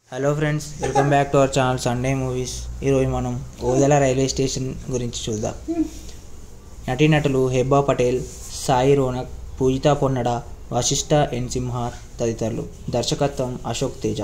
hello friends welcome back to our channel Sunday movies ఈరోజు మనం Odela railway station గురించి చూద్దాం నటీనటులు హెబ్బా పటేల్ సాయి రోనక్ పూజితా పొన్నడ వశిష్ఠ ఎన్ సింహార్ తదితరులు దర్శకత్వం అశోక్ తేజ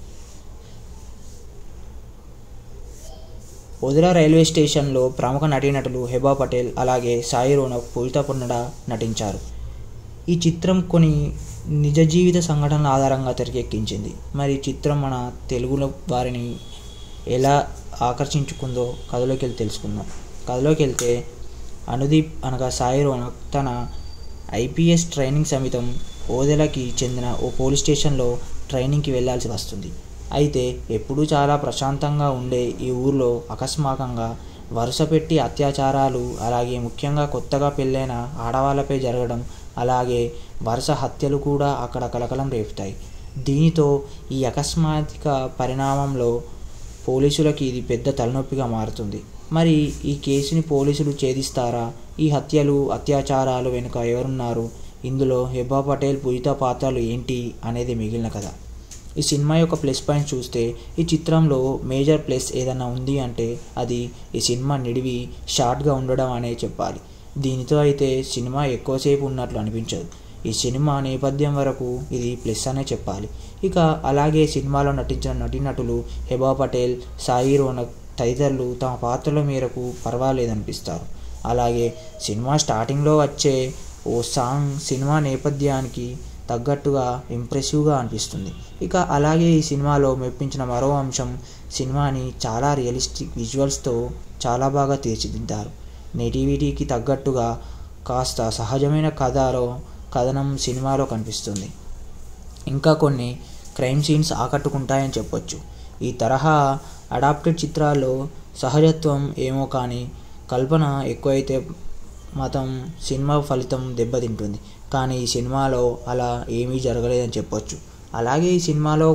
ఓదెల రైల్వే స్టేషన్లో ప్రముఖ నటీనటులు హెబా పటేల్ అలాగే సాయి రోనక్ పూజితా పొన్నడ నటించారు ఈ చిత్రం కొన్ని నిజ జీవిత సంఘటనల ఆధారంగా తెరకెక్కించింది మరి ఈ చిత్రం మన తెలుగులో వారిని ఎలా ఆకర్షించుకుందో కథలోకి వెళ్ళి తెలుసుకుందాం కథలోకి వెళ్తే అనుదీప్ అనగా సాయి రోనక్ తన ఐపీఎస్ ట్రైనింగ్ సమితం ఓదెలకి చెందిన ఓ పోలీస్ స్టేషన్లో ట్రైనింగ్కి వెళ్ళాల్సి వస్తుంది అయితే ఎప్పుడూ చాలా ప్రశాంతంగా ఉండే ఈ ఊర్లో అకస్మాకంగా వరుస పెట్టి అత్యాచారాలు అలాగే ముఖ్యంగా కొత్తగా పెళ్ళైన ఆడవాళ్ళపై జరగడం అలాగే వరుస హత్యలు కూడా అక్కడ కలకలం రేపుతాయి దీనితో ఈ అకస్మాత్తిక పరిణామంలో పోలీసులకి ఇది పెద్ద తలనొప్పిగా మారుతుంది మరి ఈ కేసుని పోలీసులు ఛేదిస్తారా ఈ హత్యలు అత్యాచారాలు వెనుక ఎవరున్నారు ఇందులో హెబ్బా పటేల్ పూజిత పాత్రలు ఏంటి అనేది మిగిలిన కథ ఈ సినిమా యొక్క ప్లస్ పాయింట్ చూస్తే ఈ చిత్రంలో మేజర్ ప్లస్ ఏదన్నా ఉంది అంటే అది ఈ సినిమా నిడివి షార్ట్గా ఉండడం అనే చెప్పాలి దీనితో అయితే సినిమా ఎక్కువసేపు ఉన్నట్లు అనిపించదు ఈ సినిమా నేపథ్యం వరకు ఇది ప్లస్ అనే చెప్పాలి ఇక అలాగే సినిమాలో నటించిన నటీనటులు హెబా పటేల్ సాయి రోనక్ తదితరులు తమ పాత్రల మేరకు పర్వాలేదనిపిస్తారు అలాగే సినిమా స్టార్టింగ్లో వచ్చే ఓ సాంగ్ సినిమా నేపథ్యానికి తగ్గట్టుగా ఇంప్రెసివ్గా అనిపిస్తుంది ఇక అలాగే ఈ సినిమాలో మెప్పించిన మరో అంశం సినిమాని చాలా రియలిస్టిక్ విజువల్స్తో చాలా బాగా తీర్చిదిద్దారు నెటివిటీకి తగ్గట్టుగా కాస్త సహజమైన కథలో కథనం సినిమాలో కనిపిస్తుంది ఇంకా కొన్ని క్రైమ్ సీన్స్ ఆకట్టుకుంటాయని చెప్పొచ్చు ఈ తరహా అడాప్టెడ్ చిత్రాల్లో సహజత్వం ఏమో కానీ కల్పన ఎక్కువైతే మతం సినిమా ఫలితం దెబ్బతింటుంది కానీ ఈ సినిమాలో అలా ఏమీ జరగలేదని చెప్పొచ్చు అలాగే ఈ సినిమాలో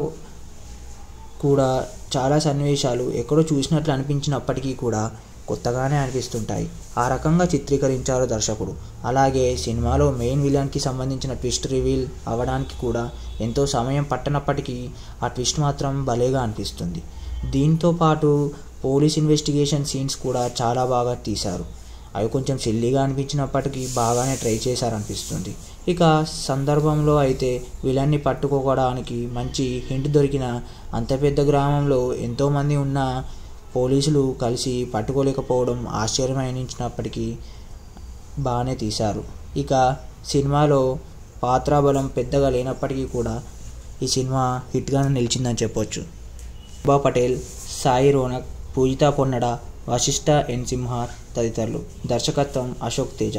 కూడా చాలా సన్నివేశాలు ఎక్కడో చూసినట్లు అనిపించినప్పటికీ కూడా కొత్తగానే అనిపిస్తుంటాయి ఆ రకంగా చిత్రీకరించారు దర్శకుడు అలాగే సినిమాలో మెయిన్ విలన్కి సంబంధించిన ట్విస్ట్ రివీల్ అవ్వడానికి కూడా ఎంతో సమయం పట్టనప్పటికీ ఆ ట్విస్ట్ మాత్రం భలేగా అనిపిస్తుంది దీంతో పాటు పోలీస్ ఇన్వెస్టిగేషన్ సీన్స్ కూడా చాలా బాగా తీశారు అవి కొంచెం సిల్లీగా అనిపించినప్పటికీ బాగానే ట్రై చేశారనిపిస్తుంది ఇక సందర్భంలో అయితే విలన్ని పట్టుకోవడానికి మంచి హింట్ దొరికిన అంత పెద్ద గ్రామంలో ఎంతోమంది ఉన్న పోలీసులు కలిసి పట్టుకోలేకపోవడం ఆశ్చర్యమనించినప్పటికీ బాగానే తీశారు ఇక సినిమాలో పాత్రాబలం పెద్దగా లేనప్పటికీ కూడా ఈ సినిమా హిట్గానే నిలిచిందని చెప్పొచ్చు బా పటేల్ సాయి రోనక్ పూజితా పొన్నడ వశిష్ఠ ఎన్ సింహార్ తదితరులు దర్శకత్వం అశోక్ తేజ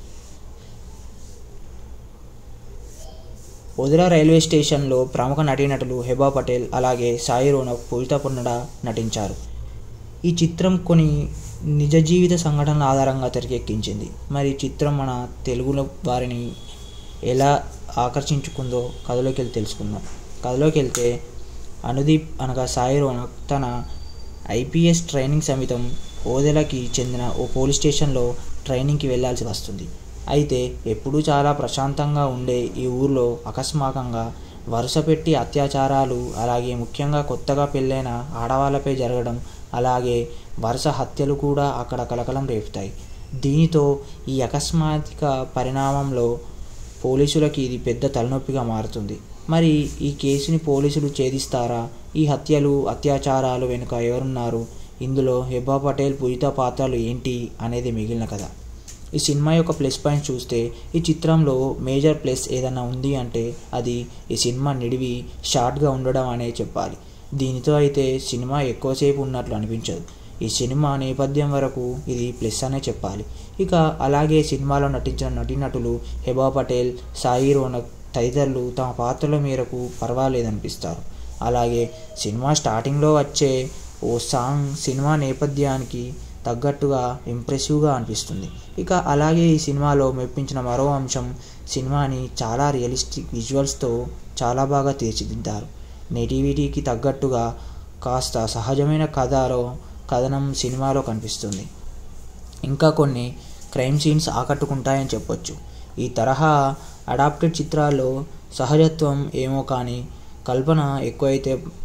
వదిలా రైల్వే స్టేషన్లో ప్రముఖ నటీనటులు హెబా పటేల్ అలాగే సాయి రోనక్ పూజితా పొన్నడ నటించారు ఈ చిత్రం కొన్ని నిజ జీవిత సంఘటనల ఆధారంగా తెరకెక్కించింది మరి ఈ చిత్రం మన తెలుగులో వారిని ఎలా ఆకర్షించుకుందో కథలోకి వెళ్ళి తెలుసుకుందాం కథలోకి వెళ్తే అనుదీప్ అనగా సాయి రోనక్ తన ఐపీఎస్ ట్రైనింగ్ సమితం ఓదెలకి చెందిన ఓ పోలీస్ స్టేషన్లో ట్రైనింగ్కి వెళ్ళాల్సి వస్తుంది అయితే ఎప్పుడూ చాలా ప్రశాంతంగా ఉండే ఈ ఊర్లో అకస్మాకంగా వరుస పెట్టి అత్యాచారాలు అలాగే ముఖ్యంగా కొత్తగా పెళ్ళైన ఆడవాళ్ళపై జరగడం అలాగే వరుస హత్యలు కూడా అక్కడ కలకలం రేపుతాయి దీనితో ఈ అకస్మాత్తిక పరిణామంలో పోలీసులకి ఇది పెద్ద తలనొప్పిగా మారుతుంది మరి ఈ కేసుని పోలీసులు ఛేదిస్తారా ఈ హత్యలు అత్యాచారాలు వెనుక ఎవరున్నారు ఇందులో హెబ్బా పటేల్ పూజిత పాత్రలు ఏంటి అనేది మిగిలిన కథ ఈ సినిమా యొక్క ప్లస్ పాయింట్ చూస్తే ఈ చిత్రంలో మేజర్ ప్లస్ ఏదన్నా ఉంది అంటే అది ఈ సినిమా నిడివి షార్ట్గా ఉండడం అనే చెప్పాలి దీనితో అయితే సినిమా ఎక్కువసేపు ఉన్నట్లు అనిపించదు ఈ సినిమా నేపథ్యం వరకు ఇది ప్లస్ అనే చెప్పాలి ఇక అలాగే సినిమాలో నటించిన నటీనటులు హెబా పటేల్ సాయి రోనక్ తదితరులు తమ పాత్రల మేరకు పర్వాలేదనిపిస్తారు అలాగే సినిమా స్టార్టింగ్లో వచ్చే ఓ సాంగ్ సినిమా నేపథ్యానికి తగ్గట్టుగా ఇంప్రెసివ్గా అనిపిస్తుంది ఇక అలాగే ఈ సినిమాలో మెప్పించిన మరో అంశం సినిమాని చాలా రియలిస్టిక్ విజువల్స్తో చాలా బాగా తీర్చిదిద్దారు నెటివిటీకి తగ్గట్టుగా కాస్త సహజమైన కథలో కథనం సినిమాలో కనిపిస్తుంది ఇంకా కొన్ని క్రైమ్ సీన్స్ ఆకట్టుకుంటాయని చెప్పొచ్చు ఈ తరహా అడాప్టెడ్ చిత్రాల్లో సహజత్వం ఏమో కానీ కల్పన ఎక్కువైతే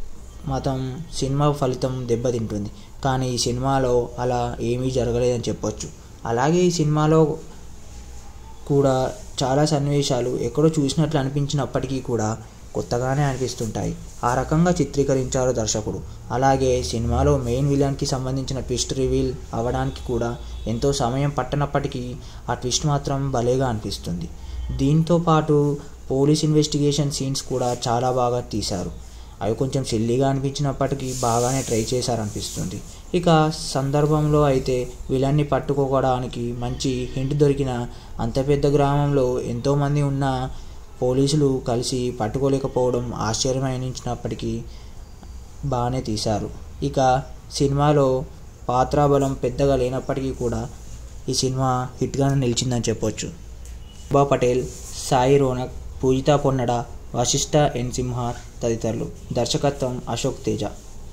మతం సినిమా ఫలితం దెబ్బతింటుంది కానీ ఈ సినిమాలో అలా ఏమీ జరగలేదని చెప్పొచ్చు అలాగే ఈ సినిమాలో కూడా చాలా సన్నివేశాలు ఎక్కడో చూసినట్లు అనిపించినప్పటికీ కూడా కొత్తగానే అనిపిస్తుంటాయి ఆ రకంగా చిత్రీకరించారు దర్శకుడు అలాగే సినిమాలో మెయిన్ విలన్కి సంబంధించిన ట్విస్ట్ రివీల్ అవ్వడానికి కూడా ఎంతో సమయం పట్టనప్పటికీ ఆ ట్విస్ట్ మాత్రం భలేగా అనిపిస్తుంది దీంతో పాటు పోలీస్ ఇన్వెస్టిగేషన్ సీన్స్ కూడా చాలా బాగా తీశారు అవి కొంచెం సిల్లీగా అనిపించినప్పటికీ బాగానే ట్రై చేశారనిపిస్తుంది ఇక సందర్భంలో అయితే విలన్ని పట్టుకోవడానికి మంచి హింట్ దొరికిన అంత పెద్ద గ్రామంలో ఎంతోమంది ఉన్న పోలీసులు కలిసి పట్టుకోలేకపోవడం ఆశ్చర్యం అనిపించినప్పటికీ బాగానే తీశారు ఇక సినిమాలో పాత్రాబలం పెద్దగా లేనప్పటికీ కూడా ఈ సినిమా హిట్గానే నిలిచిందని చెప్పొచ్చు బా పటేల్ సాయి రోనక్ పూజితా పొన్నడ వశిష్ఠ ఎన్ సింహార్ తదితరులు దర్శకత్వం అశోక్ తేజ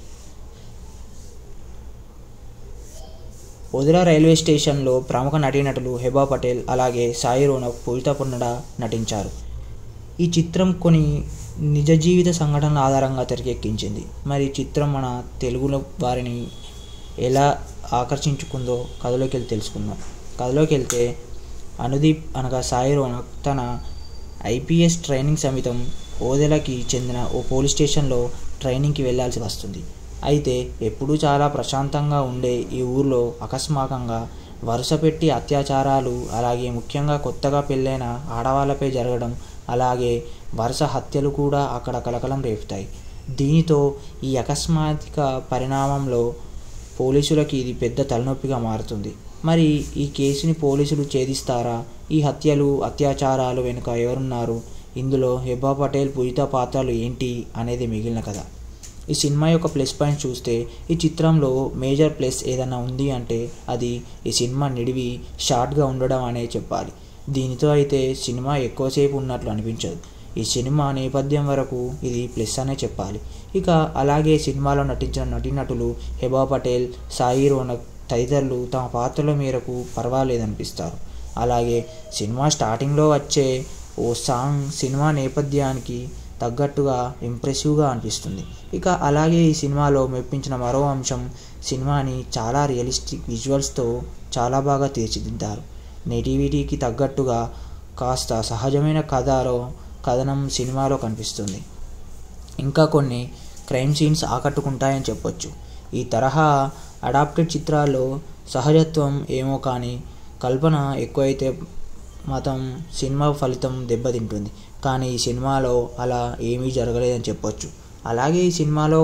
వదిలా రైల్వే స్టేషన్లో ప్రముఖ నటీనటులు హెబా పటేల్ అలాగే సాయి రోనక్ పూజితా పొన్నడ నటించారు ఈ చిత్రం కొన్ని నిజ జీవిత సంఘటనల ఆధారంగా తెరకెక్కించింది మరి ఈ చిత్రం మన తెలుగులో వారిని ఎలా ఆకర్షించుకుందో కథలోకి వెళ్ళి తెలుసుకుందాం కథలోకి వెళ్తే అనుదీప్ అనగా సాయి రోనక్ తన ఐపీఎస్ ట్రైనింగ్ సమితం ఓదెలకి చెందిన ఓ పోలీస్ స్టేషన్లో ట్రైనింగ్కి వెళ్ళాల్సి వస్తుంది అయితే ఎప్పుడూ చాలా ప్రశాంతంగా ఉండే ఈ ఊర్లో అకస్మాకంగా వరుస పెట్టి అత్యాచారాలు అలాగే ముఖ్యంగా కొత్తగా పెళ్ళైన ఆడవాళ్ళపై జరగడం అలాగే వరుస హత్యలు కూడా అక్కడ కలకలం రేపుతాయి దీనితో ఈ అకస్మాత్తిక పరిణామంలో పోలీసులకి ఇది పెద్ద తలనొప్పిగా మారుతుంది మరి ఈ కేసుని పోలీసులు ఛేదిస్తారా ఈ హత్యలు అత్యాచారాలు వెనుక ఎవరున్నారు ఇందులో హెబ్బా పటేల్ పూజిత పాత్రలు ఏంటి అనేది మిగిలిన కథ ఈ సినిమా యొక్క ప్లస్ పాయింట్ చూస్తే ఈ చిత్రంలో మేజర్ ప్లస్ ఏదైనా ఉంది అంటే అది ఈ సినిమా నిడివి షార్ట్గా ఉండడం అనే చెప్పాలి దీనితో అయితే సినిమా ఎక్కువసేపు ఉన్నట్లు అనిపించదు ఈ సినిమా నేపథ్యం వరకు ఇది ప్లస్ అనే చెప్పాలి ఇక అలాగే సినిమాలో నటించిన నటీనటులు హెబా పటేల్ సాయి రోనక్ తదితరులు తమ పాత్రల మేరకు పర్వాలేదనిపిస్తారు అలాగే సినిమా స్టార్టింగ్లో వచ్చే ఓ సాంగ్ సినిమా నేపథ్యానికి తగ్గట్టుగా ఇంప్రెసివ్గా అనిపిస్తుంది ఇక అలాగే ఈ సినిమాలో మెప్పించిన మరో అంశం సినిమాని చాలా రియలిస్టిక్ విజువల్స్తో చాలా బాగా తీర్చిదిద్దారు నెటివిటీకి తగ్గట్టుగా కాస్త సహజమైన కథలో కథనం సినిమాలో కనిపిస్తుంది ఇంకా కొన్ని క్రైమ్ సీన్స్ ఆకట్టుకుంటాయని చెప్పొచ్చు ఈ తరహా అడాప్టెడ్ చిత్రాల్లో సహజత్వం ఏమో కానీ కల్పన ఎక్కువైతే మతం సినిమా ఫలితం దెబ్బతింటుంది కానీ ఈ సినిమాలో అలా ఏమీ జరగలేదని చెప్పొచ్చు అలాగే ఈ సినిమాలో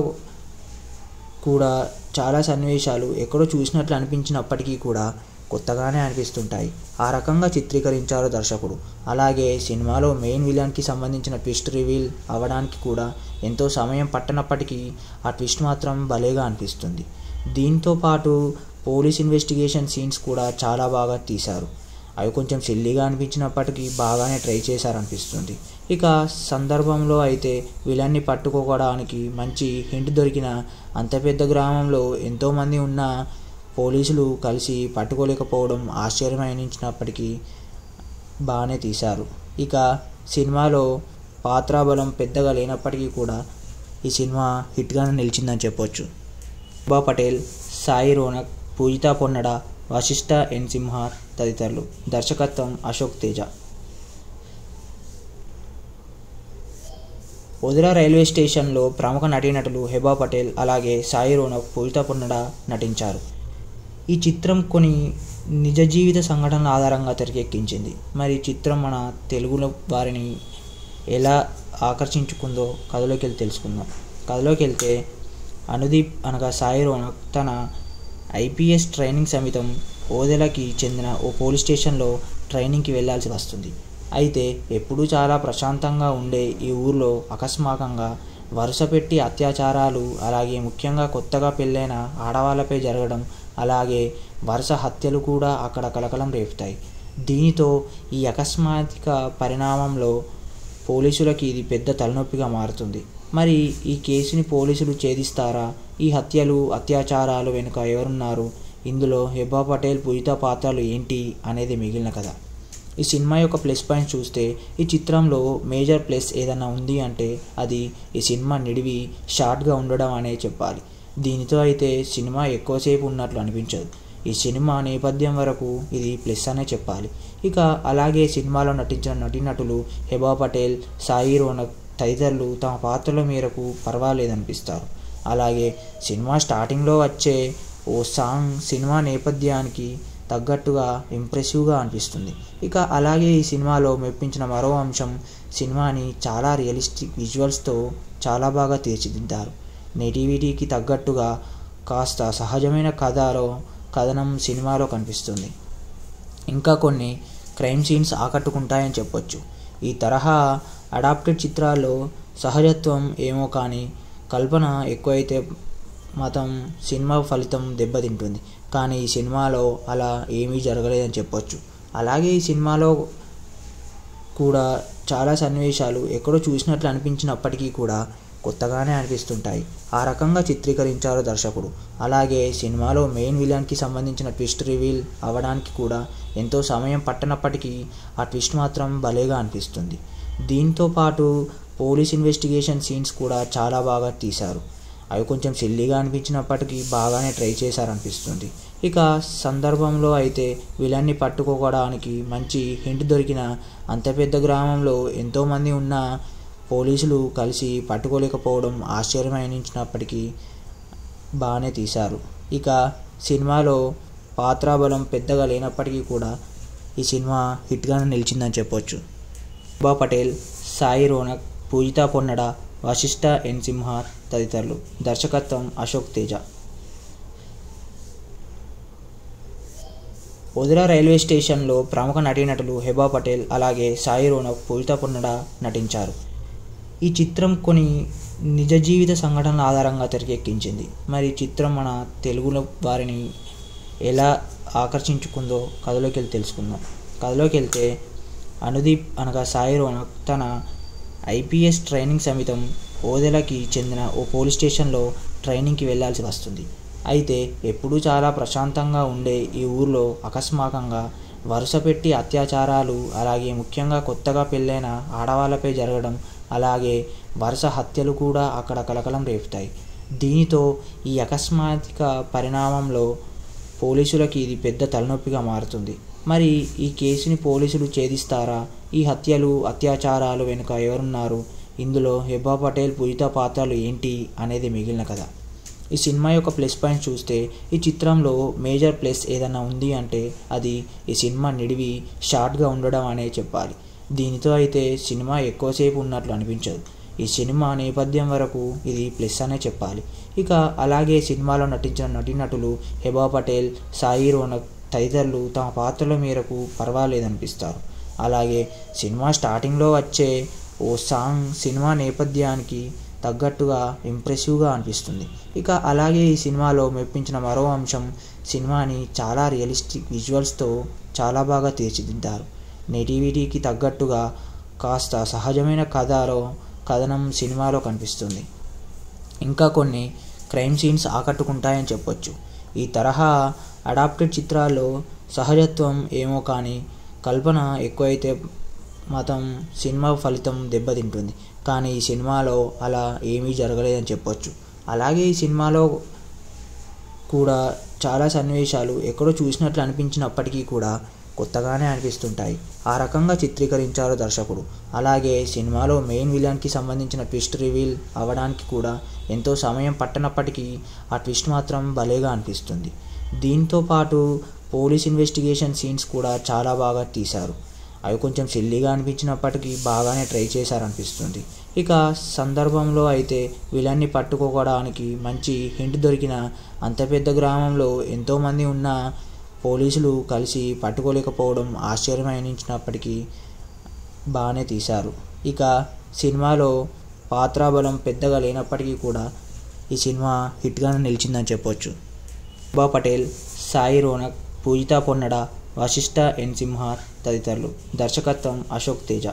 కూడా చాలా సన్నివేశాలు ఎక్కడో చూసినట్లు అనిపించినప్పటికీ కూడా కొత్తగానే అనిపిస్తుంటాయి ఆ రకంగా చిత్రీకరించారు దర్శకుడు అలాగే సినిమాలో మెయిన్ విలన్కి సంబంధించిన ట్విస్ట్ రివీల్ అవ్వడానికి కూడా ఎంతో సమయం పట్టనప్పటికీ ఆ ట్విస్ట్ మాత్రం భలేగా అనిపిస్తుంది దీంతో పాటు పోలీస్ ఇన్వెస్టిగేషన్ సీన్స్ కూడా చాలా బాగా తీశారు అవి కొంచెం సిల్లీగా అనిపించినప్పటికీ బాగానే ట్రై చేశారనిపిస్తుంది ఇక సందర్భంలో అయితే విలన్ని పట్టుకోవడానికి మంచి హింట్ దొరికిన అంత పెద్ద గ్రామంలో ఎంతోమంది ఉన్న పోలీసులు కలిసి పట్టుకోలేకపోవడం ఆశ్చర్యం అనిపించినప్పటికీ బాగానే తీశారు ఇక సినిమాలో పాత్రాబలం పెద్దగా లేనప్పటికీ కూడా ఈ సినిమా హిట్గానే నిలిచిందని చెప్పొచ్చు బా పటేల్ సాయి రోనక్ పూజితా పొన్నడ వశిష్ఠ ఎన్ సింహార్ తదితరులు దర్శకత్వం అశోక్ తేజ వదిలా రైల్వే స్టేషన్లో ప్రముఖ నటీనటులు హెబా పటేల్ అలాగే సాయి రోనక్ పూజితా పొన్నడ నటించారు ఈ చిత్రం కొన్ని నిజ జీవిత సంఘటనల ఆధారంగా తెరకెక్కించింది మరి ఈ చిత్రం మన తెలుగులో వారిని ఎలా ఆకర్షించుకుందో కథలోకి వెళ్ళి తెలుసుకుందాం కథలోకి వెళ్తే అనుదీప్ అనగా సాయి రోనక్ తన ఐపీఎస్ ట్రైనింగ్ సమితం ఓదెలకి చెందిన ఓ పోలీస్ స్టేషన్లో ట్రైనింగ్కి వెళ్ళాల్సి వస్తుంది అయితే ఎప్పుడూ చాలా ప్రశాంతంగా ఉండే ఈ ఊర్లో అకస్మాకంగా వరుస పెట్టి అత్యాచారాలు అలాగే ముఖ్యంగా కొత్తగా పెళ్ళైన ఆడవాళ్ళపై జరగడం అలాగే వరుస హత్యలు కూడా అక్కడ కలకలం రేపుతాయి దీనితో ఈ అకస్మాత్తిక పరిణామంలో పోలీసులకి ఇది పెద్ద తలనొప్పిగా మారుతుంది మరి ఈ కేసుని పోలీసులు ఛేదిస్తారా ఈ హత్యలు అత్యాచారాలు వెనుక ఎవరున్నారు ఇందులో హెబ్బా పటేల్ పూజిత పాత్రలు ఏంటి అనేది మిగిలిన కథ ఈ సినిమా యొక్క ప్లస్ పాయింట్ చూస్తే ఈ చిత్రంలో మేజర్ ప్లస్ ఏదైనా ఉంది అంటే అది ఈ సినిమా నిడివి షార్ట్గా ఉండడం అనే చెప్పాలి దీనితో అయితే సినిమా ఎక్కువసేపు ఉన్నట్లు అనిపించదు ఈ సినిమా నేపథ్యం వరకు ఇది ప్లస్ అనే చెప్పాలి ఇక అలాగే సినిమాలో నటించిన నటీనటులు హెబా పటేల్ సాయి రోనక్ తదితరులు తమ పాత్రల మేరకు పర్వాలేదనిపిస్తారు అలాగే సినిమా స్టార్టింగ్లో వచ్చే ఓ సాంగ్ సినిమా నేపథ్యానికి తగ్గట్టుగా ఇంప్రెసివ్గా అనిపిస్తుంది ఇక అలాగే ఈ సినిమాలో మెప్పించిన మరో అంశం సినిమాని చాలా రియలిస్టిక్ విజువల్స్తో చాలా బాగా తీర్చిదిద్దారు నెటివిటీకి తగ్గట్టుగా కాస్త సహజమైన కథలో కథనం సినిమాలో కనిపిస్తుంది ఇంకా కొన్ని క్రైమ్ సీన్స్ ఆకట్టుకుంటాయని చెప్పొచ్చు ఈ తరహా అడాప్టెడ్ చిత్రాల్లో సహజత్వం ఏమో కానీ కల్పన ఎక్కువైతే మతం సినిమా ఫలితం దెబ్బతింటుంది కానీ ఈ సినిమాలో అలా ఏమీ జరగలేదని చెప్పొచ్చు అలాగే ఈ సినిమాలో కూడా చాలా సన్నివేశాలు ఎక్కడో చూసినట్లు అనిపించినప్పటికీ కూడా కొత్తగానే అనిపిస్తుంటాయి ఆ రకంగా చిత్రీకరించారు దర్శకుడు అలాగే సినిమాలో మెయిన్ విలన్కి సంబంధించిన ట్విస్ట్ రివీల్ అవ్వడానికి కూడా ఎంతో సమయం పట్టనప్పటికీ ఆ ట్విస్ట్ మాత్రం భలేగా అనిపిస్తుంది దీంతో పాటు పోలీస్ ఇన్వెస్టిగేషన్ సీన్స్ కూడా చాలా బాగా తీశారు అవి కొంచెం సిల్లీగా అనిపించినప్పటికీ బాగానే ట్రై చేశారనిపిస్తుంది ఇక సందర్భంలో అయితే విలన్ని పట్టుకోవడానికి మంచి హింట్ దొరికిన అంత పెద్ద గ్రామంలో ఎంతోమంది ఉన్న పోలీసులు కలిసి పట్టుకోలేకపోవడం ఆశ్చర్యమనించినప్పటికీ బాగానే తీశారు ఇక సినిమాలో పాత్రాబలం పెద్దగా లేనప్పటికీ కూడా ఈ సినిమా హిట్గానే నిలిచిందని చెప్పొచ్చు బా పటేల్ సాయి రోనక్ పూజితా పొన్నడ వశిష్ఠ ఎన్ సింహ తదితరులు దర్శకత్వం అశోక్ తేజ వదిలా రైల్వే స్టేషన్లో ప్రముఖ నటీనటులు హెబా పటేల్ అలాగే సాయి రోనక్ పూజితా పొన్నడ నటించారు ఈ చిత్రం కొన్ని నిజ జీవిత సంఘటనల ఆధారంగా తెరకెక్కించింది మరి ఈ చిత్రం మన తెలుగులో వారిని ఎలా ఆకర్షించుకుందో కథలోకి వెళ్ళి తెలుసుకుందాం కథలోకి వెళ్తే అనుదీప్ అనగా సాయి రోనక్ తన ఐపీఎస్ ట్రైనింగ్ సమితం ఓదెలకి చెందిన ఓ పోలీస్ స్టేషన్లో ట్రైనింగ్కి వెళ్ళాల్సి వస్తుంది అయితే ఎప్పుడూ చాలా ప్రశాంతంగా ఉండే ఈ ఊర్లో అకస్మాకంగా వరుస పెట్టి అత్యాచారాలు అలాగే ముఖ్యంగా కొత్తగా పెళ్ళైన ఆడవాళ్ళపై జరగడం అలాగే వరుస హత్యలు కూడా అక్కడ కలకలం రేపుతాయి దీనితో ఈ అకస్మాత్తిక పరిణామంలో పోలీసులకి ఇది పెద్ద తలనొప్పిగా మారుతుంది మరి ఈ కేసుని పోలీసులు ఛేదిస్తారా ఈ హత్యలు అత్యాచారాలు వెనుక ఎవరున్నారు ఇందులో హెబా పటేల్ పూజిత పాత్రలు ఏంటి అనేది మిగిలిన కథ ఈ సినిమా యొక్క ప్లస్ పాయింట్ చూస్తే ఈ చిత్రంలో మేజర్ ప్లస్ ఏదైనా ఉంది అంటే అది ఈ సినిమా నిడివి షార్ట్గా ఉండడం అనే చెప్పాలి దీనితో అయితే సినిమా ఎక్కువసేపు ఉన్నట్లు అనిపించదు ఈ సినిమా నేపథ్యం వరకు ఇది ప్లస్ అనే చెప్పాలి ఇక అలాగే సినిమాలో నటించిన నటీనటులు హెబా పటేల్ సాయి రోనక్ తదితరులు తమ పాత్రల మేరకు పర్వాలేదనిపిస్తారు అలాగే సినిమా స్టార్టింగ్లో వచ్చే ఓ సాంగ్ సినిమా నేపథ్యానికి తగ్గట్టుగా ఇంప్రెసివ్గా అనిపిస్తుంది ఇక అలాగే ఈ సినిమాలో మెప్పించిన మరో అంశం సినిమాని చాలా రియలిస్టిక్ విజువల్స్తో చాలా బాగా తీర్చిదిద్దారు నెటివిటీకి తగ్గట్టుగా కాస్త సహజమైన కథలో కథనం సినిమాలో కనిపిస్తుంది ఇంకా కొన్ని క్రైమ్ సీన్స్ ఆకట్టుకుంటాయని చెప్పొచ్చు ఈ తరహా అడాప్టెడ్ చిత్రాల్లో సహజత్వం ఏమో కానీ కల్పన ఎక్కువైతే మతం సినిమా ఫలితం దెబ్బతింటుంది కానీ ఈ సినిమాలో అలా ఏమీ జరగలేదని చెప్పొచ్చు అలాగే ఈ సినిమాలో కూడా చాలా సన్నివేశాలు ఎక్కడో చూసినట్లు అనిపించినప్పటికీ కూడా కొత్తగానే అనిపిస్తుంటాయి ఆ రకంగా చిత్రీకరించారు దర్శకుడు అలాగే సినిమాలో మెయిన్ విలన్కి సంబంధించిన ట్విస్ట్ రివీల్ అవ్వడానికి కూడా ఎంతో సమయం పట్టనప్పటికీ ఆ ట్విస్ట్ మాత్రం భలేగా అనిపిస్తుంది దీంతో పాటు పోలీస్ ఇన్వెస్టిగేషన్ సీన్స్ కూడా చాలా బాగా తీశారు అవి కొంచెం సిల్లీగా అనిపించినప్పటికీ బాగానే ట్రై చేశారనిపిస్తుంది ఇక సందర్భంలో అయితే విలన్ని పట్టుకోవడానికి మంచి హింట్ దొరికిన అంత పెద్ద గ్రామంలో ఎంతోమంది ఉన్న పోలీసులు కలిసి పట్టుకోలేకపోవడం ఆశ్చర్యమనించినప్పటికీ బాగానే తీశారు ఇక సినిమాలో పాత్రాబలం పెద్దగా లేనప్పటికీ కూడా ఈ సినిమా హిట్గానే నిలిచిందని చెప్పొచ్చు బా పటేల్ సాయి రోనక్ పూజితా పొన్నడ వశిష్ఠ ఎన్ సింహ తదితరులు దర్శకత్వం అశోక్ తేజ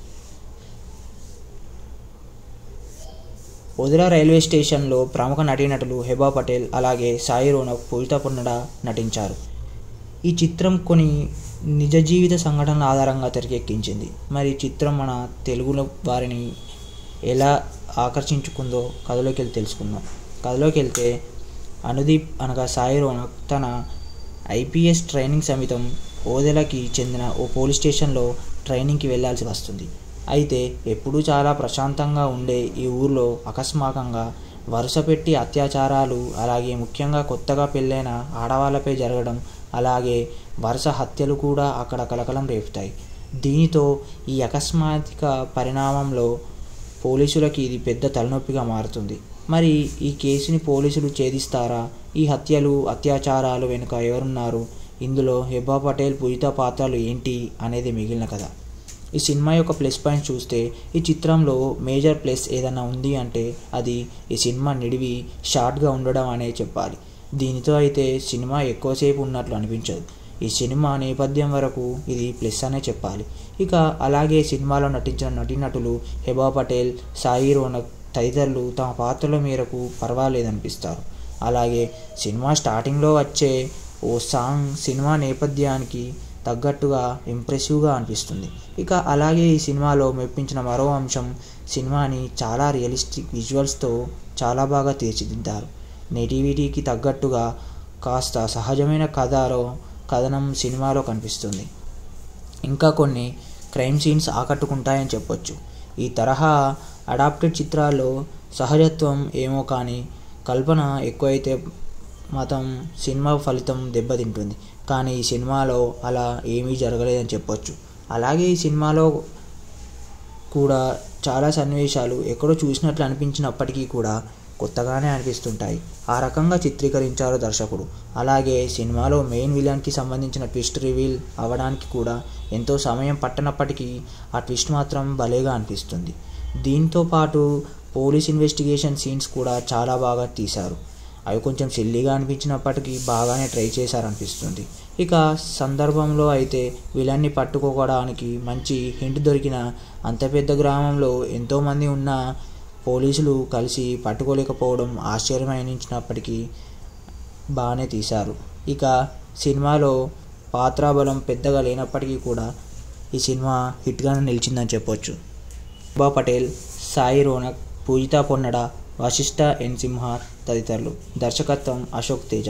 వదిలా రైల్వే స్టేషన్లో ప్రముఖ నటీనటులు హెబా పటేల్ అలాగే సాయి రోనక్ పూజితా పొన్నడ నటించారు ఈ చిత్రం కొన్ని నిజ జీవిత సంఘటనల ఆధారంగా తెరకెక్కించింది మరి ఈ చిత్రం మన తెలుగులో వారిని ఎలా ఆకర్షించుకుందో కథలోకి వెళ్ళి తెలుసుకుందాం కథలోకి వెళ్తే అనుదీప్ అనగా సాయి రోనక్ తన ఐపీఎస్ ట్రైనింగ్ సమితం ఓదెలకి చెందిన ఓ పోలీస్ స్టేషన్లో ట్రైనింగ్కి వెళ్ళాల్సి వస్తుంది అయితే ఎప్పుడూ చాలా ప్రశాంతంగా ఉండే ఈ ఊర్లో అకస్మాకంగా వరుస పెట్టి అత్యాచారాలు అలాగే ముఖ్యంగా కొత్తగా పెళ్ళైన ఆడవాళ్ళపై జరగడం అలాగే వరుస హత్యలు కూడా అక్కడ కలకలం రేపుతాయి దీనితో ఈ అకస్మాత్తిక పరిణామంలో పోలీసులకి ఇది పెద్ద తలనొప్పిగా మారుతుంది మరి ఈ కేసుని పోలీసులు ఛేదిస్తారా ఈ హత్యలు అత్యాచారాలు వెనుక ఎవరున్నారు ఇందులో హెబ్బా పటేల్ పూజిత పాత్రలు ఏంటి అనేది మిగిలిన కథ ఈ సినిమా యొక్క ప్లస్ పాయింట్ చూస్తే ఈ చిత్రంలో మేజర్ ప్లస్ ఏదైనా ఉంది అంటే అది ఈ సినిమా నిడివి షార్ట్గా ఉండడం అనే చెప్పాలి దీనితో అయితే సినిమా ఎక్కువసేపు ఉన్నట్లు అనిపించదు ఈ సినిమా నేపథ్యం వరకు ఇది ప్లస్ అనే చెప్పాలి ఇక అలాగే సినిమాలో నటించిన నటీనటులు హెబా పటేల్ సాయి రోనక్ తదితరులు తమ పాత్రల మేరకు పర్వాలేదనిపిస్తారు అలాగే సినిమా స్టార్టింగ్లో వచ్చే ఓ సాంగ్ సినిమా నేపథ్యానికి తగ్గట్టుగా ఇంప్రెసివ్గా అనిపిస్తుంది ఇక అలాగే ఈ సినిమాలో మెప్పించిన మరో అంశం సినిమాని చాలా రియలిస్టిక్ విజువల్స్తో చాలా బాగా తీర్చిదిద్దారు నెటివిటీకి తగ్గట్టుగా కాస్త సహజమైన కథలో కథనం సినిమాలో కనిపిస్తుంది ఇంకా కొన్ని క్రైమ్ సీన్స్ ఆకట్టుకుంటాయని చెప్పొచ్చు ఈ తరహా అడాప్టెడ్ చిత్రాల్లో సహజత్వం ఏమో కానీ కల్పన ఎక్కువైతే మతం సినిమా ఫలితం దెబ్బతింటుంది కానీ ఈ సినిమాలో అలా ఏమీ జరగలేదని చెప్పొచ్చు అలాగే ఈ సినిమాలో కూడా చాలా సన్నివేశాలు ఎక్కడో చూసినట్లు అనిపించినప్పటికీ కూడా కొత్తగానే అనిపిస్తుంటాయి ఆ రకంగా చిత్రీకరించారు దర్శకుడు అలాగే సినిమాలో మెయిన్ విలన్కి సంబంధించిన ట్విస్ట్ రివీల్ అవ్వడానికి కూడా ఎంతో సమయం పట్టనప్పటికీ ఆ ట్విస్ట్ మాత్రం భలేగా అనిపిస్తుంది దీంతో పాటు పోలీస్ ఇన్వెస్టిగేషన్ సీన్స్ కూడా చాలా బాగా తీశారు అవి కొంచెం సిల్లీగా అనిపించినప్పటికీ బాగానే ట్రై చేశారనిపిస్తుంది ఇక సందర్భంలో అయితే విలన్ని పట్టుకోవడానికి మంచి హింట్ దొరికిన అంత పెద్ద గ్రామంలో ఎంతోమంది ఉన్న పోలీసులు కలిసి పట్టుకోలేకపోవడం ఆశ్చర్యం అనిపించినప్పటికీ బాగానే తీశారు ఇక సినిమాలో పాత్రాబలం పెద్దగా లేనప్పటికీ కూడా ఈ సినిమా హిట్గానే నిలిచిందని చెప్పొచ్చు బా పటేల్ సాయి రోనక్ పూజితా పొన్నడ వశిష్ఠ ఎన్ సింహ తదితరులు దర్శకత్వం అశోక్ తేజ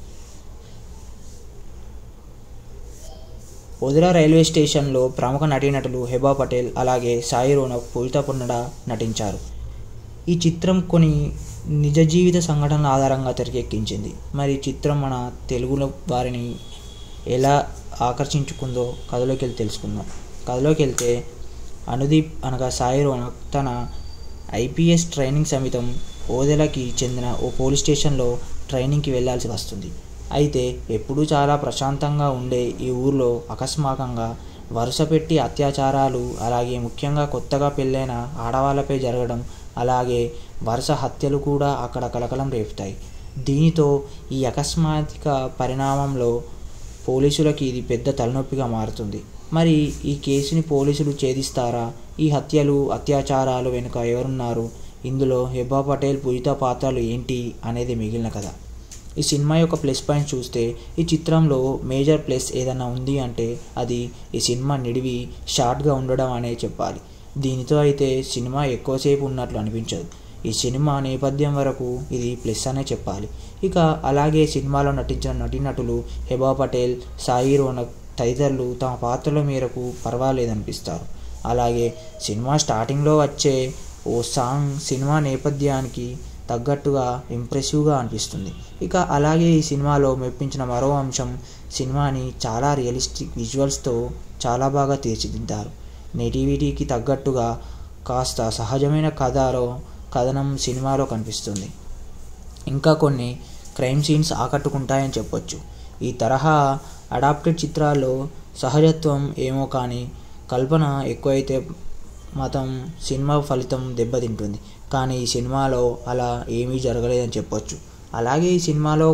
వదిలా రైల్వే స్టేషన్లో ప్రముఖ నటీనటులు హెబా పటేల్ అలాగే సాయి రోనక్ పూజితా పొన్నడ నటించారు ఈ చిత్రం కొన్ని నిజ జీవిత సంఘటనల ఆధారంగా తెరకెక్కించింది మరి ఈ చిత్రం మన తెలుగులో వారిని ఎలా ఆకర్షించుకుందో కథలోకి వెళ్ళి తెలుసుకుందాం కథలోకి వెళ్తే అనుదీప్ అనగా సాయి రోనక్ తన ఐపీఎస్ ట్రైనింగ్ సమితం ఓదెలకి చెందిన ఓ పోలీస్ స్టేషన్లో ట్రైనింగ్కి వెళ్ళాల్సి వస్తుంది అయితే ఎప్పుడూ చాలా ప్రశాంతంగా ఉండే ఈ ఊర్లో అకస్మాకంగా వరుస పెట్టి అత్యాచారాలు అలాగే ముఖ్యంగా కొత్తగా పెళ్ళైన ఆడవాళ్ళపై జరగడం అలాగే వరుస హత్యలు కూడా అక్కడ కలకలం రేపుతాయి దీనితో ఈ అకస్మాత్తిక పరిణామంలో పోలీసులకి ఇది పెద్ద తలనొప్పిగా మారుతుంది మరి ఈ కేసుని పోలీసులు ఛేదిస్తారా ఈ హత్యలు అత్యాచారాలు వెనుక ఎవరున్నారు ఇందులో హెబ్బా పటేల్ పూజిత పాత్రలు ఏంటి అనేది మిగిలిన కథ ఈ సినిమా యొక్క ప్లస్ పాయింట్ చూస్తే ఈ చిత్రంలో మేజర్ ప్లస్ ఏదైనా ఉంది అంటే అది ఈ సినిమా నిడివి షార్ట్గా ఉండడం అనే చెప్పాలి దీనితో అయితే సినిమా ఎక్కువసేపు ఉన్నట్లు అనిపించదు ఈ సినిమా నేపథ్యం వరకు ఇది ప్లస్ అనే చెప్పాలి ఇక అలాగే సినిమాలో నటించిన నటీనటులు హెబా పటేల్ సాయి రోనక్ తదితరులు తమ పాత్రల మేరకు పర్వాలేదనిపిస్తారు అలాగే సినిమా స్టార్టింగ్లో వచ్చే ఓ సాంగ్ సినిమా నేపథ్యానికి తగ్గట్టుగా ఇంప్రెసివ్గా అనిపిస్తుంది ఇక అలాగే ఈ సినిమాలో మెప్పించిన మరో అంశం సినిమాని చాలా రియలిస్టిక్ విజువల్స్తో చాలా బాగా తీర్చిదిద్దారు నెటివిటీకి తగ్గట్టుగా కాస్త సహజమైన కథలో కథనం సినిమాలో కనిపిస్తుంది ఇంకా కొన్ని క్రైమ్ సీన్స్ ఆకట్టుకుంటాయని చెప్పొచ్చు ఈ తరహా అడాప్టెడ్ చిత్రాల్లో సహజత్వం ఏమో కానీ కల్పన ఎక్కువైతే మతం సినిమా ఫలితం దెబ్బతింటుంది కానీ ఈ సినిమాలో అలా ఏమీ జరగలేదని చెప్పొచ్చు అలాగే ఈ సినిమాలో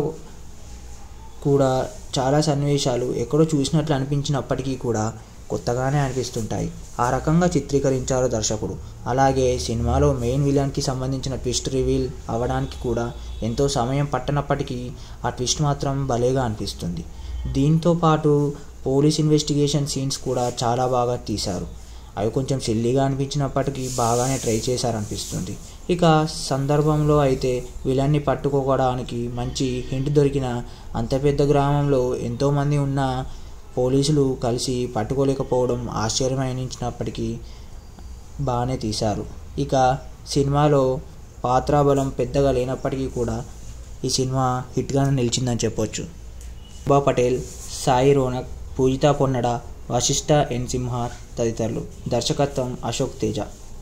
కూడా చాలా సన్నివేశాలు ఎక్కడో చూసినట్లు అనిపించినప్పటికీ కూడా కొత్తగానే అనిపిస్తుంటాయి ఆ రకంగా చిత్రీకరించారు దర్శకుడు అలాగే సినిమాలో మెయిన్ విలన్కి సంబంధించిన ట్విస్ట్ రివీల్ అవ్వడానికి కూడా ఎంతో సమయం పట్టనప్పటికీ ఆ ట్విస్ట్ మాత్రం భలేగా అనిపిస్తుంది దీంతో పాటు పోలీస్ ఇన్వెస్టిగేషన్ సీన్స్ కూడా చాలా బాగా తీశారు అవి కొంచెం సిల్లీగా అనిపించినప్పటికీ బాగానే ట్రై చేశారనిపిస్తుంది ఇక సందర్భంలో అయితే విలన్ని పట్టుకోవడానికి మంచి హింట్ దొరికిన అంత పెద్ద గ్రామంలో ఎంతోమంది ఉన్న పోలీసులు కలిసి పట్టుకోలేకపోవడం ఆశ్చర్యమనించినప్పటికీ బాగానే తీశారు ఇక సినిమాలో పాత్రాబలం పెద్దగా లేనప్పటికీ కూడా ఈ సినిమా హిట్గానే నిలిచిందని చెప్పొచ్చు బా పటేల్ సాయి రోనక్ పూజితా పొన్నడ వశిష్ఠ ఎన్ సింహ తదితరులు దర్శకత్వం అశోక్ తేజ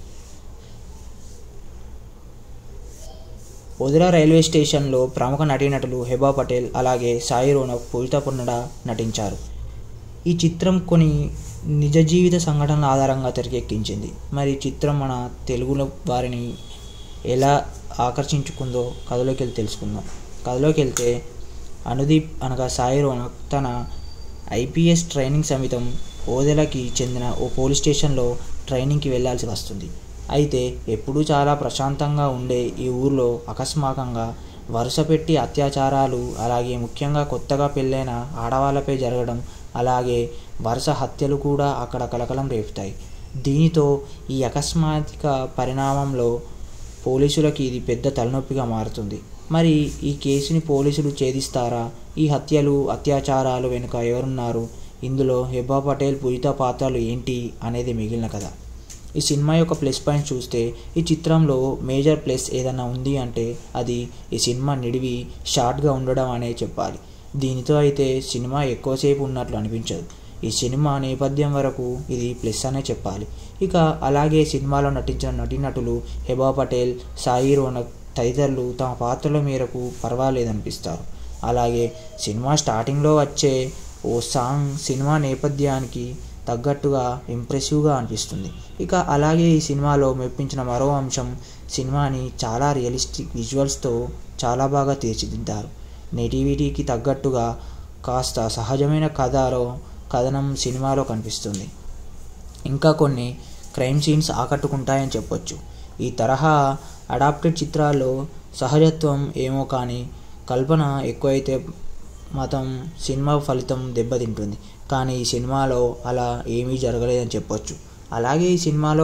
వదిలా రైల్వే స్టేషన్లో ప్రముఖ నటీనటులు హెబా పటేల్ అలాగే సాయి రోనక్ పూజితా పొన్నడ నటించారు ఈ చిత్రం కొన్ని నిజ జీవిత సంఘటనల ఆధారంగా తెరకెక్కించింది మరి ఈ చిత్రం మన తెలుగులో వారిని ఎలా ఆకర్షించుకుందో కథలోకి వెళ్ళి తెలుసుకుందాం కథలోకి వెళ్తే అనుదీప్ అనగా సాయి రోనక్ తన ఐపీఎస్ ట్రైనింగ్ సమితం ఓదెలకి చెందిన ఓ పోలీస్ స్టేషన్లో ట్రైనింగ్కి వెళ్ళాల్సి వస్తుంది అయితే ఎప్పుడూ చాలా ప్రశాంతంగా ఉండే ఈ ఊర్లో అకస్మాకంగా వరుస పెట్టి అత్యాచారాలు అలాగే ముఖ్యంగా కొత్తగా పెళ్ళైన ఆడవాళ్ళపై జరగడం అలాగే వరుస హత్యలు కూడా అక్కడ కలకలం రేపుతాయి దీనితో ఈ అకస్మాత్తిక పరిణామంలో పోలీసులకి ఇది పెద్ద తలనొప్పిగా మారుతుంది మరి ఈ కేసుని పోలీసులు ఛేదిస్తారా ఈ హత్యలు అత్యాచారాలు వెనుక ఎవరున్నారు ఇందులో హెబా పటేల్ పూజిత పాత్రలు ఏంటి అనేది మిగిలిన కథ ఈ సినిమా యొక్క ప్లస్ పాయింట్ చూస్తే ఈ చిత్రంలో మేజర్ ప్లస్ ఏదైనా ఉంది అంటే అది ఈ సినిమా నిడివి షార్ట్గా ఉండడం అనే చెప్పాలి దీనితో అయితే సినిమా ఎక్కువసేపు ఉన్నట్లు అనిపించదు ఈ సినిమా నేపథ్యం వరకు ఇది ప్లస్ అనే చెప్పాలి ఇక అలాగే సినిమాలో నటించిన నటీనటులు హెబా పటేల్ సాయి రోనక్ తదితరులు తమ పాత్రల మేరకు పర్వాలేదనిపిస్తారు అలాగే సినిమా స్టార్టింగ్లో వచ్చే ఓ సాంగ్ సినిమా నేపథ్యానికి తగ్గట్టుగా ఇంప్రెసివ్గా అనిపిస్తుంది ఇక అలాగే ఈ సినిమాలో మెప్పించిన మరో అంశం సినిమాని చాలా రియలిస్టిక్ విజువల్స్తో చాలా బాగా తీర్చిదిద్దారు నేటివిటీకి తగ్గట్టుగా కాస్త సహజమైన కథలో కథనం సినిమాలో కనిపిస్తుంది ఇంకా కొన్ని క్రైమ్ సీన్స్ ఆకట్టుకుంటాయని చెప్పొచ్చు ఈ తరహా అడాప్టెడ్ చిత్రాల్లో సహజత్వం ఏమో కానీ కల్పన ఎక్కువైతే మతం సినిమా ఫలితం దెబ్బతింటుంది కానీ ఈ సినిమాలో అలా ఏమీ జరగలేదని చెప్పొచ్చు అలాగే ఈ సినిమాలో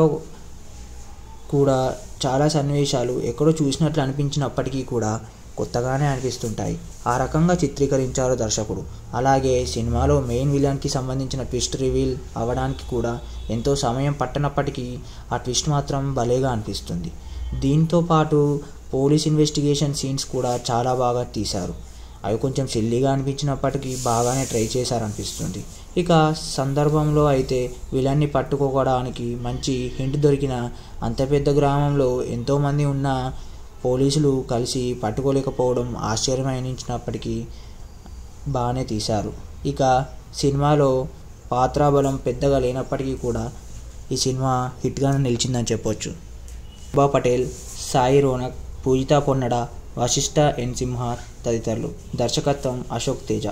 కూడా చాలా సన్నివేశాలు ఎక్కడో చూసినట్లు అనిపించినప్పటికీ కూడా కొత్తగానే అనిపిస్తుంటాయి ఆ రకంగా చిత్రీకరించారు దర్శకుడు అలాగే సినిమాలో మెయిన్ విలన్కి సంబంధించిన ట్విస్ట్ రివీల్ అవ్వడానికి కూడా ఎంతో సమయం పట్టనప్పటికీ ఆ ట్విస్ట్ మాత్రం భలేగా అనిపిస్తుంది దీంతో పాటు పోలీస్ ఇన్వెస్టిగేషన్ సీన్స్ కూడా చాలా బాగా తీశారు అవి కొంచెం సిల్లీగా అనిపించినప్పటికీ బాగానే ట్రై చేశారనిపిస్తుంది ఇక సందర్భంలో అయితే విలన్ని పట్టుకోవడానికి మంచి హింట్ దొరికిన అంత పెద్ద గ్రామంలో ఎంతోమంది ఉన్న పోలీసులు కలిసి పట్టుకోలేకపోవడం ఆశ్చర్యమనించినప్పటికీ బాగానే తీశారు ఇక సినిమాలో పాత్రాబలం పెద్దగా లేనప్పటికీ కూడా ఈ సినిమా హిట్గానే నిలిచిందని చెప్పొచ్చు బా పటేల్ సాయి రోనక్ పూజితా పొన్నడ వశిష్ఠ ఎన్ సింహ తదితరులు దర్శకత్వం అశోక్ తేజ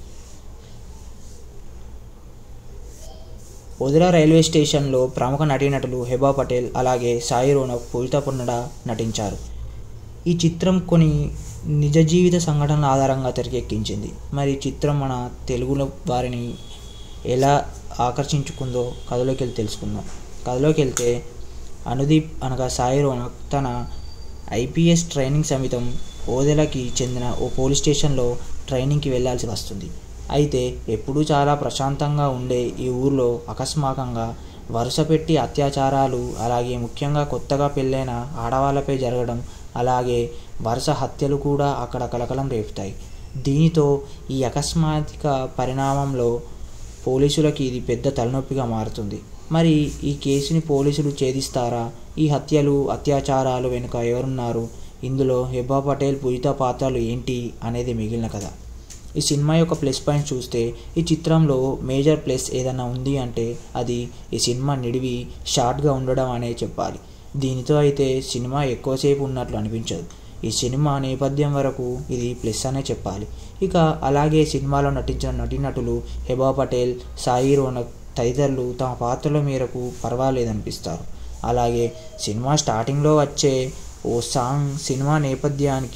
వదిలా రైల్వే స్టేషన్లో ప్రముఖ నటీనటులు హెబా పటేల్ అలాగే సాయి రోనక్ పూజితా పొన్నడ నటించారు ఈ చిత్రం కొన్ని నిజ జీవిత సంఘటనల ఆధారంగా తెరకెక్కించింది మరి ఈ చిత్రం మన తెలుగులో వారిని ఎలా ఆకర్షించుకుందో కథలోకి వెళ్ళి తెలుసుకుందాం కథలోకి వెళ్తే అనుదీప్ అనగా సాయి రోనక్ తన ఐపీఎస్ ట్రైనింగ్ సమితం ఓదెలకి చెందిన ఓ పోలీస్ స్టేషన్లో ట్రైనింగ్కి వెళ్ళాల్సి వస్తుంది అయితే ఎప్పుడూ చాలా ప్రశాంతంగా ఉండే ఈ ఊర్లో అకస్మాకంగా వరుస పెట్టి అత్యాచారాలు అలాగే ముఖ్యంగా కొత్తగా పెళ్ళైన ఆడవాళ్ళపై జరగడం అలాగే వరుస హత్యలు కూడా అక్కడ కలకలం రేపుతాయి దీనితో ఈ అకస్మాత్తిక పరిణామంలో పోలీసులకి ఇది పెద్ద తలనొప్పిగా మారుతుంది మరి ఈ కేసుని పోలీసులు ఛేదిస్తారా ఈ హత్యలు అత్యాచారాలు వెనుక ఎవరున్నారు ఇందులో హెబా పటేల్ పూజిత పాత్రలు ఏంటి అనేది మిగిలిన కథ ఈ సినిమా యొక్క ప్లస్ పాయింట్ చూస్తే ఈ చిత్రంలో మేజర్ ప్లస్ ఏదైనా ఉంది అంటే అది ఈ సినిమా నిడివి షార్ట్గా ఉండడం అనే చెప్పాలి దీనితో అయితే సినిమా ఎక్కువసేపు ఉన్నట్లు అనిపించదు ఈ సినిమా నేపథ్యం వరకు ఇది ప్లస్ అనే చెప్పాలి ఇక అలాగే సినిమాలో నటించిన నటీనటులు హెబా పటేల్ సాయి రోనక్ తదితరులు తమ పాత్రల మేరకు పర్వాలేదనిపిస్తారు అలాగే సినిమా స్టార్టింగ్లో వచ్చే ఓ సాంగ్ సినిమా నేపథ్యానికి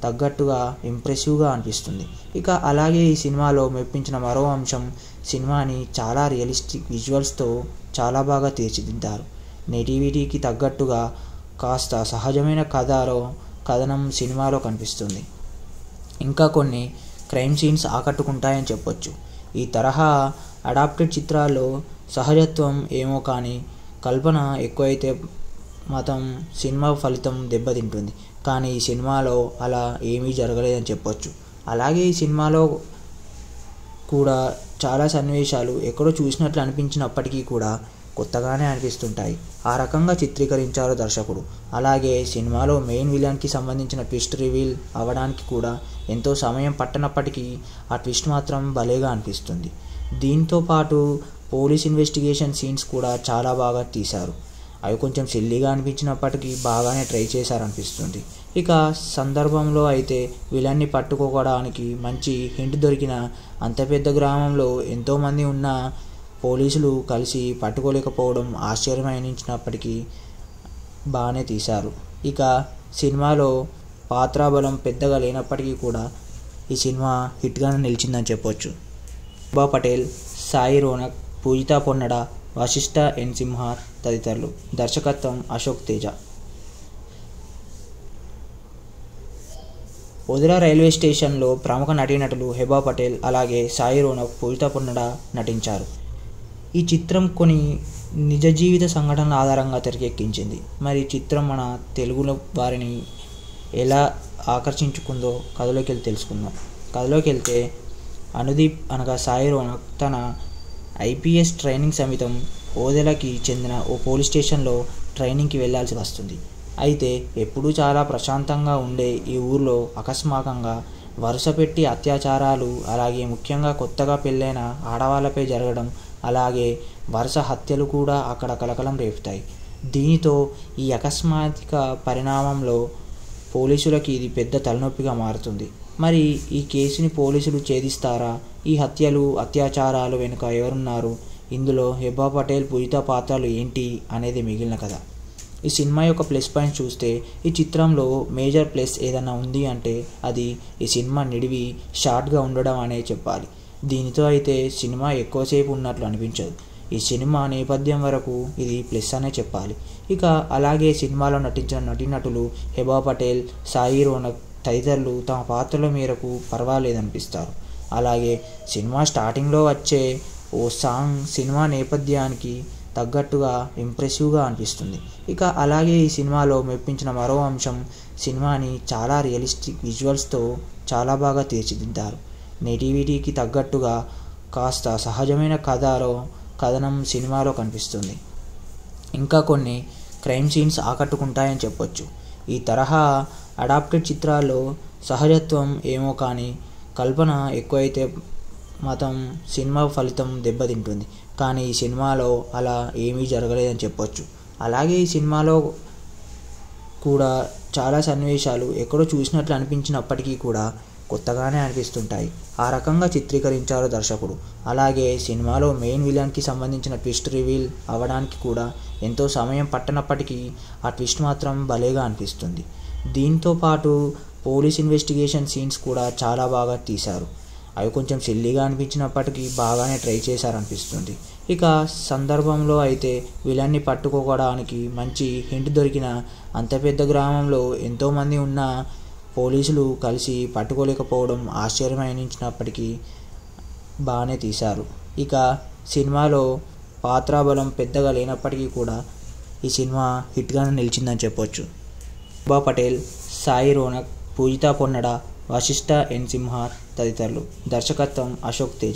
తగ్గట్టుగా ఇంప్రెసివ్గా అనిపిస్తుంది ఇక అలాగే ఈ సినిమాలో మెప్పించిన మరో అంశం సినిమాని చాలా రియలిస్టిక్ విజువల్స్తో చాలా బాగా తీర్చిదిద్దారు నెటివిటీకి తగ్గట్టుగా కాస్త సహజమైన కథలో కథనం సినిమాలో కనిపిస్తుంది ఇంకా కొన్ని క్రైమ్ సీన్స్ ఆకట్టుకుంటాయని చెప్పొచ్చు ఈ తరహా అడాప్టెడ్ చిత్రాల్లో సహజత్వం ఏమో కానీ కల్పన ఎక్కువైతే మతం సినిమా ఫలితం దెబ్బతింటుంది కానీ ఈ సినిమాలో అలా ఏమీ జరగలేదని చెప్పొచ్చు అలాగే ఈ సినిమాలో కూడా చాలా సన్నివేశాలు ఎక్కడో చూసినట్లు అనిపించినప్పటికీ కూడా కొత్తగానే అనిపిస్తుంటాయి ఆ రకంగా చిత్రీకరించారు దర్శకుడు అలాగే సినిమాలో మెయిన్ విలన్కి సంబంధించిన ట్విస్ట్ రివీల్ అవ్వడానికి కూడా ఎంతో సమయం పట్టనప్పటికీ ఆ ట్విస్ట్ మాత్రం భలేగా అనిపిస్తుంది దీంతో పాటు పోలీస్ ఇన్వెస్టిగేషన్ సీన్స్ కూడా చాలా బాగా తీశారు అవి కొంచెం సిల్లీగా అనిపించినప్పటికీ బాగానే ట్రై చేశారనిపిస్తుంది ఇక సందర్భంలో అయితే విలన్ని పట్టుకోవడానికి మంచి హింట్ దొరికిన అంత పెద్ద గ్రామంలో ఎంతోమంది ఉన్న పోలీసులు కలిసి పట్టుకోలేకపోవడం ఆశ్చర్యం అనిపించినప్పటికీ బాగానే తీశారు ఇక సినిమాలో పాత్రాబలం పెద్దగా లేనప్పటికీ కూడా ఈ సినిమా హిట్గానే నిలిచిందని చెప్పొచ్చు బా పటేల్ సాయి రోనక్ పూజితా పొన్నడ వశిష్ఠ ఎన్ సింహార్ తదితరులు దర్శకత్వం అశోక్ తేజ వదిలా రైల్వే స్టేషన్లో ప్రముఖ నటీనటులు హెబా పటేల్ అలాగే సాయి రోనక్ పూజితా పొన్నడ నటించారు ఈ చిత్రం కొన్ని నిజ జీవిత సంఘటనల ఆధారంగా తెరకెక్కించింది మరి ఈ చిత్రం మన తెలుగులో వారిని ఎలా ఆకర్షించుకుందో కథలోకి వెళ్ళి తెలుసుకుందాం కథలోకి వెళ్తే అనుదీప్ అనగా సాయి రోనక్ తన ఐపీఎస్ ట్రైనింగ్ సమితం ఓదెలకి చెందిన ఓ పోలీస్ స్టేషన్లో ట్రైనింగ్కి వెళ్ళాల్సి వస్తుంది అయితే ఎప్పుడూ చాలా ప్రశాంతంగా ఉండే ఈ ఊర్లో అకస్మాకంగా వరుస పెట్టి అత్యాచారాలు అలాగే ముఖ్యంగా కొత్తగా పెళ్ళైన ఆడవాళ్ళపై జరగడం అలాగే వరుస హత్యలు కూడా అక్కడ కలకలం రేపుతాయి దీనితో ఈ అకస్మాత్తిక పరిణామంలో పోలీసులకి ఇది పెద్ద తలనొప్పిగా మారుతుంది మరి ఈ కేసుని పోలీసులు ఛేదిస్తారా ఈ హత్యలు అత్యాచారాలు వెనుక ఎవరున్నారు ఇందులో హెబా పటేల్ పూజిత పాత్రలు ఏంటి అనేది మిగిలిన కథ ఈ సినిమా యొక్క ప్లస్ పాయింట్ చూస్తే ఈ చిత్రంలో మేజర్ ప్లస్ ఏదైనా ఉంది అంటే అది ఈ సినిమా నిడివి షార్ట్గా ఉండడం అనే చెప్పాలి దీనితో అయితే సినిమా ఎక్కువసేపు ఉన్నట్లు అనిపించదు ఈ సినిమా నేపథ్యం వరకు ఇది ప్లస్ అనే చెప్పాలి ఇక అలాగే సినిమాలో నటించిన నటీనటులు హెబా పటేల్ సాయి రోనక్ తదితరులు తమ పాత్రల మేరకు పర్వాలేదనిపిస్తారు అలాగే సినిమా స్టార్టింగ్లో వచ్చే ఓ సాంగ్ సినిమా నేపథ్యానికి తగ్గట్టుగా ఇంప్రెసివ్గా అనిపిస్తుంది ఇక అలాగే ఈ సినిమాలో మెప్పించిన మరో అంశం సినిమాని చాలా రియలిస్టిక్ విజువల్స్తో చాలా బాగా తీర్చిదిద్దారు నెటివిటీకి తగ్గట్టుగా కాస్త సహజమైన కథలో కథనం సినిమాలో కనిపిస్తుంది ఇంకా కొన్ని క్రైమ్ సీన్స్ ఆకట్టుకుంటాయని చెప్పొచ్చు ఈ తరహా అడాప్టెడ్ చిత్రాల్లో సహజత్వం ఏమో కానీ కల్పన ఎక్కువైతే మతం సినిమా ఫలితం దెబ్బతింటుంది కానీ ఈ సినిమాలో అలా ఏమీ జరగలేదని చెప్పొచ్చు అలాగే ఈ సినిమాలో కూడా చాలా సన్నివేశాలు ఎక్కడో చూసినట్లు అనిపించినప్పటికీ కూడా కొత్తగానే అనిపిస్తుంటాయి ఆ రకంగా చిత్రీకరించారు దర్శకుడు అలాగే సినిమాలో మెయిన్ విలన్కి సంబంధించిన ట్విస్ట్ రివీల్ అవ్వడానికి కూడా ఎంతో సమయం పట్టనప్పటికీ ఆ ట్విస్ట్ మాత్రం భలేగా అనిపిస్తుంది దీంతో పాటు పోలీస్ ఇన్వెస్టిగేషన్ సీన్స్ కూడా చాలా బాగా తీశారు అవి కొంచెం సిల్లీగా అనిపించినప్పటికీ బాగానే ట్రై చేశారనిపిస్తుంది ఇక సందర్భంలో అయితే విలన్ని పట్టుకోవడానికి మంచి హింట్ దొరికిన అంత పెద్ద గ్రామంలో ఎంతోమంది ఉన్న పోలీసులు కలిసి పట్టుకోలేకపోవడం ఆశ్చర్యం అనిపించినప్పటికీ బాగానే తీశారు ఇక సినిమాలో పాత్రాబలం పెద్దగా లేనప్పటికీ కూడా ఈ సినిమా హిట్గానే నిలిచిందని చెప్పొచ్చు బా పటేల్ సాయి రోనక్ పూజితా పొన్నడ వశిష్ఠ ఎన్ సింహార్ తదితరులు దర్శకత్వం అశోక్ తేజ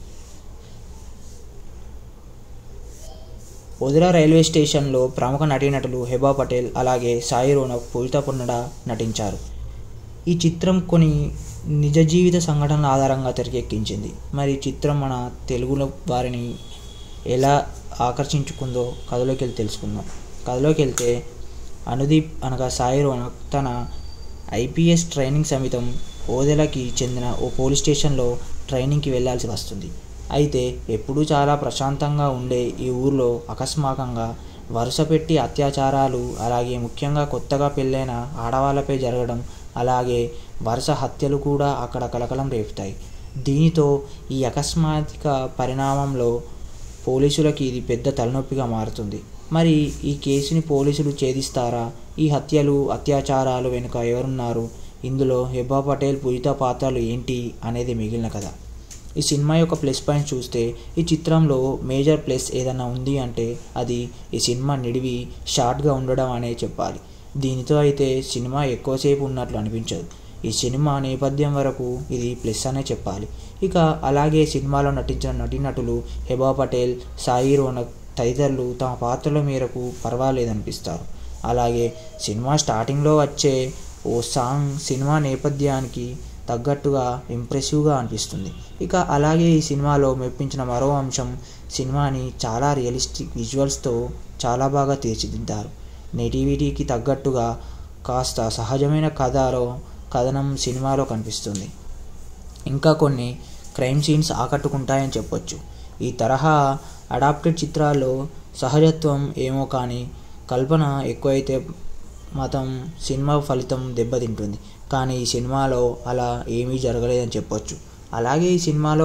వదిలా రైల్వే స్టేషన్లో ప్రముఖ నటీనటులు హెబా పటేల్ అలాగే సాయి రోనక్ పూజితా పొన్నడ నటించారు ఈ చిత్రం కొన్ని నిజ జీవిత సంఘటనల ఆధారంగా తెరకెక్కించింది మరి ఈ చిత్రం మన తెలుగులో వారిని ఎలా ఆకర్షించుకుందో కథలోకి వెళ్ళి తెలుసుకుందాం కథలోకి వెళ్తే అనుదీప్ అనగా సాయి రోనక్ తన ఐపీఎస్ ట్రైనింగ్ సమితం ఓదెలకి చెందిన ఓ పోలీస్ స్టేషన్లో ట్రైనింగ్కి వెళ్ళాల్సి వస్తుంది అయితే ఎప్పుడూ చాలా ప్రశాంతంగా ఉండే ఈ ఊర్లో అకస్మాకంగా వరుస పెట్టి అత్యాచారాలు అలాగే ముఖ్యంగా కొత్తగా పెళ్ళైన ఆడవాళ్ళపై జరగడం అలాగే వరుస హత్యలు కూడా అక్కడ కలకలం రేపుతాయి దీనితో ఈ అకస్మాత్తిక పరిణామంలో పోలీసులకి ఇది పెద్ద తలనొప్పిగా మారుతుంది మరి ఈ కేసుని పోలీసులు ఛేదిస్తారా ఈ హత్యలు అత్యాచారాలు వెనుక ఎవరున్నారు ఇందులో హెబా పటేల్ పూజిత పాత్రలు ఏంటి అనేది మిగిలిన కథ ఈ సినిమా యొక్క ప్లస్ పాయింట్ చూస్తే ఈ చిత్రంలో మేజర్ ప్లస్ ఏదైనా ఉంది అంటే అది ఈ సినిమా నిడివి షార్ట్గా ఉండడం అనే చెప్పాలి దీనితో అయితే సినిమా ఎక్కువసేపు ఉన్నట్లు అనిపించదు ఈ సినిమా నేపథ్యం వరకు ఇది ప్లస్ అనే చెప్పాలి ఇక అలాగే సినిమాలో నటించిన నటీనటులు హెబా పటేల్ సాయి రోనక్ తదితరులు తమ పాత్రల మేరకు పర్వాలేదనిపిస్తారు అలాగే సినిమా స్టార్టింగ్లో వచ్చే ఓ సాంగ్ సినిమా నేపథ్యానికి తగ్గట్టుగా ఇంప్రెసివ్గా అనిపిస్తుంది ఇక అలాగే ఈ సినిమాలో మెప్పించిన మరో అంశం సినిమాని చాలా రియలిస్టిక్ విజువల్స్తో చాలా బాగా తీర్చిదిద్దారు నేటివిటీకి తగ్గట్టుగా కాస్త సహజమైన కథలో కథనం సినిమాలో కనిపిస్తుంది ఇంకా కొన్ని క్రైమ్ సీన్స్ ఆకట్టుకుంటాయని చెప్పొచ్చు ఈ తరహా అడాప్టెడ్ చిత్రాల్లో సహజత్వం ఏమో కానీ కల్పన ఎక్కువైతే మతం సినిమా ఫలితం దెబ్బతింటుంది కానీ ఈ సినిమాలో అలా ఏమీ జరగలేదని చెప్పొచ్చు అలాగే ఈ సినిమాలో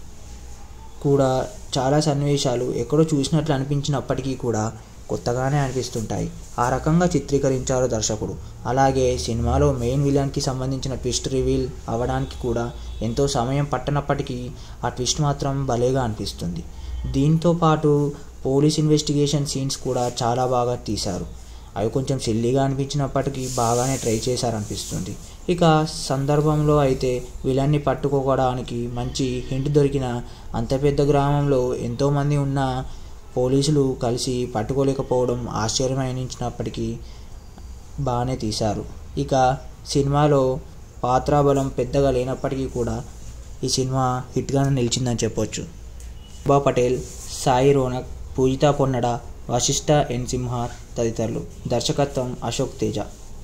కూడా చాలా సన్నివేశాలు ఎక్కడో చూసినట్లు అనిపించినప్పటికీ కూడా కొత్తగానే అనిపిస్తుంటాయి ఆ రకంగా చిత్రీకరించారు దర్శకుడు అలాగే సినిమాలో మెయిన్ విలన్కి సంబంధించిన ట్విస్ట్ రివీల్ అవ్వడానికి కూడా ఎంతో సమయం పట్టనప్పటికీ ఆ ట్విస్ట్ మాత్రం భలేగా అనిపిస్తుంది దీంతో పాటు పోలీస్ ఇన్వెస్టిగేషన్ సీన్స్ కూడా చాలా బాగా తీశారు అవి కొంచెం సిల్లీగా అనిపించినప్పటికీ బాగానే ట్రై చేశారనిపిస్తుంది ఇక సందర్భంలో అయితే విలన్ని పట్టుకోవడానికి మంచి హింట్ దొరికిన అంత పెద్ద గ్రామంలో ఎంతోమంది ఉన్న పోలీసులు కలిసి పట్టుకోలేకపోవడం ఆశ్చర్యం అనిపించినప్పటికీ బాగానే తీశారు ఇక సినిమాలో పాత్రాబలం పెద్దగా లేనప్పటికీ కూడా ఈ సినిమా హిట్గానే నిలిచిందని చెప్పొచ్చు బా పటేల్ సాయి రోనక్ పూజితా పొన్నడ వశిష్ఠ ఎన్ సింహ తదితరులు దర్శకత్వం అశోక్ తేజ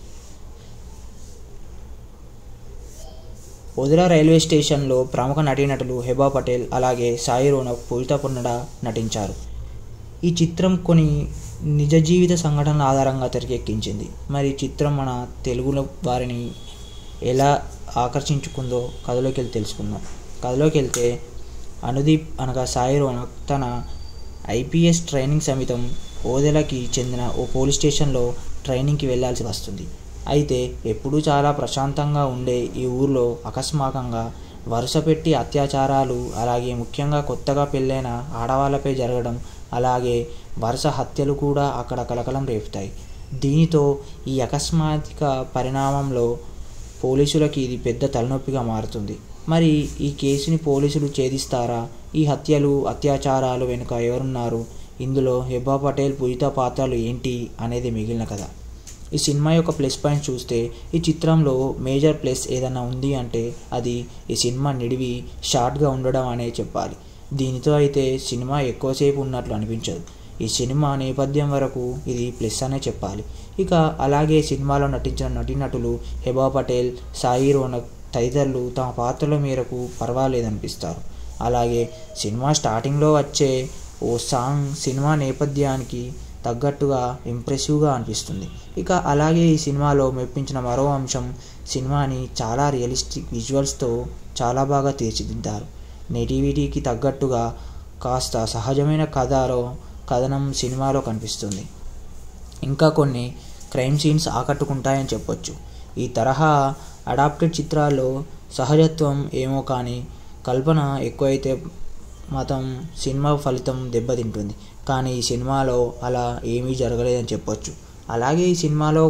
వదిలా రైల్వే స్టేషన్లో ప్రముఖ నటీనటులు హెబా పటేల్ అలాగే సాయి రోనక్ పూజితా పొన్నడ నటించారు ఈ చిత్రం కొన్ని నిజ జీవిత సంఘటనల ఆధారంగా తెరకెక్కించింది మరి ఈ చిత్రం మన తెలుగులో వారిని ఎలా ఆకర్షించుకుందో కథలోకి వెళ్ళి తెలుసుకుందాం కథలోకి వెళ్తే అనుదీప్ అనగా సాయి రోనక్ తన ఐపీఎస్ ట్రైనింగ్ సమితం ఓదెలకి చెందిన ఓ పోలీస్ స్టేషన్లో ట్రైనింగ్కి వెళ్ళాల్సి వస్తుంది అయితే ఎప్పుడూ చాలా ప్రశాంతంగా ఉండే ఈ ఊర్లో అకస్మాకంగా వరుస పెట్టి అత్యాచారాలు అలాగే ముఖ్యంగా కొత్తగా పెళ్ళైన ఆడవాళ్ళపై జరగడం అలాగే వరుస హత్యలు కూడా అక్కడ కలకలం రేపుతాయి దీనితో ఈ అకస్మాత్తిక పరిణామంలో పోలీసులకి ఇది పెద్ద తలనొప్పిగా మారుతుంది మరి ఈ కేసుని పోలీసులు ఛేదిస్తారా ఈ హత్యలు అత్యాచారాలు వెనుక ఎవరున్నారు ఇందులో హెబా పటేల్ పూజిత పాత్రలు ఏంటి అనేది మిగిలిన కథ ఈ సినిమా యొక్క ప్లస్ పాయింట్ చూస్తే ఈ చిత్రంలో మేజర్ ప్లస్ ఏదైనా ఉంది అంటే అది ఈ సినిమా నిడివి షార్ట్గా ఉండడం అనే చెప్పాలి దీనితో అయితే సినిమా ఎక్కువసేపు ఉన్నట్లు అనిపించదు ఈ సినిమా నేపథ్యం వరకు ఇది ప్లస్ అనే చెప్పాలి ఇక అలాగే సినిమాలో నటించిన నటీనటులు హెబా పటేల్ సాయి రోనక్ తదితరులు తమ పాత్రల మేరకు పర్వాలేదనిపిస్తారు అలాగే సినిమా స్టార్టింగ్లో వచ్చే ఓ సాంగ్ సినిమా నేపథ్యానికి తగ్గట్టుగా ఇంప్రెసివ్గా అనిపిస్తుంది ఇక అలాగే ఈ సినిమాలో మెప్పించిన మరో అంశం సినిమాని చాలా రియలిస్టిక్ విజువల్స్తో చాలా బాగా తీర్చిదిద్దారు నేటివిటీకి తగ్గట్టుగా కాస్త సహజమైన కథలో కథనం సినిమాలో కనిపిస్తుంది ఇంకా కొన్ని క్రైమ్ సీన్స్ ఆకట్టుకుంటాయని చెప్పొచ్చు ఈ తరహా అడాప్టెడ్ చిత్రాల్లో సహజత్వం ఏమో కానీ కల్పన ఎక్కువైతే మతం సినిమా ఫలితం దెబ్బతింటుంది కానీ ఈ సినిమాలో అలా ఏమీ జరగలేదని చెప్పొచ్చు అలాగే ఈ సినిమాలో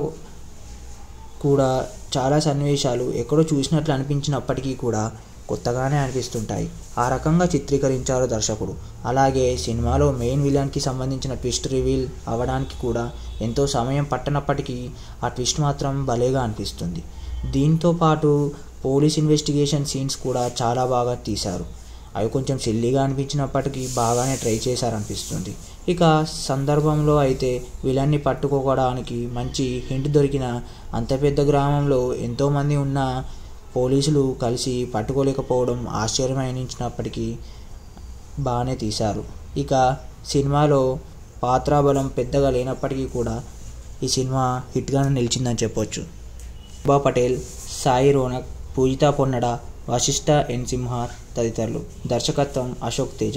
కూడా చాలా సన్నివేశాలు ఎక్కడో చూసినట్లు అనిపించినప్పటికీ కూడా కొత్తగానే అనిపిస్తుంటాయి ఆ రకంగా చిత్రీకరించారు దర్శకుడు అలాగే సినిమాలో మెయిన్ విలన్కి సంబంధించిన ట్విస్ట్ రివీల్ అవ్వడానికి కూడా ఎంతో సమయం పట్టనప్పటికీ ఆ ట్విస్ట్ మాత్రం భలేగా అనిపిస్తుంది దీంతో పాటు పోలీస్ ఇన్వెస్టిగేషన్ సీన్స్ కూడా చాలా బాగా తీశారు అవి కొంచెం సిల్లీగా అనిపించినప్పటికీ బాగానే ట్రై చేశారనిపిస్తుంది ఇక సందర్భంలో అయితే విలన్ని పట్టుకోవడానికి మంచి హింట్ దొరికిన అంత పెద్ద గ్రామంలో ఎంతోమంది ఉన్న పోలీసులు కలిసి పట్టుకోలేకపోవడం ఆశ్చర్యం అనిపించినప్పటికీ బాగానే తీశారు ఇక సినిమాలో పాత్రాబలం పెద్దగా లేనప్పటికీ కూడా ఈ సినిమా హిట్గానే నిలిచిందని చెప్పొచ్చు బా పటేల్ సాయి రోనక్ పూజితా పొన్నడ వశిష్ఠ ఎన్ సింహార్ తదితరులు దర్శకత్వం అశోక్ తేజ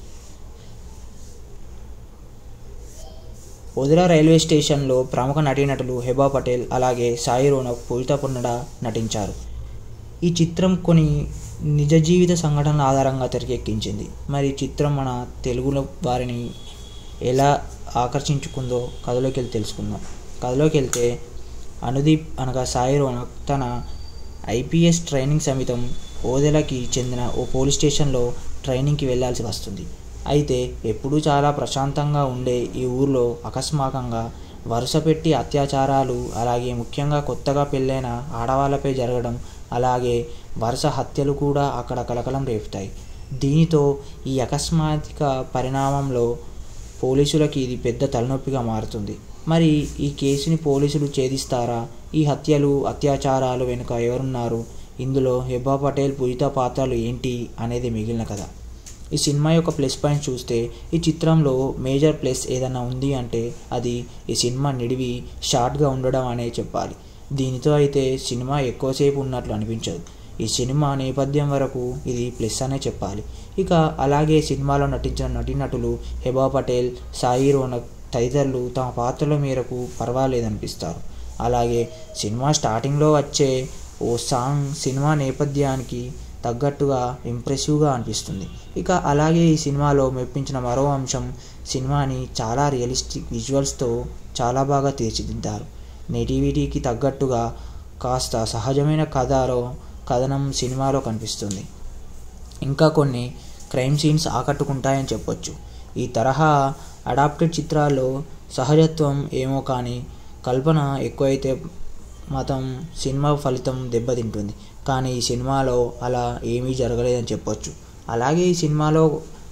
వదిలా రైల్వే స్టేషన్లో ప్రముఖ నటీనటులు హెబా పటేల్ అలాగే సాయి రోనక్ పూజితా పొన్నడ నటించారు ఈ చిత్రం కొన్ని నిజ జీవిత సంఘటనల ఆధారంగా తెరకెక్కించింది మరి ఈ చిత్రం మన తెలుగులో వారిని ఎలా ఆకర్షించుకుందో కథలోకి వెళ్ళి తెలుసుకుందాం కథలోకి వెళ్తే అనుదీప్ అనగా సాయి రోనక్ తన ఐపీఎస్ ట్రైనింగ్ సమితం ఓదెలకి చెందిన ఓ పోలీస్ స్టేషన్లో ట్రైనింగ్కి వెళ్ళాల్సి వస్తుంది అయితే ఎప్పుడూ చాలా ప్రశాంతంగా ఉండే ఈ ఊర్లో అకస్మాకంగా వరుస పెట్టి అత్యాచారాలు అలాగే ముఖ్యంగా కొత్తగా పెళ్ళైన ఆడవాళ్ళపై జరగడం అలాగే వరుస హత్యలు కూడా అక్కడ కలకలం రేపుతాయి దీనితో ఈ అకస్మాత్తిక పరిణామంలో పోలీసులకి ఇది పెద్ద తలనొప్పిగా మారుతుంది మరి ఈ కేసుని పోలీసులు ఛేదిస్తారా ఈ హత్యలు అత్యాచారాలు వెనుక ఎవరున్నారు ఇందులో హెబా పటేల్ పూజిత పాత్రలు ఏంటి అనేది మిగిలిన కథ ఈ సినిమా యొక్క ప్లస్ పాయింట్ చూస్తే ఈ చిత్రంలో మేజర్ ప్లస్ ఏదైనా ఉంది అంటే అది ఈ సినిమా నిడివి షార్ట్గా ఉండడం అనే చెప్పాలి దీనితో అయితే సినిమా ఎక్కువసేపు ఉన్నట్లు అనిపించదు ఈ సినిమా నేపథ్యం వరకు ఇది ప్లస్ అనే చెప్పాలి ఇక అలాగే సినిమాలో నటించిన నటీనటులు హెబా పటేల్ సాయి రోనక్ తదితరులు తమ పాత్రల మేరకు పర్వాలేదనిపిస్తారు అలాగే సినిమా స్టార్టింగ్లో వచ్చే ఓ సాంగ్ సినిమా నేపథ్యానికి తగ్గట్టుగా ఇంప్రెసివ్గా అనిపిస్తుంది ఇక అలాగే ఈ సినిమాలో మెప్పించిన మరో అంశం సినిమాని చాలా రియలిస్టిక్ విజువల్స్తో చాలా బాగా తీర్చిదిద్దారు నెటివిటీకి తగ్గట్టుగా కాస్త సహజమైన కథలో కథనం సినిమాలో కనిపిస్తుంది ఇంకా కొన్ని క్రైమ్ సీన్స్ ఆకట్టుకుంటాయని చెప్పొచ్చు ఈ తరహా అడాప్టెడ్ చిత్రాల్లో సహజత్వం ఏమో కానీ కల్పన ఎక్కువైతే మతం సినిమా ఫలితం దెబ్బతింటుంది కానీ ఈ సినిమాలో అలా ఏమీ జరగలేదని చెప్పొచ్చు అలాగే ఈ సినిమాలో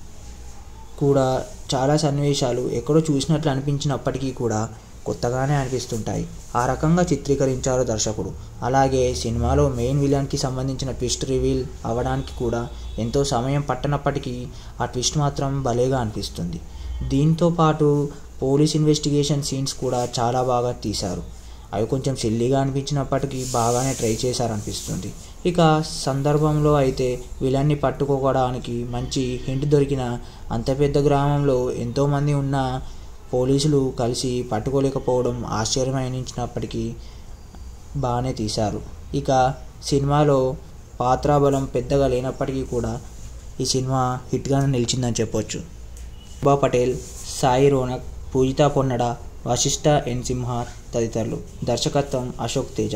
కూడా చాలా సన్నివేశాలు ఎక్కడో చూసినట్లు అనిపించినప్పటికీ కూడా కొత్తగానే అనిపిస్తుంటాయి ఆ రకంగా చిత్రీకరించారు దర్శకుడు అలాగే సినిమాలో మెయిన్ విలన్కి సంబంధించిన ట్విస్ట్ రివీల్ అవ్వడానికి కూడా ఎంతో సమయం పట్టనప్పటికీ ఆ ట్విస్ట్ మాత్రం భలేగా అనిపిస్తుంది దీంతో పాటు పోలీస్ ఇన్వెస్టిగేషన్ సీన్స్ కూడా చాలా బాగా తీశారు అవి కొంచెం సిల్లీగా అనిపించినప్పటికీ బాగానే ట్రై చేశారనిపిస్తుంది ఇక సందర్భంలో అయితే విలన్ని పట్టుకోవడానికి మంచి హింట్ దొరికిన అంత పెద్ద గ్రామంలో ఎంతోమంది ఉన్న పోలీసులు కలిసి పట్టుకోలేకపోవడం ఆశ్చర్యమనించినప్పటికీ బాగానే తీశారు ఇక సినిమాలో పాత్రాబలం పెద్దగా లేనప్పటికీ కూడా ఈ సినిమా హిట్గానే నిలిచిందని చెప్పొచ్చు బా పటేల్ సాయి రోనక్ పూజితా పొన్నడ వశిష్ఠ ఎన్ సింహార్ తదితరులు దర్శకత్వం అశోక్ తేజ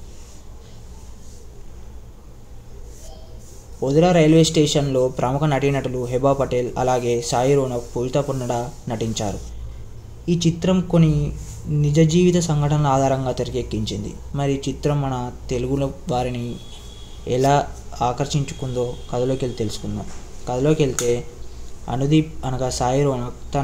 వదిలా రైల్వే స్టేషన్లో ప్రముఖ నటీనటులు హెబా పటేల్ అలాగే సాయి రోనక్ పూజితా పొన్నడ నటించారు ఈ చిత్రం కొన్ని నిజ జీవిత సంఘటనల ఆధారంగా తెరకెక్కించింది మరి ఈ చిత్రం మన తెలుగులో వారిని ఎలా ఆకర్షించుకుందో కథలోకి వెళ్ళి తెలుసుకుందాం కథలోకి వెళ్తే అనుదీప్ అనగా సాయి రోనక్ తన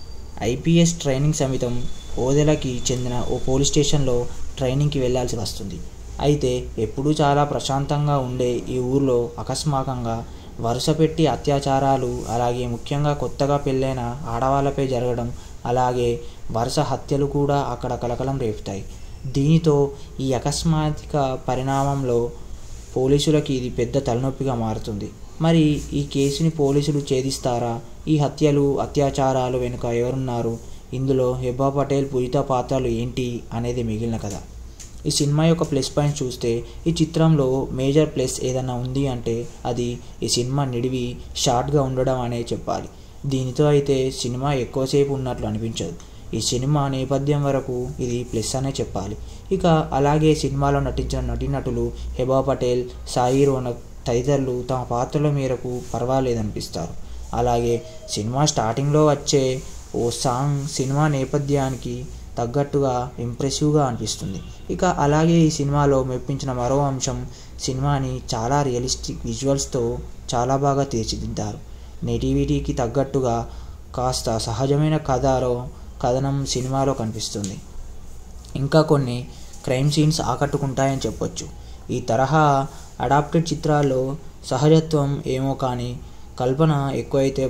ఐపీఎస్ ట్రైనింగ్ సమితం ఓదెలకి చెందిన ఓ పోలీస్ స్టేషన్లో ట్రైనింగ్కి వెళ్ళాల్సి వస్తుంది అయితే ఎప్పుడూ చాలా ప్రశాంతంగా ఉండే ఈ ఊర్లో అకస్మాకంగా వరుస పెట్టి అత్యాచారాలు అలాగే ముఖ్యంగా కొత్తగా పెళ్ళైన ఆడవాళ్ళపై జరగడం అలాగే వరుస హత్యలు కూడా అక్కడ కలకలం రేపుతాయి దీనితో ఈ అకస్మాత్తిక పరిణామంలో పోలీసులకి ఇది పెద్ద తలనొప్పిగా మారుతుంది మరి ఈ కేసుని పోలీసులు ఛేదిస్తారా ఈ హత్యలు అత్యాచారాలు వెనుక ఎవరున్నారు ఇందులో హెబా పటేల్ పూజిత పాత్రలు ఏంటి అనేది మిగిలిన కథ ఈ సినిమా యొక్క ప్లస్ పాయింట్ చూస్తే ఈ చిత్రంలో మేజర్ ప్లస్ ఏదైనా ఉంది అంటే అది ఈ సినిమా నిడివి షార్ట్గా ఉండడం అనే చెప్పాలి దీనితో అయితే సినిమా ఎక్కువసేపు ఉన్నట్లు అనిపించదు ఈ సినిమా నేపథ్యం వరకు ఇది ప్లస్ అనే చెప్పాలి ఇక అలాగే సినిమాలో నటించిన నటీనటులు హెబా పటేల్ సాయి రోనక్ తదితరులు తమ పాత్రల మేరకు పర్వాలేదనిపిస్తారు అలాగే సినిమా స్టార్టింగ్లో వచ్చే ఓ సాంగ్ సినిమా నేపథ్యానికి తగ్గట్టుగా ఇంప్రెసివ్గా అనిపిస్తుంది ఇక అలాగే ఈ సినిమాలో మెప్పించిన మరో అంశం సినిమాని చాలా రియలిస్టిక్ విజువల్స్తో చాలా బాగా తీర్చిదిద్దారు నెటివిటీకి తగ్గట్టుగా కాస్త సహజమైన కథలో కథనం సినిమాలో కనిపిస్తుంది ఇంకా కొన్ని క్రైమ్ సీన్స్ ఆకట్టుకుంటాయని చెప్పొచ్చు ఈ తరహా అడాప్టెడ్ చిత్రాల్లో సహజత్వం ఏమో కానీ కల్పన ఎక్కువైతే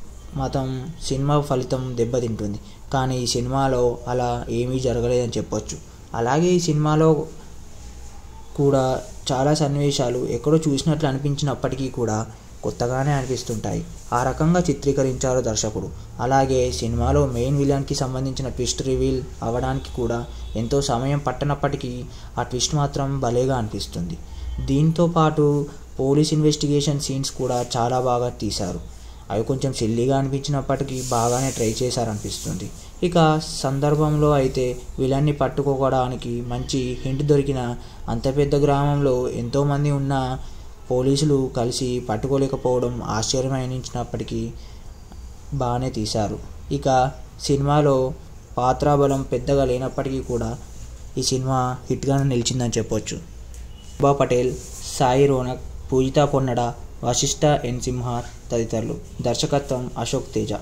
మతం సినిమా ఫలితం దెబ్బతింటుంది కానీ ఈ సినిమాలో అలా ఏమీ జరగలేదని చెప్పొచ్చు అలాగే ఈ సినిమాలో కూడా చాలా సన్నివేశాలు ఎక్కడో చూసినట్లు అనిపించినప్పటికీ కూడా కొత్తగానే అనిపిస్తుంటాయి ఆ రకంగా చిత్రీకరించారు దర్శకుడు అలాగే సినిమాలో మెయిన్ విలన్కి సంబంధించిన ట్విస్ట్ రివీల్ అవ్వడానికి కూడా ఎంతో సమయం పట్టనప్పటికీ ఆ ట్విస్ట్ మాత్రం భలేగా అనిపిస్తుంది దీంతో పాటు పోలీస్ ఇన్వెస్టిగేషన్ సీన్స్ కూడా చాలా బాగా తీశారు అవి కొంచెం సిల్లీగా అనిపించినప్పటికీ బాగానే ట్రై చేశారనిపిస్తుంది ఇక సందర్భంలో అయితే విలన్ని పట్టుకోవడానికి మంచి హింట్ దొరికిన అంత పెద్ద గ్రామంలో ఎంతోమంది ఉన్న పోలీసులు కలిసి పట్టుకోలేకపోవడం ఆశ్చర్యం అనిపించినప్పటికీ బాగానే తీశారు ఇక సినిమాలో పాత్రాబలం పెద్దగా లేనప్పటికీ కూడా ఈ సినిమా హిట్గానే నిలిచిందని చెప్పొచ్చు బా పటేల్ సాయి రోనక్ పూజితా పొన్నడ వశిష్ఠ ఎన్ సింహార్ తదితరులు దర్శకత్వం అశోక్ తేజ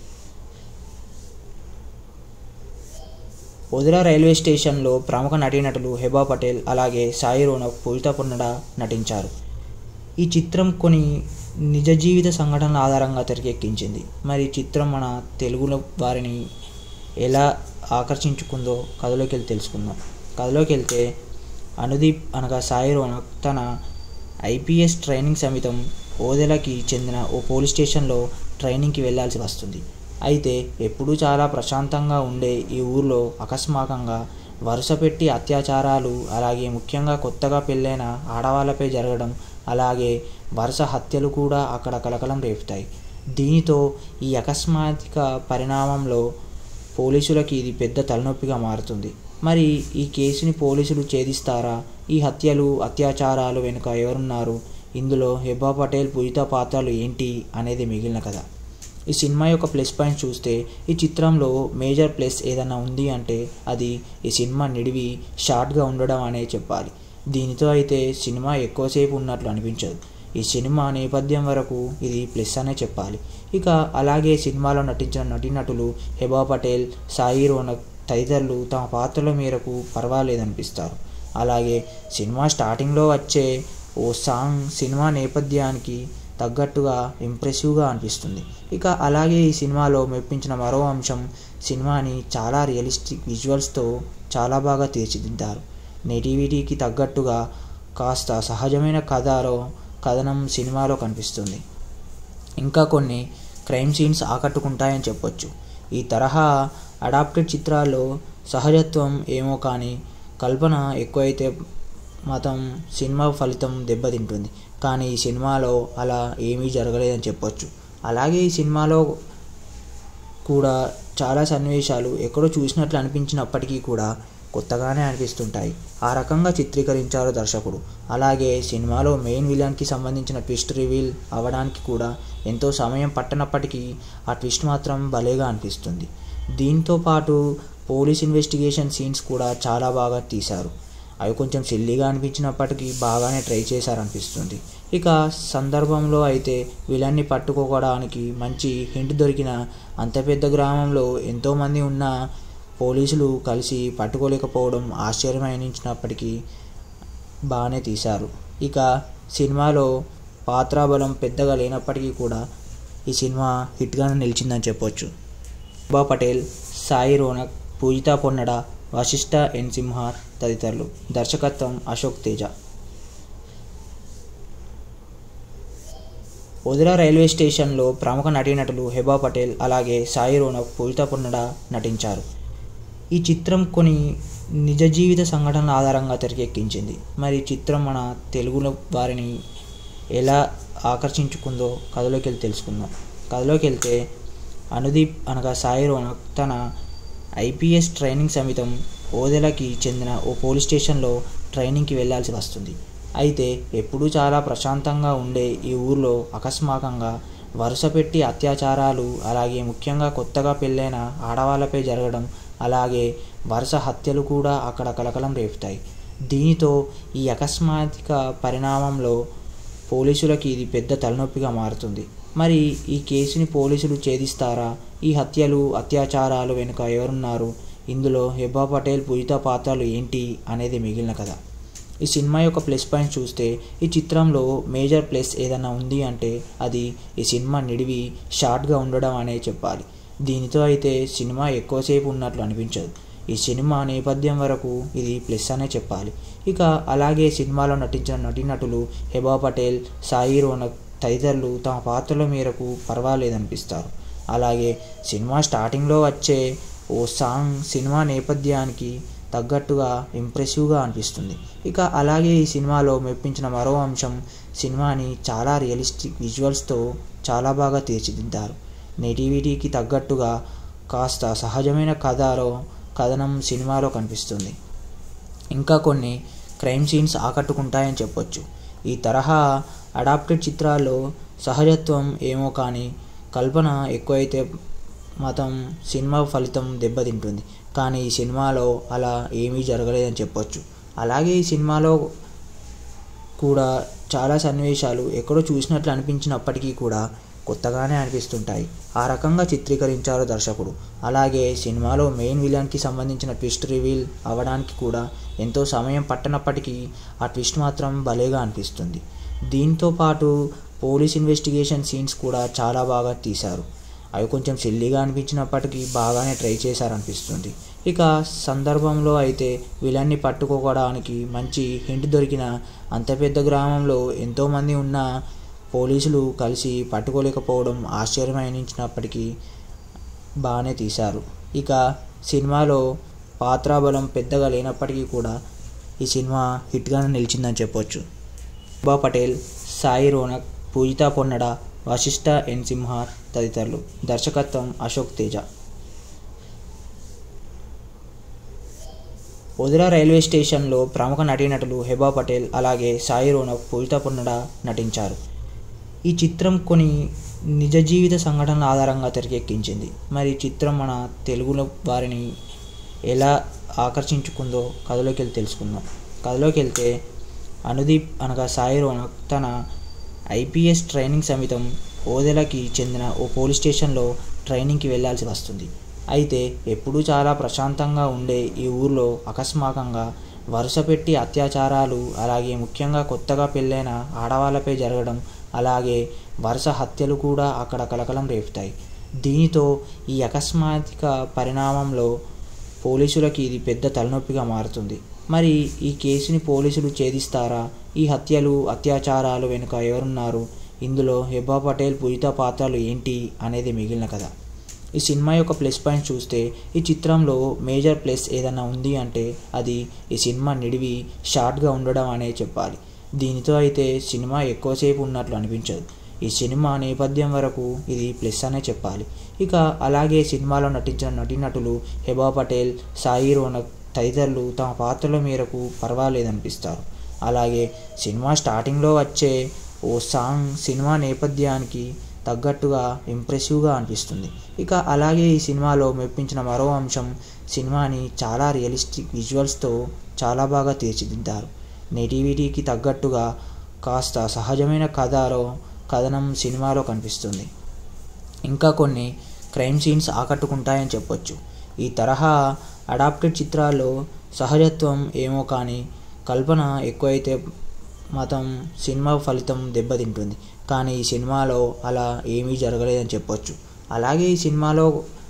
వదిలా రైల్వే స్టేషన్లో ప్రముఖ నటీనటులు హెబా పటేల్ అలాగే సాయి రోనక్ పూజితా పొన్నడ నటించారు ఈ చిత్రం కొన్ని నిజ జీవిత సంఘటనల ఆధారంగా తెరకెక్కించింది మరి ఈ చిత్రం మన తెలుగులో వారిని ఎలా ఆకర్షించుకుందో కథలోకి వెళ్ళి తెలుసుకుందాం కథలోకి వెళ్తే అనుదీప్ అనగా సాయి రోనక్ తన ఐపీఎస్ ట్రైనింగ్ సమితం ఓదెలకి చెందిన ఓ పోలీస్ స్టేషన్లో ట్రైనింగ్కి వెళ్ళాల్సి వస్తుంది అయితే ఎప్పుడూ చాలా ప్రశాంతంగా ఉండే ఈ ఊర్లో అకస్మాకంగా వరుస పెట్టి అత్యాచారాలు అలాగే ముఖ్యంగా కొత్తగా పెళ్ళైన ఆడవాళ్ళపై జరగడం అలాగే వరుస హత్యలు కూడా అక్కడ కలకలం రేపుతాయి దీనితో ఈ అకస్మాత్తిక పరిణామంలో పోలీసులకి ఇది పెద్ద తలనొప్పిగా మారుతుంది మరి ఈ కేసుని పోలీసులు ఛేదిస్తారా ఈ హత్యలు అత్యాచారాలు వెనుక ఎవరున్నారు ఇందులో హెబ్బా పటేల్ పూజిత పాత్రలు ఏంటి అనేది మిగిలిన కథ ఈ సినిమా యొక్క ప్లస్ పాయింట్ చూస్తే ఈ చిత్రంలో మేజర్ ప్లస్ ఏదైనా ఉంది అంటే అది ఈ సినిమా నిడివి షార్ట్గా ఉండడం అనే చెప్పాలి దీనితో అయితే సినిమా ఎక్కువసేపు ఉన్నట్లు అనిపించదు ఈ సినిమా నేపథ్యం వరకు ఇది ప్లస్ అనే చెప్పాలి ఇక అలాగే సినిమాలో నటించిన నటీనటులు హెబా పటేల్ సాయి రోనక్ తదితరులు తమ పాత్రల మేరకు పర్వాలేదనిపిస్తారు అలాగే సినిమా స్టార్టింగ్లో వచ్చే ఓ సాంగ్ సినిమా నేపథ్యానికి తగ్గట్టుగా ఇంప్రెసివ్గా అనిపిస్తుంది ఇక అలాగే ఈ సినిమాలో మెప్పించిన మరో అంశం సినిమాని చాలా రియలిస్టిక్ విజువల్స్తో చాలా బాగా తీర్చిదిద్దారు నెటివిటీకి తగ్గట్టుగా కాస్త సహజమైన కథలో కథనం సినిమాలో కనిపిస్తుంది ఇంకా కొన్ని క్రైమ్ సీన్స్ ఆకట్టుకుంటాయని చెప్పొచ్చు ఈ తరహా అడాప్టెడ్ చిత్రాల్లో సహజత్వం ఏమో కానీ కల్పన ఎక్కువైతే మతం సినిమా ఫలితం దెబ్బతింటుంది కానీ ఈ సినిమాలో అలా ఏమీ జరగలేదని చెప్పొచ్చు అలాగే ఈ సినిమాలో కూడా చాలా సన్నివేశాలు ఎక్కడో చూసినట్లు అనిపించినప్పటికీ కూడా కొత్తగానే అనిపిస్తుంటాయి ఆ రకంగా చిత్రీకరించారు దర్శకుడు అలాగే సినిమాలో మెయిన్ విలన్కి సంబంధించిన ట్విస్ట్ రివీల్ అవ్వడానికి కూడా ఎంతో సమయం పట్టనప్పటికీ ఆ ట్విస్ట్ మాత్రం భలేగా అనిపిస్తుంది దీంతో పాటు పోలీస్ ఇన్వెస్టిగేషన్ సీన్స్ కూడా చాలా బాగా తీశారు అవి కొంచెం సిల్లీగా అనిపించినప్పటికీ బాగానే ట్రై చేశారనిపిస్తుంది ఇక సందర్భంలో అయితే విలన్ని పట్టుకోవడానికి మంచి హింట్ దొరికిన అంత పెద్ద గ్రామంలో ఎంతోమంది ఉన్న పోలీసులు కలిసి పట్టుకోలేకపోవడం ఆశ్చర్యం అనిపించినప్పటికీ బాగానే తీశారు ఇక సినిమాలో పాత్రాబలం పెద్దగా లేనప్పటికీ కూడా ఈ సినిమా హిట్గానే నిలిచిందని చెప్పొచ్చు బా పటేల్ సాయి రోనక్ పూజితా పొన్నడ వశిష్ఠ ఎన్ సింహార్ తదితరులు దర్శకత్వం అశోక్ తేజ వదిలా రైల్వే స్టేషన్లో ప్రముఖ నటీనటులు హెబా పటేల్ అలాగే సాయి రోనక్ పూజితా పొన్నడ నటించారు ఈ చిత్రం కొన్ని నిజ జీవిత సంఘటనల ఆధారంగా తెరకెక్కించింది మరి ఈ చిత్రం మన తెలుగులో వారిని ఎలా ఆకర్షించుకుందో కథలోకి వెళ్ళి తెలుసుకుందాం కథలోకి వెళ్తే అనుదీప్ అనగా సాయి రోనక్ తన ఐపీఎస్ ట్రైనింగ్ సమితం ఓదెలకి చెందిన ఓ పోలీస్ స్టేషన్లో ట్రైనింగ్కి వెళ్ళాల్సి వస్తుంది అయితే ఎప్పుడూ చాలా ప్రశాంతంగా ఉండే ఈ ఊర్లో అకస్మాకంగా వరుస పెట్టి అత్యాచారాలు అలాగే ముఖ్యంగా కొత్తగా పెళ్ళైన ఆడవాళ్ళపై జరగడం అలాగే వరుస హత్యలు కూడా అక్కడ కలకలం రేపుతాయి దీనితో ఈ అకస్మాత్తిక పరిణామంలో పోలీసులకి ఇది పెద్ద తలనొప్పిగా మారుతుంది మరి ఈ కేసుని పోలీసులు ఛేదిస్తారా ఈ హత్యలు అత్యాచారాలు వెనుక ఎవరున్నారు ఇందులో హెబ్బా పటేల్ పూజిత పాత్రలు ఏంటి అనేది మిగిలిన కథ ఈ సినిమా యొక్క ప్లస్ పాయింట్ చూస్తే ఈ చిత్రంలో మేజర్ ప్లస్ ఏదైనా ఉంది అంటే అది ఈ సినిమా నిడివి షార్ట్గా ఉండడం అనే చెప్పాలి దీనితో అయితే సినిమా ఎక్కువసేపు ఉన్నట్లు అనిపించదు ఈ సినిమా నేపథ్యం వరకు ఇది ప్లస్ అనే చెప్పాలి ఇక అలాగే సినిమాలో నటించిన నటీనటులు హెబా పటేల్ సాయి రోనక్ తదితరులు తమ పాత్రల మేరకు పర్వాలేదనిపిస్తారు అలాగే సినిమా స్టార్టింగ్లో వచ్చే ఓ సాంగ్ సినిమా నేపథ్యానికి తగ్గట్టుగా ఇంప్రెసివ్గా అనిపిస్తుంది ఇక అలాగే ఈ సినిమాలో మెప్పించిన మరో అంశం సినిమాని చాలా రియలిస్టిక్ విజువల్స్తో చాలా బాగా తీర్చిదిద్దారు నెటివిటీకి తగ్గట్టుగా కాస్త సహజమైన కథలో కథనం సినిమాలో కనిపిస్తుంది ఇంకా కొన్ని క్రైమ్ సీన్స్ ఆకట్టుకుంటాయని చెప్పొచ్చు ఈ తరహా అడాప్టెడ్ చిత్రాల్లో సహజత్వం ఏమో కానీ కల్పన ఎక్కువైతే మతం సినిమా ఫలితం దెబ్బతింటుంది కానీ ఈ సినిమాలో అలా ఏమీ జరగలేదని చెప్పొచ్చు అలాగే ఈ సినిమాలో కూడా చాలా సన్నివేశాలు ఎక్కడో చూసినట్లు అనిపించినప్పటికీ కూడా కొత్తగానే అనిపిస్తుంటాయి ఆ రకంగా చిత్రీకరించారు దర్శకుడు అలాగే సినిమాలో మెయిన్ విలన్కి సంబంధించిన ట్విస్ట్ రివీల్ అవ్వడానికి కూడా ఎంతో సమయం పట్టనప్పటికీ ఆ ట్విస్ట్ మాత్రం భలేగా అనిపిస్తుంది దీంతో పాటు పోలీస్ ఇన్వెస్టిగేషన్ సీన్స్ కూడా చాలా బాగా తీశారు అవి కొంచెం సిల్లీగా అనిపించినప్పటికీ బాగానే ట్రై చేశారనిపిస్తుంది ఇక సందర్భంలో అయితే విలన్ని పట్టుకోవడానికి మంచి హింట్ దొరికిన అంత పెద్ద గ్రామంలో ఎంతోమంది ఉన్న పోలీసులు కలిసి పట్టుకోలేకపోవడం ఆశ్చర్యమనించినప్పటికీ బాగానే తీశారు ఇక సినిమాలో పాత్రాబలం పెద్దగా లేనప్పటికీ కూడా ఈ సినిమా హిట్గానే నిలిచిందని చెప్పొచ్చు బా పటేల్ సాయి రోనక్ పూజితా పొన్నడ వశిష్ఠ ఎన్ సింహ తదితరులు దర్శకత్వం అశోక్ తేజ వదిలా రైల్వే స్టేషన్లో ప్రముఖ నటీనటులు హెబా పటేల్ అలాగే సాయి రోనక్ పూజితా పొన్నడ నటించారు ఈ చిత్రం కొన్ని నిజ జీవిత సంఘటనల ఆధారంగా తెరకెక్కించింది మరి ఈ చిత్రం మన తెలుగులో వారిని ఎలా ఆకర్షించుకుందో కథలోకి వెళ్ళి తెలుసుకుందాం కథలోకి వెళ్తే అనుదీప్ అనగా సాయి రోనక్ తన ఐపీఎస్ ట్రైనింగ్ సమితం ఓదెలకి చెందిన ఓ పోలీస్ స్టేషన్లో ట్రైనింగ్కి వెళ్ళాల్సి వస్తుంది అయితే ఎప్పుడూ చాలా ప్రశాంతంగా ఉండే ఈ ఊర్లో అకస్మాకంగా వరుస పెట్టి అత్యాచారాలు అలాగే ముఖ్యంగా కొత్తగా పెళ్ళైన ఆడవాళ్ళపై జరగడం అలాగే వరుస హత్యలు కూడా అక్కడ కలకలం రేపుతాయి దీనితో ఈ అకస్మాత్తిక పరిణామంలో పోలీసులకి ఇది పెద్ద తలనొప్పిగా మారుతుంది మరి ఈ కేసుని పోలీసులు ఛేదిస్తారా ఈ హత్యలు అత్యాచారాలు వెనుక ఎవరున్నారు ఇందులో హెబా పటేల్ పూజిత పాత్రలు ఏంటి అనేది మిగిలిన కథ ఈ సినిమా యొక్క ప్లస్ పాయింట్ చూస్తే ఈ చిత్రంలో మేజర్ ప్లస్ ఏదైనా ఉంది అంటే అది ఈ సినిమా నిడివి షార్ట్గా ఉండడం అనే చెప్పాలి దీనితో అయితే సినిమా ఎక్కువసేపు ఉన్నట్లు అనిపించదు ఈ సినిమా నేపథ్యం వరకు ఇది ప్లస్ అనే చెప్పాలి ఇక అలాగే సినిమాలో నటించిన నటీనటులు హెబా పటేల్ సాయి రోనక్ తదితరులు తమ పాత్రల మేరకు పర్వాలేదనిపిస్తారు అలాగే సినిమా స్టార్టింగ్లో వచ్చే ఓ సాంగ్ సినిమా నేపథ్యానికి తగ్గట్టుగా ఇంప్రెసివ్గా అనిపిస్తుంది ఇక అలాగే ఈ సినిమాలో మెప్పించిన మరో అంశం సినిమాని చాలా రియలిస్టిక్ విజువల్స్తో చాలా బాగా తీర్చిదిద్దారు నెటివిటీకి తగ్గట్టుగా కాస్త సహజమైన కథలో కథనం సినిమాలో కనిపిస్తుంది ఇంకా కొన్ని క్రైమ్ సీన్స్ ఆకట్టుకుంటాయని చెప్పొచ్చు ఈ తరహా అడాప్టెడ్ చిత్రాల్లో సహజత్వం ఏమో కానీ కల్పన ఎక్కువైతే మతం సినిమా ఫలితం దెబ్బతింటుంది కానీ ఈ సినిమాలో అలా ఏమీ జరగలేదని చెప్పొచ్చు అలాగే ఈ సినిమాలో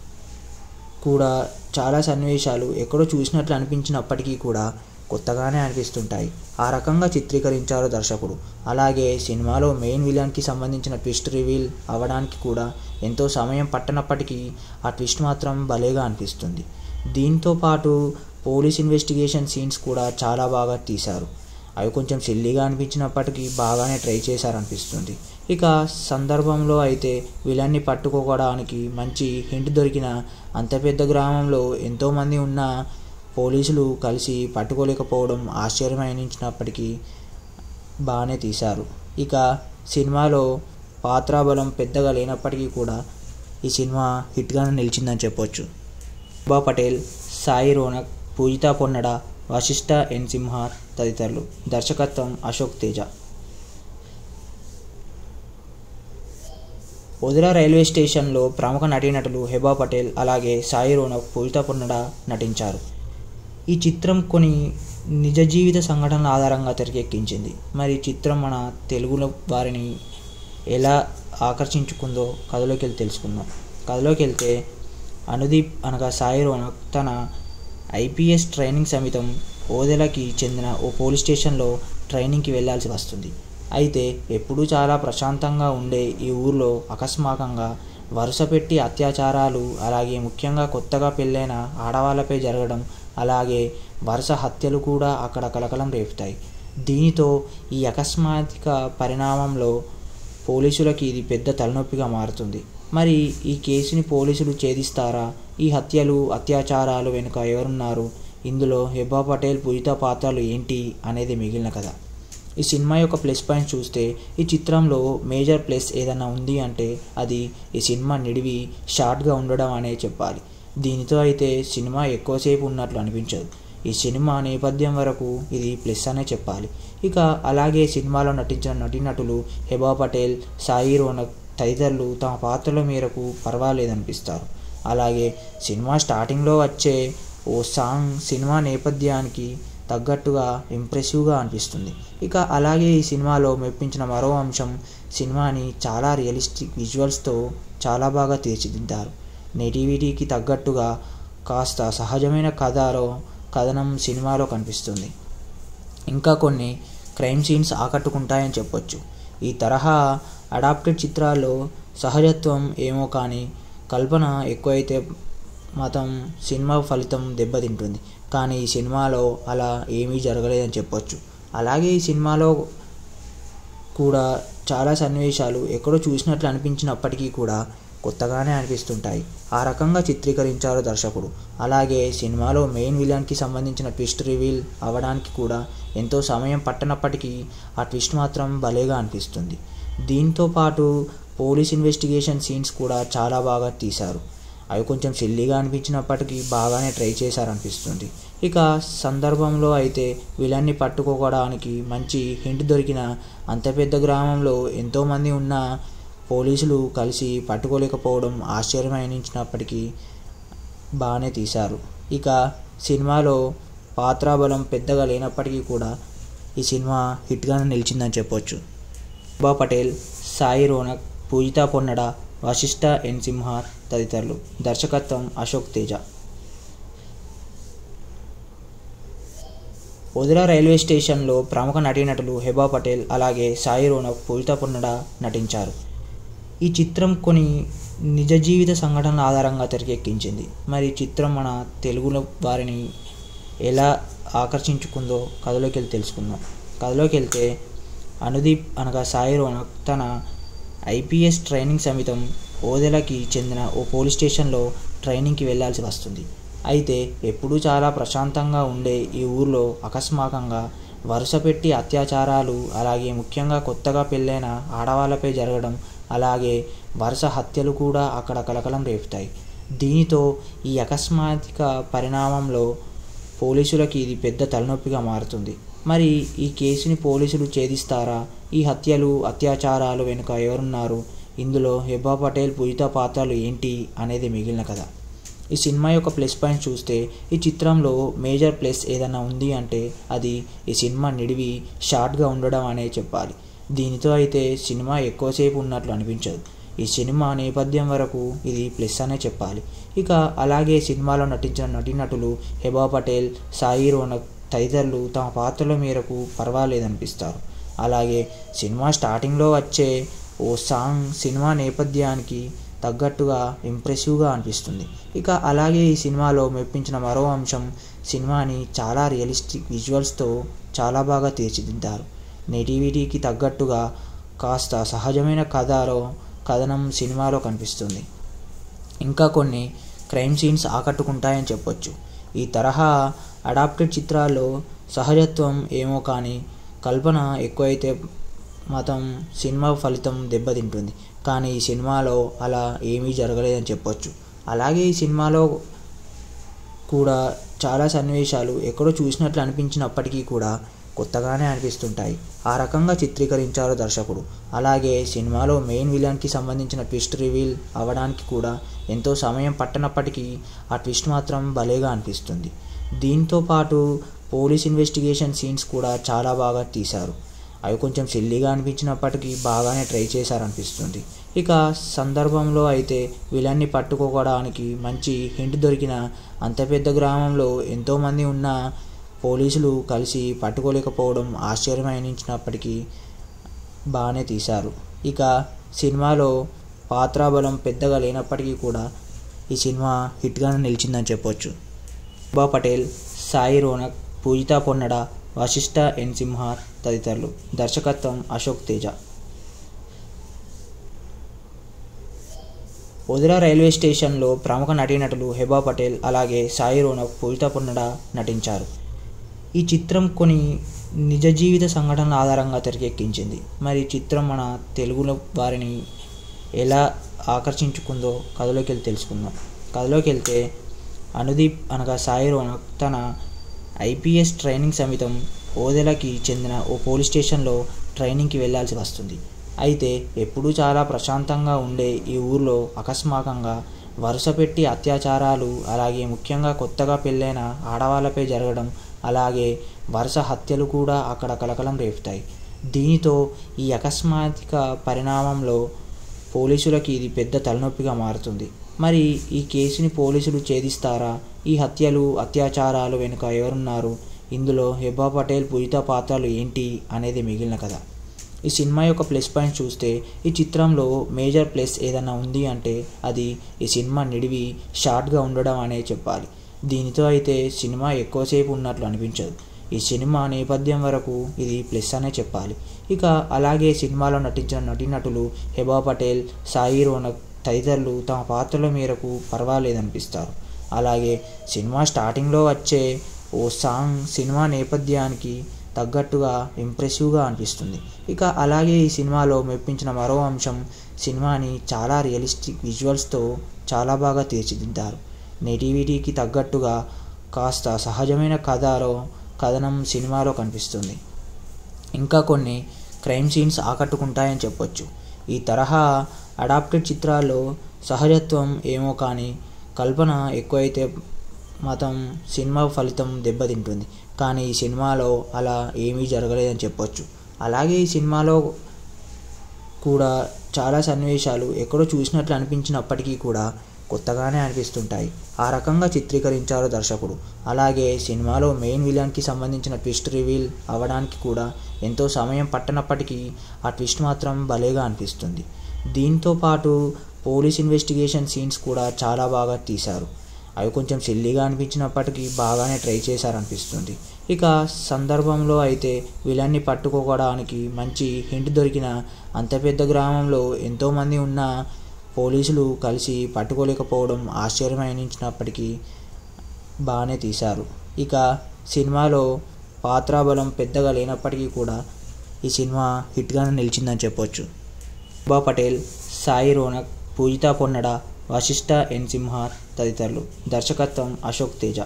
కూడా చాలా సన్నివేశాలు ఎక్కడో చూసినట్లు అనిపించినప్పటికీ కూడా కొత్తగానే అనిపిస్తుంటాయి ఆ రకంగా చిత్రీకరించారు దర్శకుడు అలాగే సినిమాలో మెయిన్ విలన్కి సంబంధించిన ట్విస్ట్ రివీల్ అవ్వడానికి కూడా ఎంతో సమయం పట్టనప్పటికీ ఆ ట్విస్ట్ మాత్రం భలేగా అనిపిస్తుంది దీంతో పాటు పోలీస్ ఇన్వెస్టిగేషన్ సీన్స్ కూడా చాలా బాగా తీశారు అవి కొంచెం సిల్లీగా అనిపించినప్పటికీ బాగానే ట్రై చేశారనిపిస్తుంది ఇక సందర్భంలో అయితే విలన్ని పట్టుకోవడానికి మంచి హింట్ దొరికిన అంత పెద్ద గ్రామంలో ఎంతోమంది ఉన్న పోలీసులు కలిసి పట్టుకోలేకపోవడం ఆశ్చర్యమనించినప్పటికీ బాగానే తీశారు ఇక సినిమాలో పాత్రాబలం పెద్దగా లేనప్పటికీ కూడా ఈ సినిమా హిట్గానే నిలిచిందని చెప్పొచ్చు బా పటేల్ సాయి రోనక్ పూజితా పొన్నడ వశిష్ఠ ఎన్ సింహ తదితరులు దర్శకత్వం అశోక్ తేజ వదిలా రైల్వే స్టేషన్లో ప్రముఖ నటీనటులు హెబా పటేల్ అలాగే సాయి రోనక్ పూజితా పొన్నడ నటించారు ఈ చిత్రం కొన్ని నిజ జీవిత సంఘటనల ఆధారంగా తెరకెక్కించింది మరి ఈ చిత్రం మన తెలుగులో వారిని ఎలా ఆకర్షించుకుందో కథలోకి వెళ్ళి తెలుసుకుందాం కథలోకి వెళ్తే అనుదీప్ అనగా సాయి రోనక్ తన ఐపీఎస్ ట్రైనింగ్ సమితం ఓదెలకి చెందిన ఓ పోలీస్ స్టేషన్లో ట్రైనింగ్కి వెళ్ళాల్సి వస్తుంది అయితే ఎప్పుడూ చాలా ప్రశాంతంగా ఉండే ఈ ఊర్లో అకస్మాకంగా వరుస పెట్టి అత్యాచారాలు అలాగే ముఖ్యంగా కొత్తగా పెళ్ళైన ఆడవాళ్ళపై జరగడం అలాగే వరుస హత్యలు కూడా అక్కడ కలకలం రేపుతాయి దీనితో ఈ అకస్మాత్తిక పరిణామంలో పోలీసులకి ఇది పెద్ద తలనొప్పిగా మారుతుంది మరి ఈ కేసుని పోలీసులు ఛేదిస్తారా ఈ హత్యలు అత్యాచారాలు వెనుక ఎవరున్నారు ఇందులో హెబ్బా పటేల్ పూజిత పాత్రలు ఏంటి అనేది మిగిలిన కథ ఈ సినిమా యొక్క ప్లస్ పాయింట్ చూస్తే ఈ చిత్రంలో మేజర్ ప్లస్ ఏదైనా ఉంది అంటే అది ఈ సినిమా నిడివి షార్ట్గా ఉండడం అనే చెప్పాలి దీనితో అయితే సినిమా ఎక్కువసేపు ఉన్నట్లు అనిపించదు ఈ సినిమా నేపథ్యం వరకు ఇది ప్లస్ అనే చెప్పాలి ఇక అలాగే సినిమాలో నటించిన నటీనటులు హెబా పటేల్ సాయి రోనక్ తదితరులు తమ పాత్రల మేరకు పర్వాలేదనిపిస్తారు అలాగే సినిమా స్టార్టింగ్లో వచ్చే ఓ సాంగ్ సినిమా నేపథ్యానికి తగ్గట్టుగా ఇంప్రెసివ్గా అనిపిస్తుంది ఇక అలాగే ఈ సినిమాలో మెప్పించిన మరో అంశం సినిమాని చాలా రియలిస్టిక్ విజువల్స్తో చాలా బాగా తీర్చిదిద్దారు నెటివిటీకి తగ్గట్టుగా కాస్త సహజమైన కథలో కథనం సినిమాలో కనిపిస్తుంది ఇంకా కొన్ని క్రైమ్ సీన్స్ ఆకట్టుకుంటాయని చెప్పొచ్చు ఈ తరహా అడాప్టెడ్ చిత్రాల్లో సహజత్వం ఏమో కానీ కల్పన ఎక్కువైతే మతం సినిమా ఫలితం దెబ్బతింటుంది కానీ ఈ సినిమాలో అలా ఏమీ జరగలేదని చెప్పొచ్చు అలాగే ఈ సినిమాలో కూడా చాలా సన్నివేశాలు ఎక్కడో చూసినట్లు అనిపించినప్పటికీ కూడా కొత్తగానే అనిపిస్తుంటాయి ఆ రకంగా చిత్రీకరించారు దర్శకుడు అలాగే సినిమాలో మెయిన్ విలన్కి సంబంధించిన ట్విస్ట్ రివీల్ అవ్వడానికి కూడా ఎంతో సమయం పట్టనప్పటికీ ఆ ట్విస్ట్ మాత్రం భలేగా అనిపిస్తుంది దీంతో పాటు పోలీస్ ఇన్వెస్టిగేషన్ సీన్స్ కూడా చాలా బాగా తీశారు అవి కొంచెం సిల్లీగా అనిపించినప్పటికీ బాగానే ట్రై చేశారనిపిస్తుంది ఇక సందర్భంలో అయితే విలన్ని పట్టుకోవడానికి మంచి హింట్ దొరికిన అంత పెద్ద గ్రామంలో ఎంతోమంది ఉన్న పోలీసులు కలిసి పట్టుకోలేకపోవడం ఆశ్చర్యం అనిపించినప్పటికీ బాగానే తీశారు ఇక సినిమాలో పాత్రాబలం పెద్దగా లేనప్పటికీ కూడా ఈ సినిమా హిట్గానే నిలిచిందని చెప్పొచ్చు బా పటేల్ సాయి రోనక్ పూజితా పొన్నడ వశిష్ఠ ఎన్ సింహార్ తదితరులు దర్శకత్వం అశోక్ తేజ వదిలా రైల్వే స్టేషన్లో ప్రముఖ నటీనటులు హెబా పటేల్ అలాగే సాయి రోనక్ పూజితా పొన్నడ నటించారు ఈ చిత్రం కొన్ని నిజ జీవిత సంఘటనల ఆధారంగా తెరకెక్కించింది మరి ఈ చిత్రం మన తెలుగులో వారిని ఎలా ఆకర్షించుకుందో కథలోకి వెళ్ళి తెలుసుకుందాం కథలోకి వెళ్తే అనుదీప్ అనగా సాయి రోనక్ తన ఐపీఎస్ ట్రైనింగ్ సమితం ఓదెలకి చెందిన ఓ పోలీస్ స్టేషన్లో ట్రైనింగ్కి వెళ్ళాల్సి వస్తుంది అయితే ఎప్పుడూ చాలా ప్రశాంతంగా ఉండే ఈ ఊర్లో అకస్మాకంగా వరుస పెట్టి అత్యాచారాలు అలాగే ముఖ్యంగా కొత్తగా పెళ్ళైన ఆడవాళ్ళపై జరగడం అలాగే వరుస హత్యలు కూడా అక్కడ కలకలం రేపుతాయి దీనితో ఈ అకస్మాత్తిక పరిణామంలో పోలీసులకి ఇది పెద్ద తలనొప్పిగా మారుతుంది మరి ఈ కేసుని పోలీసులు ఛేదిస్తారా ఈ హత్యలు అత్యాచారాలు వెనుక ఎవరున్నారు ఇందులో హెబ్బా పటేల్ పూజిత పాత్రలు ఏంటి అనేది మిగిలిన కథ ఈ సినిమా యొక్క ప్లస్ పాయింట్ చూస్తే ఈ చిత్రంలో మేజర్ ప్లస్ ఏదైనా ఉంది అంటే అది ఈ సినిమా నిడివి షార్ట్గా ఉండడం అనే చెప్పాలి దీనితో అయితే సినిమా ఎక్కువసేపు ఉన్నట్లు అనిపించదు ఈ సినిమా నేపథ్యం వరకు ఇది ప్లస్ అనే చెప్పాలి ఇక అలాగే సినిమాలో నటించిన నటీనటులు హెబా పటేల్ సాయి రోనక్ తదితరులు తమ పాత్రల మేరకు పర్వాలేదనిపిస్తారు అలాగే సినిమా స్టార్టింగ్లో వచ్చే ఓ సాంగ్ సినిమా నేపథ్యానికి తగ్గట్టుగా ఇంప్రెసివ్గా అనిపిస్తుంది ఇక అలాగే ఈ సినిమాలో మెప్పించిన మరో అంశం సినిమాని చాలా రియలిస్టిక్ విజువల్స్తో చాలా బాగా తీర్చిదిద్దారు నెటివిటీకి తగ్గట్టుగా కాస్త సహజమైన కథలో కథనం సినిమాలో కనిపిస్తుంది ఇంకా కొన్ని క్రైమ్ సీన్స్ ఆకట్టుకుంటాయని చెప్పొచ్చు ఈ తరహా అడాప్టెడ్ చిత్రాల్లో సహజత్వం ఏమో కానీ కల్పన ఎక్కువైతే మతం సినిమా ఫలితం దెబ్బతింటుంది కానీ ఈ సినిమాలో అలా ఏమీ జరగలేదని చెప్పొచ్చు అలాగే ఈ సినిమాలో కూడా చాలా సన్నివేశాలు ఎక్కడో చూసినట్లు అనిపించినప్పటికీ కూడా కొత్తగానే అనిపిస్తుంటాయి ఆ రకంగా చిత్రీకరించారు దర్శకుడు అలాగే సినిమాలో మెయిన్ విలన్కి సంబంధించిన ట్విస్ట్ రివీల్ అవ్వడానికి కూడా ఎంతో సమయం పట్టనప్పటికీ ఆ ట్విస్ట్ మాత్రం భలేగా అనిపిస్తుంది దీంతో పాటు పోలీస్ ఇన్వెస్టిగేషన్ సీన్స్ కూడా చాలా బాగా తీశారు అవి కొంచెం సిల్లీగా అనిపించినప్పటికీ బాగానే ట్రై చేశారనిపిస్తుంది ఇక సందర్భంలో అయితే విలన్ని పట్టుకోవడానికి మంచి హింట్ దొరికిన అంత పెద్ద గ్రామంలో ఎంతోమంది ఉన్న పోలీసులు కలిసి పట్టుకోలేకపోవడం ఆశ్చర్యమనించినప్పటికీ బాగానే తీశారు ఇక సినిమాలో పాత్రాబలం పెద్దగా లేనప్పటికీ కూడా ఈ సినిమా హిట్గానే నిలిచిందని చెప్పొచ్చు బా పటేల్ సాయి రోనక్ పూజితా పొన్నడ వశిష్ఠ ఎన్ సింహ తదితరులు దర్శకత్వం అశోక్ తేజ వదిలా రైల్వే స్టేషన్లో ప్రముఖ నటీనటులు హెబా పటేల్ అలాగే సాయి రోనక్ పూజితా పొన్నడ నటించారు ఈ చిత్రం కొన్ని నిజ జీవిత సంఘటనల ఆధారంగా తెరకెక్కించింది మరి ఈ చిత్రం మన తెలుగులో వారిని ఎలా ఆకర్షించుకుందో కథలోకి వెళ్ళి తెలుసుకుందాం కథలోకి వెళ్తే అనుదీప్ అనగా సాయి రోనక్ తన ఐపీఎస్ ట్రైనింగ్ సమితం ఓదెలకి చెందిన ఓ పోలీస్ స్టేషన్లో ట్రైనింగ్కి వెళ్ళాల్సి వస్తుంది అయితే ఎప్పుడూ చాలా ప్రశాంతంగా ఉండే ఈ ఊర్లో అకస్మాకంగా వరుస పెట్టి అత్యాచారాలు అలాగే ముఖ్యంగా కొత్తగా పెళ్ళైన ఆడవాళ్ళపై జరగడం అలాగే వరుస హత్యలు కూడా అక్కడ కలకలం రేపుతాయి దీనితో ఈ అకస్మాత్తిక పరిణామంలో పోలీసులకి ఇది పెద్ద తలనొప్పిగా మారుతుంది మరి ఈ కేసుని పోలీసులు ఛేదిస్తారా ఈ హత్యలు అత్యాచారాలు వెనుక ఎవరున్నారు ఇందులో హెబా పటేల్ పూజిత పాత్రలు ఏంటి అనేది మిగిలిన కథ ఈ సినిమా యొక్క ప్లస్ పాయింట్ చూస్తే ఈ చిత్రంలో మేజర్ ప్లస్ ఏదైనా ఉంది అంటే అది ఈ సినిమా నిడివి షార్ట్గా ఉండడం అనే చెప్పాలి దీనితో అయితే సినిమా ఎక్కువసేపు ఉన్నట్లు అనిపించదు ఈ సినిమా నేపథ్యం వరకు ఇది ప్లస్ అనే చెప్పాలి ఇక అలాగే సినిమాలో నటించిన నటీనటులు హెబా పటేల్ సాయి రోనక్ తదితరులు తమ పాత్రల మేరకు పర్వాలేదనిపిస్తారు అలాగే సినిమా స్టార్టింగ్లో వచ్చే ఓ సాంగ్ సినిమా నేపథ్యానికి తగ్గట్టుగా ఇంప్రెసివ్గా అనిపిస్తుంది ఇక అలాగే ఈ సినిమాలో మెప్పించిన మరో అంశం సినిమాని చాలా రియలిస్టిక్ విజువల్స్తో చాలా బాగా తీర్చిదిద్దారు నెటివిటీకి తగ్గట్టుగా కాస్త సహజమైన కథలో కథనం సినిమాలో కనిపిస్తుంది ఇంకా కొన్ని క్రైమ్ సీన్స్ ఆకట్టుకుంటాయని చెప్పొచ్చు ఈ తరహా అడాప్టెడ్ చిత్రాల్లో సహజత్వం ఏమో కానీ కల్పన ఎక్కువైతే మతం సినిమా ఫలితం దెబ్బతింటుంది కానీ ఈ సినిమాలో అలా ఏమీ జరగలేదని చెప్పొచ్చు అలాగే ఈ సినిమాలో కూడా చాలా సన్నివేశాలు ఎక్కడో చూసినట్లు అనిపించినప్పటికీ కూడా కొత్తగానే అనిపిస్తుంటాయి ఆ రకంగా చిత్రీకరించారు దర్శకుడు అలాగే సినిమాలో మెయిన్ విలన్కి సంబంధించిన ట్విస్ట్ రివీల్ అవ్వడానికి కూడా ఎంతో సమయం పట్టనప్పటికీ ఆ ట్విస్ట్ మాత్రం భలేగా అనిపిస్తుంది దీంతో పాటు పోలీస్ ఇన్వెస్టిగేషన్ సీన్స్ కూడా చాలా బాగా తీశారు అవి కొంచెం సిల్లీగా అనిపించినప్పటికీ బాగానే ట్రై చేశారనిపిస్తుంది ఇక సందర్భంలో అయితే విలన్ని పట్టుకోవడానికి మంచి హింట్ దొరికిన అంత పెద్ద గ్రామంలో ఎంతోమంది ఉన్న పోలీసులు కలిసి పట్టుకోలేకపోవడం ఆశ్చర్యమనించినప్పటికీ బాగానే తీశారు ఇక సినిమాలో పాత్రాబలం పెద్దగా లేనప్పటికీ కూడా ఈ సినిమా హిట్గానే నిలిచిందని చెప్పొచ్చు బా పటేల్ సాయి రోనక్ పూజితా పొన్నడ వశిష్ఠ ఎన్ సింహ తదితరులు దర్శకత్వం అశోక్ తేజ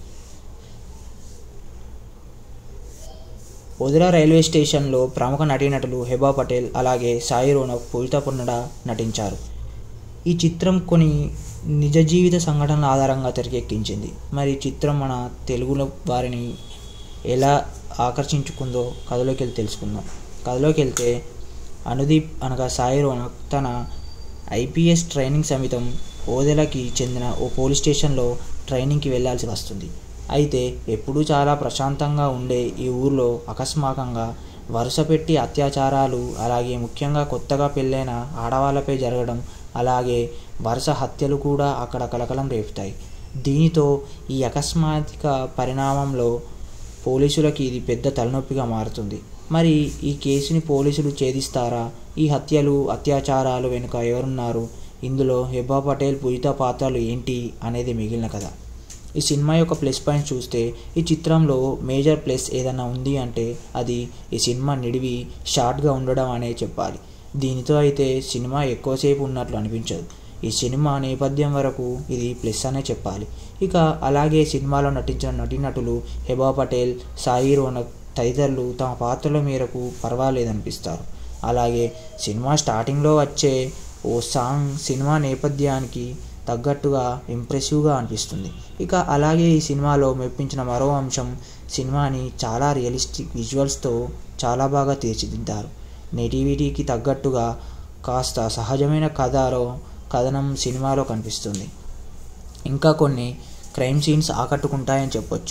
వదిలా రైల్వే స్టేషన్లో ప్రముఖ నటీనటులు హెబా పటేల్ అలాగే సాయి రోనక్ పూజితా పొన్నడ నటించారు ఈ చిత్రం కొన్ని నిజ జీవిత సంఘటనల ఆధారంగా తెరకెక్కించింది మరి ఈ చిత్రం మన తెలుగులో వారిని ఎలా ఆకర్షించుకుందో కథలోకి వెళ్ళి తెలుసుకుందాం కథలోకి వెళ్తే అనుదీప్ అనగా సాయి రోనక్ తన ఐపీఎస్ ట్రైనింగ్ సమితం ఓదెలకి చెందిన ఓ పోలీస్ స్టేషన్లో ట్రైనింగ్కి వెళ్ళాల్సి వస్తుంది అయితే ఎప్పుడూ చాలా ప్రశాంతంగా ఉండే ఈ ఊర్లో అకస్మాకంగా వరుస పెట్టి అత్యాచారాలు అలాగే ముఖ్యంగా కొత్తగా పెళ్ళైన ఆడవాళ్ళపై జరగడం అలాగే వరుస హత్యలు కూడా అక్కడ కలకలం రేపుతాయి దీనితో ఈ అకస్మాత్తిక పరిణామంలో పోలీసులకి ఇది పెద్ద తలనొప్పిగా మారుతుంది మరి ఈ కేసుని పోలీసులు ఛేదిస్తారా ఈ హత్యలు అత్యాచారాలు వెనుక ఎవరున్నారు ఇందులో హెబా పటేల్ పూజిత పాత్రలు ఏంటి అనేది మిగిలిన కథ ఈ సినిమా యొక్క ప్లస్ పాయింట్ చూస్తే ఈ చిత్రంలో మేజర్ ప్లస్ ఏదైనా ఉంది అంటే అది ఈ సినిమా నిడివి షార్ట్గా ఉండడం అనే చెప్పాలి దీనితో అయితే సినిమా ఎక్కువసేపు ఉన్నట్లు అనిపించదు ఈ సినిమా నేపథ్యం వరకు ఇది ప్లస్ అనే చెప్పాలి ఇక అలాగే సినిమాలో నటించిన నటీనటులు హెబా పటేల్ సాయి రోనక్ తదితరులు తమ పాత్రల మేరకు పర్వాలేదనిపిస్తారు అలాగే సినిమా స్టార్టింగ్లో వచ్చే ఓ సాంగ్ సినిమా నేపథ్యానికి తగ్గట్టుగా ఇంప్రెసివ్గా అనిపిస్తుంది ఇక అలాగే ఈ సినిమాలో మెప్పించిన మరో అంశం సినిమాని చాలా రియలిస్టిక్ విజువల్స్తో చాలా బాగా తీర్చిదిద్దారు నెటివిటీకి తగ్గట్టుగా కాస్త సహజమైన కథలో కథనం సినిమాలో కనిపిస్తుంది ఇంకా కొన్ని క్రైమ్ సీన్స్ ఆకట్టుకుంటాయని చెప్పొచ్చు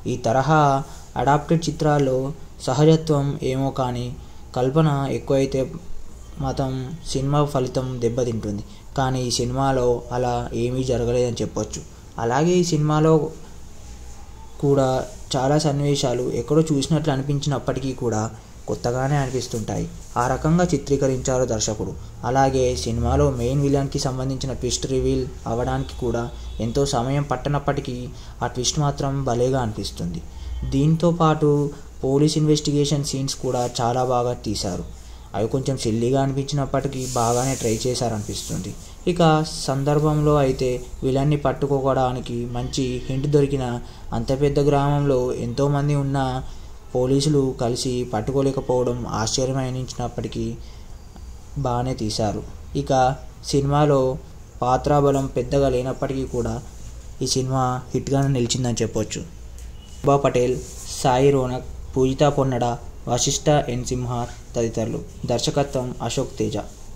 ఈ తరహా అడాప్టెడ్ చిత్రాల్లో సహజత్వం ఏమో కానీ కల్పన ఎక్కువైతే మతం సినిమా ఫలితం దెబ్బతింటుంది కానీ ఈ సినిమాలో అలా ఏమీ జరగలేదని చెప్పొచ్చు అలాగే ఈ సినిమాలో కూడా చాలా సన్నివేశాలు ఎక్కడో చూసినట్లు అనిపించినప్పటికీ కూడా కొత్తగానే అనిపిస్తుంటాయి ఆ రకంగా చిత్రీకరించారు దర్శకుడు అలాగే సినిమాలో మెయిన్ విలన్కి సంబంధించిన ట్విస్ట్ రివీల్ అవ్వడానికి కూడా ఎంతో సమయం పట్టనప్పటికీ ఆ ట్విస్ట్ మాత్రం భలేగా అనిపిస్తుంది దీంతో పాటు పోలీస్ ఇన్వెస్టిగేషన్ సీన్స్ కూడా చాలా బాగా తీశారు అవి కొంచెం సిల్లీగా అనిపించినప్పటికీ బాగానే ట్రై చేశారనిపిస్తుంది ఇక సందర్భంలో అయితే విలన్ని పట్టుకోవడానికి మంచి హింట్ దొరికిన అంత పెద్ద గ్రామంలో ఎంతోమంది ఉన్న పోలీసులు కలిసి పట్టుకోలేకపోవడం ఆశ్చర్యం అనిపించినప్పటికీ బాగానే తీశారు ఇక సినిమాలో పాత్రాబలం పెద్దగా లేనప్పటికీ కూడా ఈ సినిమా హిట్గానే నిలిచిందని చెప్పొచ్చు బా పటేల్ సాయి రోనక్ పూజితా పొన్నడ వశిష్ఠ ఎన్ సింహార్ తదితరులు దర్శకత్వం అశోక్ తేజ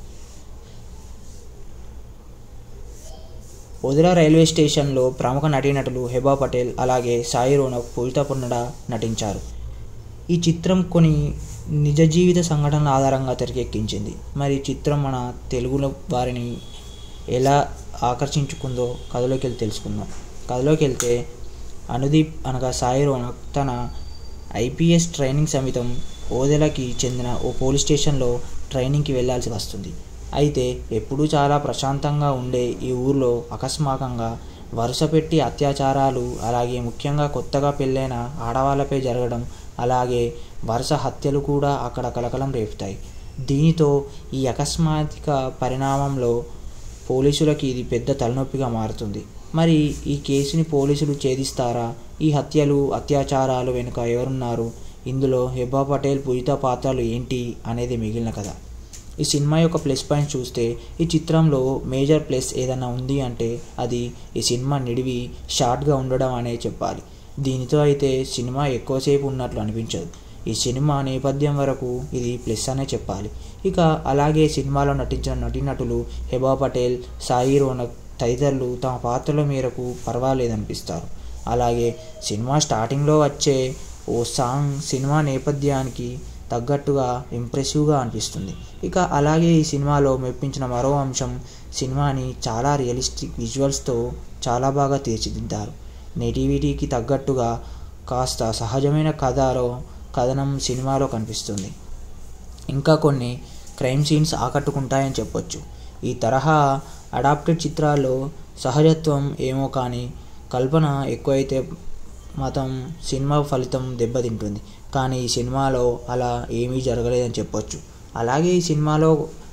వదిలా రైల్వే స్టేషన్లో ప్రముఖ నటీనటులు హెబా పటేల్ అలాగే సాయి రోనక్ పూజితా పొన్నడ నటించారు ఈ చిత్రం కొన్ని నిజ జీవిత సంఘటనల ఆధారంగా తెరకెక్కించింది మరి ఈ చిత్రం మన తెలుగులో వారిని ఎలా ఆకర్షించుకుందో కథలోకి వెళ్ళి తెలుసుకుందాం కథలోకి వెళ్తే అనుదీప్ అనగా సాయి రోనక్ తన ఐపీఎస్ ట్రైనింగ్ సమితం ఓదెలకి చెందిన ఓ పోలీస్ స్టేషన్లో ట్రైనింగ్కి వెళ్ళాల్సి వస్తుంది అయితే ఎప్పుడూ చాలా ప్రశాంతంగా ఉండే ఈ ఊర్లో అకస్మాకంగా వరుస పెట్టి అత్యాచారాలు అలాగే ముఖ్యంగా కొత్తగా పెళ్ళైన ఆడవాళ్ళపై జరగడం అలాగే వరుస హత్యలు కూడా అక్కడ కలకలం రేపుతాయి దీనితో ఈ అకస్మాత్తిక పరిణామంలో పోలీసులకి ఇది పెద్ద తలనొప్పిగా మారుతుంది మరి ఈ కేసుని పోలీసులు ఛేదిస్తారా ఈ హత్యలు అత్యాచారాలు వెనుక ఎవరున్నారు ఇందులో హెబా పటేల్ పూజిత పాత్రలు ఏంటి అనేది మిగిలిన కథ ఈ సినిమా యొక్క ప్లస్ పాయింట్ చూస్తే ఈ చిత్రంలో మేజర్ ప్లస్ ఏదైనా ఉంది అంటే అది ఈ సినిమా నిడివి షార్ట్గా ఉండడం అనే చెప్పాలి దీనితో అయితే సినిమా ఎక్కువసేపు ఉన్నట్లు అనిపించదు ఈ సినిమా నేపథ్యం వరకు ఇది ప్లస్ అనే చెప్పాలి ఇక అలాగే సినిమాలో నటించిన నటీనటులు హెబా పటేల్ సాయి రోనక్ తదితరులు తమ పాత్రల మేరకు పర్వాలేదనిపిస్తారు అలాగే సినిమా స్టార్టింగ్లో వచ్చే ఓ సాంగ్ సినిమా నేపథ్యానికి తగ్గట్టుగా ఇంప్రెసివ్గా అనిపిస్తుంది ఇక అలాగే ఈ సినిమాలో మెప్పించిన మరో అంశం సినిమాని చాలా రియలిస్టిక్ విజువల్స్తో చాలా బాగా తీర్చిదిద్దారు నెటివిటీకి తగ్గట్టుగా కాస్త సహజమైన కథలో కథనం సినిమాలో కనిపిస్తుంది ఇంకా కొన్ని క్రైమ్ సీన్స్ ఆకట్టుకుంటాయని చెప్పొచ్చు ఈ తరహా అడాప్టెడ్ చిత్రాల్లో సహజత్వం ఏమో కానీ కల్పన ఎక్కువైతే మతం సినిమా ఫలితం దెబ్బతింటుంది కానీ ఈ సినిమాలో అలా ఏమీ జరగలేదని చెప్పొచ్చు అలాగే ఈ సినిమాలో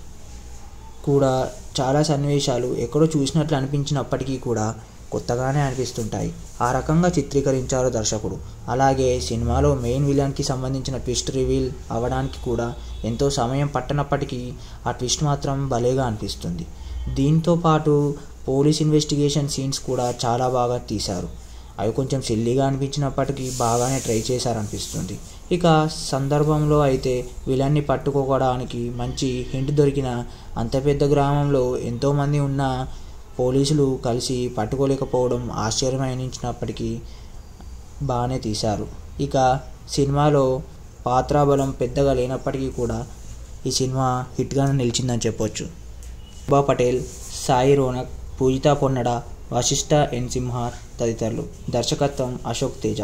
కూడా చాలా సన్నివేశాలు ఎక్కడో చూసినట్లు అనిపించినప్పటికీ కూడా కొత్తగానే అనిపిస్తుంటాయి ఆ రకంగా చిత్రీకరించారు దర్శకుడు అలాగే సినిమాలో మెయిన్ విలన్కి సంబంధించిన ట్విస్ట్ రివీల్ అవ్వడానికి కూడా ఎంతో సమయం పట్టనప్పటికీ ఆ ట్విస్ట్ మాత్రం భలేగా అనిపిస్తుంది దీంతో పాటు పోలీస్ ఇన్వెస్టిగేషన్ సీన్స్ కూడా చాలా బాగా తీశారు అవి కొంచెం సిల్లీగా అనిపించినప్పటికీ బాగానే ట్రై చేశారనిపిస్తుంది ఇక సందర్భంలో అయితే విలన్ని పట్టుకోవడానికి మంచి హింట్ దొరికిన అంత పెద్ద గ్రామంలో ఎంతోమంది ఉన్న పోలీసులు కలిసి పట్టుకోలేకపోవడం ఆశ్చర్యం అనిపించినప్పటికీ బాగానే తీశారు ఇక సినిమాలో పాత్రాబలం పెద్దగా లేనప్పటికీ కూడా ఈ సినిమా హిట్గానే నిలిచిందని చెప్పొచ్చు బా పటేల్ సాయి రోనక్ పూజితా పొన్నడ వశిష్ఠ ఎన్ సింహార్ తదితరులు దర్శకత్వం అశోక్ తేజ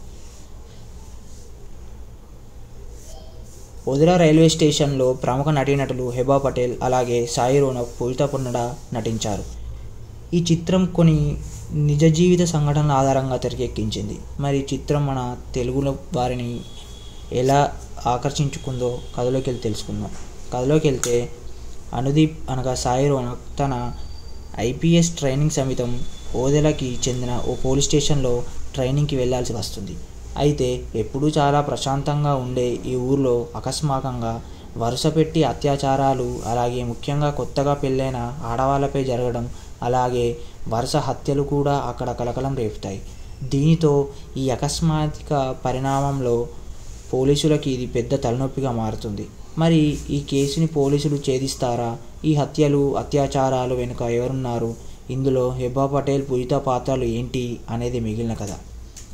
వదిలా రైల్వే స్టేషన్లో ప్రముఖ నటీనటులు హెబా పటేల్ అలాగే సాయి రోనక్ పూజితా పొన్నడ నటించారు ఈ చిత్రం కొన్ని నిజ జీవిత సంఘటనల ఆధారంగా తెరకెక్కించింది మరి ఈ చిత్రం మన తెలుగులో వారిని ఎలా ఆకర్షించుకుందో కథలోకి వెళ్ళి తెలుసుకుందాం కథలోకి వెళ్తే అనుదీప్ అనగా సాయి రోనక్ తన ఐపీఎస్ ట్రైనింగ్ సమితం ఓదెలకి చెందిన ఓ పోలీస్ స్టేషన్లో ట్రైనింగ్కి వెళ్ళాల్సి వస్తుంది అయితే ఎప్పుడూ చాలా ప్రశాంతంగా ఉండే ఈ ఊర్లో అకస్మాకంగా వరుస పెట్టి అత్యాచారాలు అలాగే ముఖ్యంగా కొత్తగా పెళ్ళైన ఆడవాళ్ళపై జరగడం అలాగే వరుస హత్యలు కూడా అక్కడ కలకలం రేపుతాయి దీనితో ఈ అకస్మాత్తిక పరిణామంలో పోలీసులకి ఇది పెద్ద తలనొప్పిగా మారుతుంది మరి ఈ కేసుని పోలీసులు ఛేదిస్తారా ఈ హత్యలు అత్యాచారాలు వెనుక ఎవరున్నారు ఇందులో హెబా పటేల్ పూజిత పాత్రలు ఏంటి అనేది మిగిలిన కథ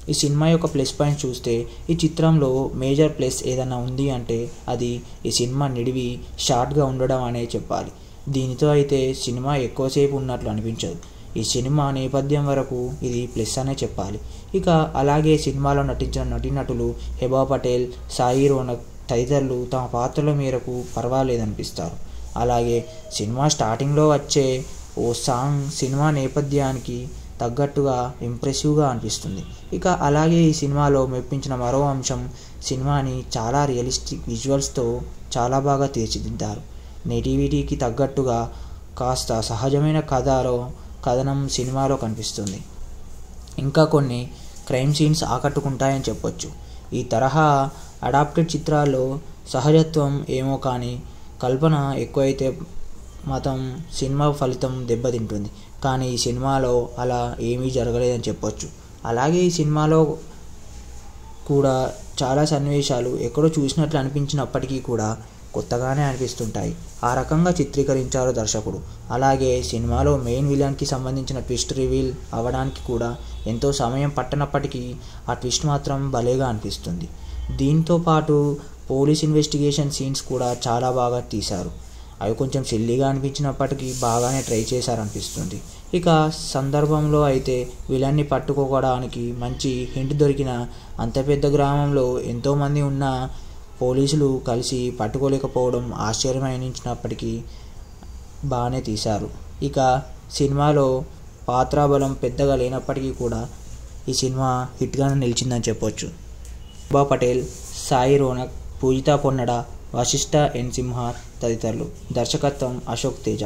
ఈ సినిమా యొక్క ప్లస్ పాయింట్ చూస్తే ఈ చిత్రంలో మేజర్ ప్లస్ ఏదైనా ఉంది అంటే అది ఈ సినిమా నిడివి షార్ట్గా ఉండడం అనే చెప్పాలి దీనితో అయితే సినిమా ఎక్కువసేపు ఉన్నట్లు అనిపించదు ఈ సినిమా నేపథ్యం వరకు ఇది ప్లస్ అనే చెప్పాలి ఇక అలాగే సినిమాలో నటించిన నటీనటులు హెబా పటేల్ సాయి రోనక్ తదితరులు తమ పాత్రల మేరకు పర్వాలేదనిపిస్తారు అలాగే సినిమా స్టార్టింగ్లో వచ్చే ఓ సాంగ్ సినిమా నేపథ్యానికి తగ్గట్టుగా ఇంప్రెసివ్గా అనిపిస్తుంది ఇక అలాగే ఈ సినిమాలో మెప్పించిన మరో అంశం సినిమాని చాలా రియలిస్టిక్ విజువల్స్తో చాలా బాగా తీర్చిదిద్దారు నేటివిటీకి తగ్గట్టుగా కాస్త సహజమైన కథలో కథనం సినిమాలో కనిపిస్తుంది ఇంకా కొన్ని క్రైమ్ సీన్స్ ఆకట్టుకుంటాయని చెప్పొచ్చు ఈ తరహా అడాప్టెడ్ చిత్రాల్లో సహజత్వం ఏమో కానీ కల్పన ఎక్కువైతే మతం సినిమా ఫలితం దెబ్బతింటుంది కానీ ఈ సినిమాలో అలా ఏమీ జరగలేదని చెప్పొచ్చు అలాగే ఈ సినిమాలో కూడా చాలా సన్నివేశాలు ఎక్కడో చూసినట్లు అనిపించినప్పటికీ కూడా కొత్తగానే అనిపిస్తుంటాయి ఆ రకంగా చిత్రీకరించారు దర్శకుడు అలాగే సినిమాలో మెయిన్ విలన్కి సంబంధించిన ట్విస్ట్ రివీల్ అవ్వడానికి కూడా ఎంతో సమయం పట్టనప్పటికీ ఆ ట్విస్ట్ మాత్రం భలేగా అనిపిస్తుంది దీంతో పాటు పోలీస్ ఇన్వెస్టిగేషన్ సీన్స్ కూడా చాలా బాగా తీశారు అవి కొంచెం సిల్లీగా అనిపించినప్పటికీ బాగానే ట్రై చేశారనిపిస్తుంది ఇక సందర్భంలో అయితే విలన్ని పట్టుకోవడానికి మంచి హింట్ దొరికిన అంత పెద్ద గ్రామంలో ఎంతోమంది ఉన్న పోలీసులు కలిసి పట్టుకోలేకపోవడం ఆశ్చర్యమనిపించినప్పటికీ బాగానే తీశారు ఇక సినిమాలో పాత్రాబలం పెద్దగా లేనప్పటికీ కూడా ఈ సినిమా హిట్గానే నిలిచిందని చెప్పొచ్చు బా పటేల్ సాయి రోనక్ పూజితా పొన్నడ వశిష్ఠ ఎన్ సింహార్ తదితరులు దర్శకత్వం అశోక్ తేజ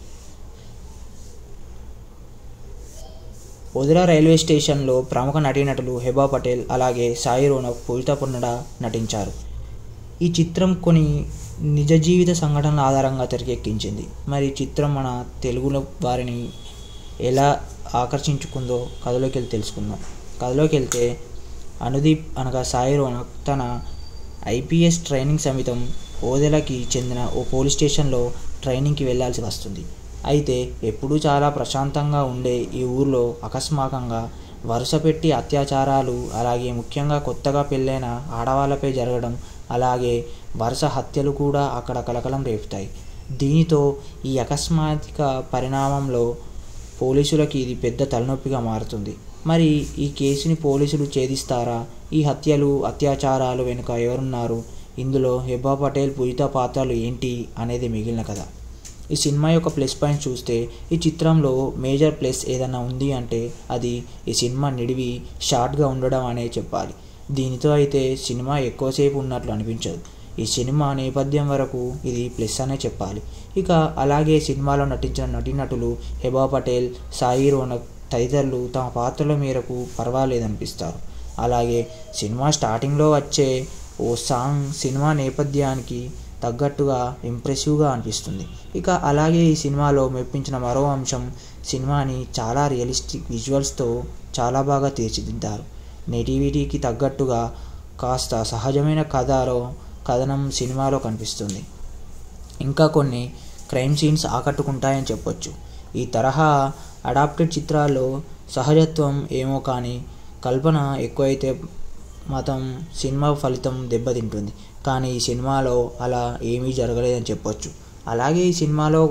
వదిలా రైల్వే స్టేషన్లో ప్రముఖ నటీనటులు హెబా పటేల్ అలాగే సాయి రోనక్ పూజితా పొన్నడ నటించారు ఈ చిత్రం కొన్ని నిజ జీవిత సంఘటనల ఆధారంగా తెరకెక్కించింది మరి ఈ చిత్రం మన తెలుగులో వారిని ఎలా ఆకర్షించుకుందో కథలోకి వెళ్ళి తెలుసుకుందాం కథలోకి వెళ్తే అనుదీప్ అనగా సాయి రోనక్ తన ఐపీఎస్ ట్రైనింగ్ సమితం ఓదెలకి చెందిన ఓ పోలీస్ స్టేషన్లో ట్రైనింగ్కి వెళ్ళాల్సి వస్తుంది అయితే ఎప్పుడూ చాలా ప్రశాంతంగా ఉండే ఈ ఊర్లో అకస్మాకంగా వరుస పెట్టి అత్యాచారాలు అలాగే ముఖ్యంగా కొత్తగా పెళ్ళైన ఆడవాళ్ళపై జరగడం అలాగే వరుస హత్యలు కూడా అక్కడ కలకలం రేపుతాయి దీనితో ఈ అకస్మాత్తిక పరిణామంలో పోలీసులకి ఇది పెద్ద తలనొప్పిగా మారుతుంది మరి ఈ కేసుని పోలీసులు ఛేదిస్తారా ఈ హత్యలు అత్యాచారాలు వెనుక ఎవరున్నారు ఇందులో హెబా పటేల్ పూజిత పాత్రలు ఏంటి అనేది మిగిలిన కథ ఈ సినిమా యొక్క ప్లస్ పాయింట్ చూస్తే ఈ చిత్రంలో మేజర్ ప్లస్ ఏదైనా ఉంది అంటే అది ఈ సినిమా నిడివి షార్ట్గా ఉండడం అనే చెప్పాలి దీనితో అయితే సినిమా ఎక్కువసేపు ఉన్నట్లు అనిపించదు ఈ సినిమా నేపథ్యం వరకు ఇది ప్లస్ అనే చెప్పాలి ఇక అలాగే సినిమాలో నటించిన నటీనటులు హెబా పటేల్ సాయి రోనక్ తదితరులు తమ పాత్రల మేరకు పర్వాలేదనిపిస్తారు అలాగే సినిమా స్టార్టింగ్లో వచ్చే ఓ సాంగ్ సినిమా నేపథ్యానికి తగ్గట్టుగా ఇంప్రెసివ్గా అనిపిస్తుంది ఇక అలాగే ఈ సినిమాలో మెప్పించిన మరో అంశం సినిమాని చాలా రియలిస్టిక్ విజువల్స్తో చాలా బాగా తీర్చిదిద్దారు నేటివిటీకి తగ్గట్టుగా కాస్త సహజమైన కథలో కథనం సినిమాలో కనిపిస్తుంది ఇంకా కొన్ని క్రైమ్ సీన్స్ ఆకట్టుకుంటాయని చెప్పొచ్చు ఈ తరహా అడాప్టెడ్ చిత్రాల్లో సహజత్వం ఏమో కానీ కల్పన ఎక్కువైతే మతం సినిమా ఫలితం దెబ్బతింటుంది కానీ ఈ సినిమాలో అలా ఏమీ జరగలేదని చెప్పొచ్చు అలాగే ఈ సినిమాలో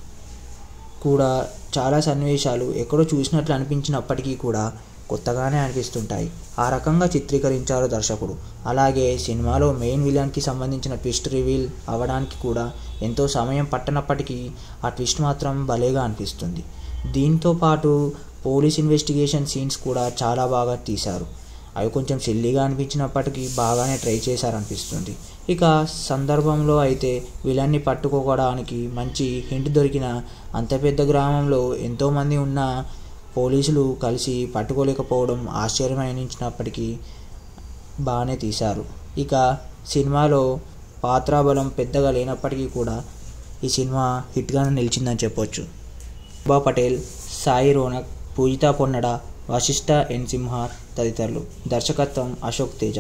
కూడా చాలా సన్నివేశాలు ఎక్కడో చూసినట్లు అనిపించినప్పటికీ కూడా కొత్తగానే అనిపిస్తుంటాయి ఆ రకంగా చిత్రీకరించారు దర్శకుడు అలాగే సినిమాలో మెయిన్ విలన్కి సంబంధించిన ట్విస్ట్ రివీల్ అవ్వడానికి కూడా ఎంతో సమయం పట్టనప్పటికీ ఆ ట్విస్ట్ మాత్రం భలేగా అనిపిస్తుంది దీంతో పాటు పోలీస్ ఇన్వెస్టిగేషన్ సీన్స్ కూడా చాలా బాగా తీశారు అవి కొంచెం సిల్లీగా అనిపించినప్పటికీ బాగానే ట్రై చేశారనిపిస్తుంది ఇక సందర్భంలో అయితే విలన్ని పట్టుకోవడానికి మంచి హింట్ దొరికిన అంత పెద్ద గ్రామంలో ఎంతోమంది ఉన్న పోలీసులు కలిసి పట్టుకోలేకపోవడం ఆశ్చర్యమనిపించినప్పటికీ బాగానే తీశారు ఇక సినిమాలో పాత్రాబలం పెద్దగా లేనప్పటికీ కూడా ఈ సినిమా హిట్గానే నిలిచిందని చెప్పొచ్చు బా పటేల్ సాయి రోనక్ పూజితా పొన్నడ వశిష్ఠ ఎన్ సింహార్ తదితరులు దర్శకత్వం అశోక్ తేజ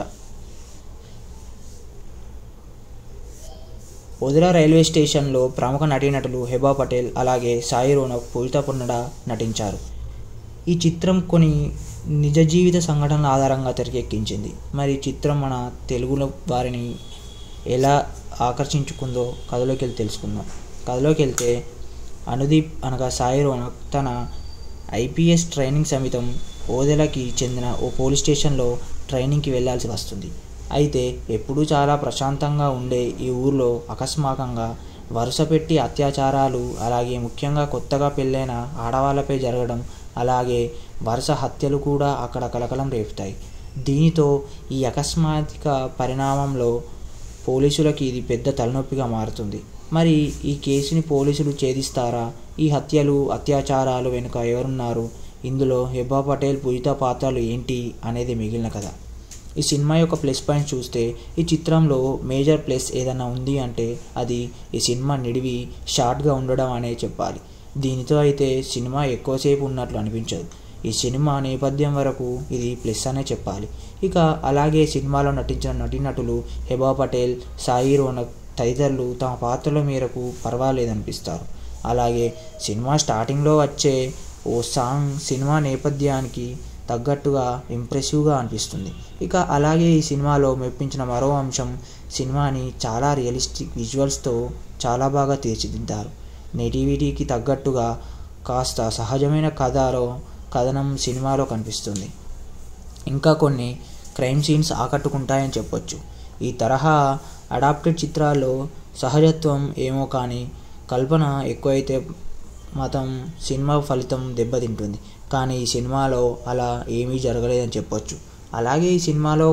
వదిలా రైల్వే స్టేషన్లో ప్రముఖ నటీనటులు హెబా పటేల్ అలాగే సాయి రోనక్ పూజితా పొన్నడ నటించారు ఈ చిత్రం కొన్ని నిజ జీవిత సంఘటనల ఆధారంగా తెరకెక్కించింది మరి ఈ చిత్రం మన తెలుగులో వారిని ఎలా ఆకర్షించుకుందో కథలోకి వెళ్ళి తెలుసుకుందాం కథలోకి వెళ్తే అనుదీప్ అనగా సాయి రోనక్ తన ఐపీఎస్ ట్రైనింగ్ సమితం ఓదెలకి చెందిన ఓ పోలీస్ స్టేషన్లో ట్రైనింగ్కి వెళ్ళాల్సి వస్తుంది అయితే ఎప్పుడూ చాలా ప్రశాంతంగా ఉండే ఈ ఊర్లో అకస్మాకంగా వరుస పెట్టి అత్యాచారాలు అలాగే ముఖ్యంగా కొత్తగా పెళ్ళైన ఆడవాళ్ళపై జరగడం అలాగే వరుస హత్యలు కూడా అక్కడ కలకలం రేపుతాయి దీనితో ఈ అకస్మాత్తిక పరిణామంలో పోలీసులకి ఇది పెద్ద తలనొప్పిగా మారుతుంది మరి ఈ కేసుని పోలీసులు ఛేదిస్తారా ఈ హత్యలు అత్యాచారాలు వెనుక ఎవరున్నారు ఇందులో హెబ్బా పటేల్ పూజిత పాత్రలు ఏంటి అనేది మిగిలిన కథ ఈ సినిమా యొక్క ప్లస్ పాయింట్ చూస్తే ఈ చిత్రంలో మేజర్ ప్లస్ ఏదైనా ఉంది అంటే అది ఈ సినిమా నిడివి షార్ట్గా ఉండడం అనే చెప్పాలి దీనితో అయితే సినిమా ఎక్కువసేపు ఉన్నట్లు అనిపించదు ఈ సినిమా నేపథ్యం వరకు ఇది ప్లస్ అనే చెప్పాలి ఇక అలాగే సినిమాలో నటించిన నటీనటులు హెబా పటేల్ సాయి రోనక్ తదితరులు తమ పాత్రల మేరకు పర్వాలేదనిపిస్తారు అలాగే సినిమా స్టార్టింగ్లో వచ్చే ఓ సాంగ్ సినిమా నేపథ్యానికి తగ్గట్టుగా ఇంప్రెసివ్గా అనిపిస్తుంది ఇక అలాగే ఈ సినిమాలో మెప్పించిన మరో అంశం సినిమాని చాలా రియలిస్టిక్ విజువల్స్తో చాలా బాగా తీర్చిదిద్దారు నెటివిటీకి తగ్గట్టుగా కాస్త సహజమైన కథలో కథనం సినిమాలో కనిపిస్తుంది ఇంకా కొన్ని క్రైమ్ సీన్స్ ఆకట్టుకుంటాయని చెప్పొచ్చు ఈ తరహా అడాప్టెడ్ చిత్రాల్లో సహజత్వం ఏమో కానీ కల్పన ఎక్కువైతే మతం సినిమా ఫలితం దెబ్బతింటుంది కానీ ఈ సినిమాలో అలా ఏమీ జరగలేదని చెప్పొచ్చు అలాగే ఈ సినిమాలో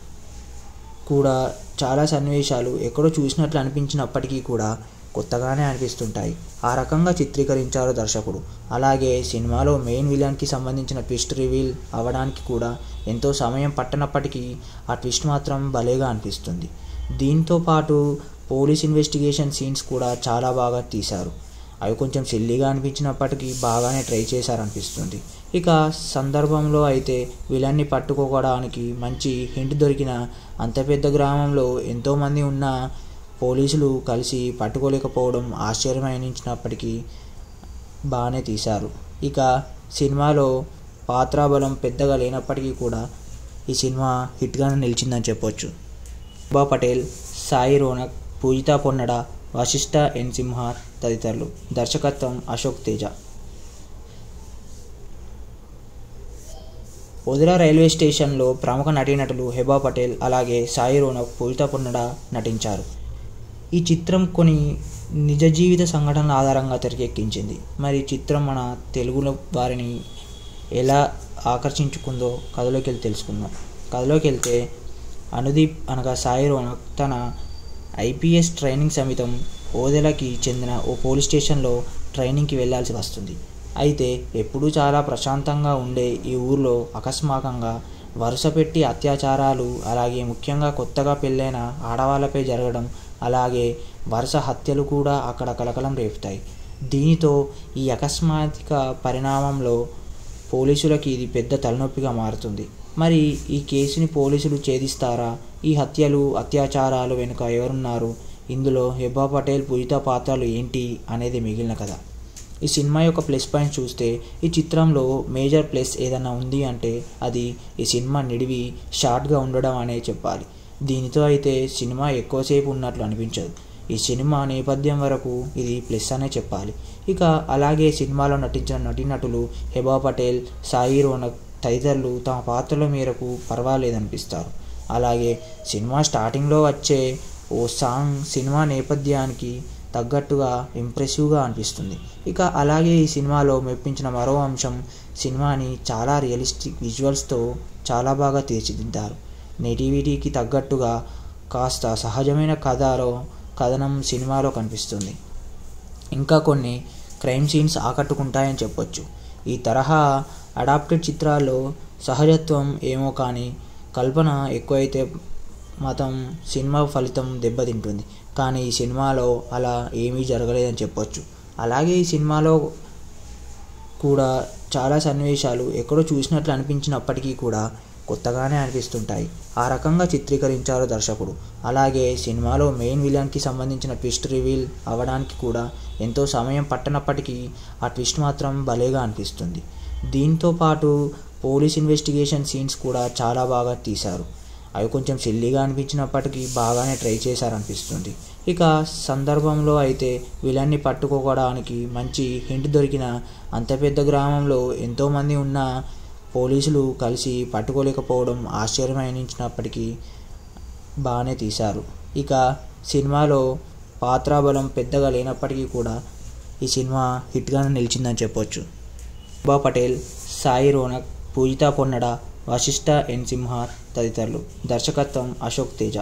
కూడా చాలా సన్నివేశాలు ఎక్కడో చూసినట్లు అనిపించినప్పటికీ కూడా కొత్తగానే అనిపిస్తుంటాయి ఆ రకంగా చిత్రీకరించారు దర్శకుడు అలాగే సినిమాలో మెయిన్ విలన్కి సంబంధించిన ట్విస్ట్ రివీల్ అవ్వడానికి కూడా ఎంతో సమయం పట్టనప్పటికీ ఆ ట్విస్ట్ మాత్రం భలేగా అనిపిస్తుంది దీంతో పాటు పోలీస్ ఇన్వెస్టిగేషన్ సీన్స్ కూడా చాలా బాగా తీశారు అవి కొంచెం సిల్లీగా అనిపించినప్పటికీ బాగానే ట్రై చేశారనిపిస్తుంది ఇక సందర్భంలో అయితే విలన్ని పట్టుకోవడానికి మంచి హింట్ దొరికిన అంత పెద్ద గ్రామంలో ఎంతోమంది ఉన్న పోలీసులు కలిసి పట్టుకోలేకపోవడం ఆశ్చర్యమనించినప్పటికీ బాగానే తీశారు ఇక సినిమాలో పాత్రాబలం పెద్దగా లేనప్పటికీ కూడా ఈ సినిమా హిట్గానే నిలిచిందని చెప్పొచ్చు బా పటేల్ సాయి రోనక్ పూజితా పొన్నడ వశిష్ఠ ఎన్ సింహ తదితరులు దర్శకత్వం అశోక్ తేజ వదిలా రైల్వే స్టేషన్లో ప్రముఖ నటీనటులు హెబా పటేల్ అలాగే సాయి రోనక్ పూజితా పొన్నడ నటించారు ఈ చిత్రం కొన్ని నిజ జీవిత సంఘటనల ఆధారంగా తెరకెక్కించింది మరి ఈ చిత్రం మన తెలుగులో వారిని ఎలా ఆకర్షించుకుందో కథలోకి వెళ్ళి తెలుసుకుందాం కథలోకి వెళ్తే అనుదీప్ అనగా సాయి రోనక్ తన ఐపీఎస్ ట్రైనింగ్ సమితం ఓదెలకి చెందిన ఓ పోలీస్ స్టేషన్లో ట్రైనింగ్కి వెళ్ళాల్సి వస్తుంది అయితే ఎప్పుడూ చాలా ప్రశాంతంగా ఉండే ఈ ఊర్లో అకస్మాకంగా వరుస పెట్టి అత్యాచారాలు అలాగే ముఖ్యంగా కొత్తగా పెళ్ళైన ఆడవాళ్ళపై జరగడం అలాగే వరుస హత్యలు కూడా అక్కడ కలకలం రేపుతాయి దీనితో ఈ అకస్మాత్తిక పరిణామంలో పోలీసులకి ఇది పెద్ద తలనొప్పిగా మారుతుంది మరి ఈ కేసుని పోలీసులు ఛేదిస్తారా ఈ హత్యలు అత్యాచారాలు వెనుక ఎవరున్నారు ఇందులో హెబ్బా పటేల్ పూజిత పాత్రలు ఏంటి అనేది మిగిలిన కథ ఈ సినిమా యొక్క ప్లస్ పాయింట్ చూస్తే ఈ చిత్రంలో మేజర్ ప్లస్ ఏదైనా ఉంది అంటే అది ఈ సినిమా నిడివి షార్ట్గా ఉండడం అనే చెప్పాలి దీనితో అయితే సినిమా ఎక్కువసేపు ఉన్నట్లు అనిపించదు ఈ సినిమా నేపథ్యం వరకు ఇది ప్లస్ అనే చెప్పాలి ఇక అలాగే సినిమాలో నటించిన నటీనటులు హెబా పటేల్ సాయి రోనక్ తదితరులు తమ పాత్రల మేరకు పర్వాలేదనిపిస్తారు అలాగే సినిమా స్టార్టింగ్లో వచ్చే ఓ సాంగ్ సినిమా నేపథ్యానికి తగ్గట్టుగా ఇంప్రెసివ్గా అనిపిస్తుంది ఇక అలాగే ఈ సినిమాలో మెప్పించిన మరో అంశం సినిమాని చాలా రియలిస్టిక్ విజువల్స్తో చాలా బాగా తీర్చిదిద్దారు నెటివిటీకి తగ్గట్టుగా కాస్త సహజమైన కథలో కథనం సినిమాలో కనిపిస్తుంది ఇంకా కొన్ని క్రైమ్ సీన్స్ ఆకట్టుకుంటాయని చెప్పొచ్చు ఈ తరహా అడాప్టెడ్ చిత్రాల్లో సహజత్వం ఏమో కానీ కల్పన ఎక్కువైతే మతం సినిమా ఫలితం దెబ్బతింటుంది కానీ ఈ సినిమాలో అలా ఏమీ జరగలేదని చెప్పొచ్చు అలాగే ఈ సినిమాలో కూడా చాలా సన్నివేశాలు ఎక్కడో చూసినట్లు అనిపించినప్పటికీ కూడా కొత్తగానే అనిపిస్తుంటాయి ఆ రకంగా చిత్రీకరించారు దర్శకుడు అలాగే సినిమాలో మెయిన్ విలన్కి సంబంధించిన ట్విస్ట్ రివీల్ అవ్వడానికి కూడా ఎంతో సమయం పట్టనప్పటికీ ఆ ట్విస్ట్ మాత్రం భలేగా అనిపిస్తుంది దీంతో పాటు పోలీస్ ఇన్వెస్టిగేషన్ సీన్స్ కూడా చాలా బాగా తీశారు అవి కొంచెం సిల్లీగా అనిపించినప్పటికీ బాగానే ట్రై చేశారనిపిస్తుంది ఇక సందర్భంలో అయితే విలన్ని పట్టుకోవడానికి మంచి హింట్ దొరికిన అంత పెద్ద గ్రామంలో ఎంతోమంది ఉన్న పోలీసులు కలిసి పట్టుకోలేకపోవడం ఆశ్చర్యం అనిపించినప్పటికీ బాగానే తీశారు ఇక సినిమాలో పాత్రాబలం పెద్దగా లేనప్పటికీ కూడా ఈ సినిమా హిట్గానే నిలిచిందని చెప్పొచ్చు బా పటేల్ సాయి రోనక్ పూజితా పొన్నడ వశిష్ఠ ఎన్ సింహ తదితరులు దర్శకత్వం అశోక్ తేజ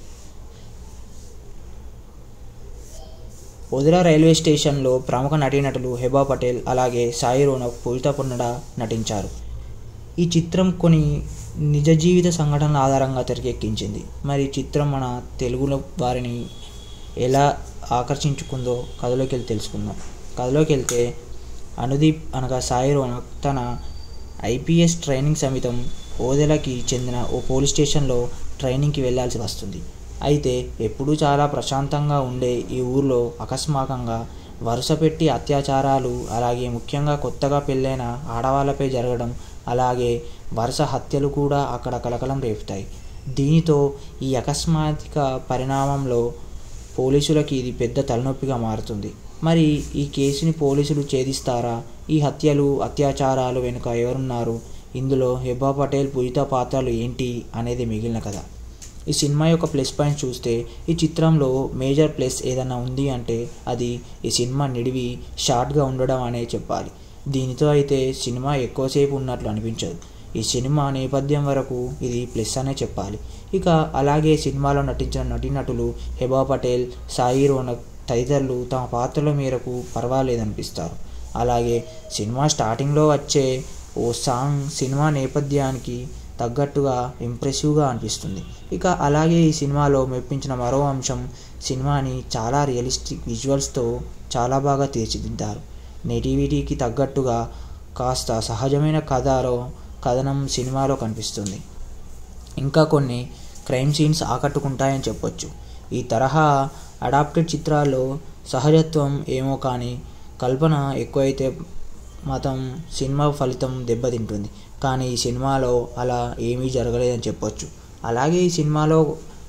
వదిలా రైల్వే స్టేషన్లో ప్రముఖ నటీనటులు హెబా పటేల్ అలాగే సాయి రోనక్ పూజితా పొన్నడ నటించారు ఈ చిత్రం కొన్ని నిజ జీవిత సంఘటనల ఆధారంగా తెరకెక్కించింది మరి ఈ చిత్రం మన తెలుగులో వారిని ఎలా ఆకర్షించుకుందో కథలోకి వెళ్ళి తెలుసుకుందాం కథలోకి వెళ్తే అనుదీప్ అనగా సాయి రోనక్ తన ఐపీఎస్ ట్రైనింగ్ సమితం ఓదెలకి చెందిన ఓ పోలీస్ స్టేషన్లో ట్రైనింగ్కి వెళ్ళాల్సి వస్తుంది అయితే ఎప్పుడూ చాలా ప్రశాంతంగా ఉండే ఈ ఊర్లో అకస్మాకంగా వరుస పెట్టి అత్యాచారాలు అలాగే ముఖ్యంగా కొత్తగా పెళ్ళైన ఆడవాళ్ళపై జరగడం అలాగే వరుస హత్యలు కూడా అక్కడ కలకలం రేపుతాయి దీనితో ఈ అకస్మాత్తిక పరిణామంలో పోలీసులకి ఇది పెద్ద తలనొప్పిగా మారుతుంది మరి ఈ కేసుని పోలీసులు ఛేదిస్తారా ఈ హత్యలు అత్యాచారాలు వెనుక ఎవరున్నారు ఇందులో హెబ్బా పటేల్ పూజిత పాత్రలు ఏంటి అనేది మిగిలిన కథ ఈ సినిమా యొక్క ప్లస్ పాయింట్ చూస్తే ఈ చిత్రంలో మేజర్ ప్లస్ ఏదైనా ఉంది అంటే అది ఈ సినిమా నిడివి షార్ట్గా ఉండడం అనే చెప్పాలి దీనితో అయితే సినిమా ఎక్కువసేపు ఉన్నట్లు అనిపించదు ఈ సినిమా నేపథ్యం వరకు ఇది ప్లస్ అనే చెప్పాలి ఇక అలాగే సినిమాలో నటించిన నటీనటులు హెబా పటేల్ సాయి రోనక్ తదితరులు తమ పాత్రల మేరకు పర్వాలేదనిపిస్తారు అలాగే సినిమా స్టార్టింగ్లో వచ్చే ఓ సాంగ్ సినిమా నేపథ్యానికి తగ్గట్టుగా ఇంప్రెసివ్గా అనిపిస్తుంది ఇక అలాగే ఈ సినిమాలో మెప్పించిన మరో అంశం సినిమాని చాలా రియలిస్టిక్ విజువల్స్తో చాలా బాగా తీర్చిదిద్దారు నెటివిటీకి తగ్గట్టుగా కాస్త సహజమైన కథలో కథనం సినిమాలో కనిపిస్తుంది ఇంకా కొన్ని క్రైమ్ సీన్స్ ఆకట్టుకుంటాయని చెప్పొచ్చు ఈ తరహా అడాప్టెడ్ చిత్రాల్లో సహజత్వం ఏమో కానీ కల్పన ఎక్కువైతే మతం సినిమా ఫలితం దెబ్బతింటుంది కానీ ఈ సినిమాలో అలా ఏమీ జరగలేదని చెప్పొచ్చు అలాగే ఈ సినిమాలో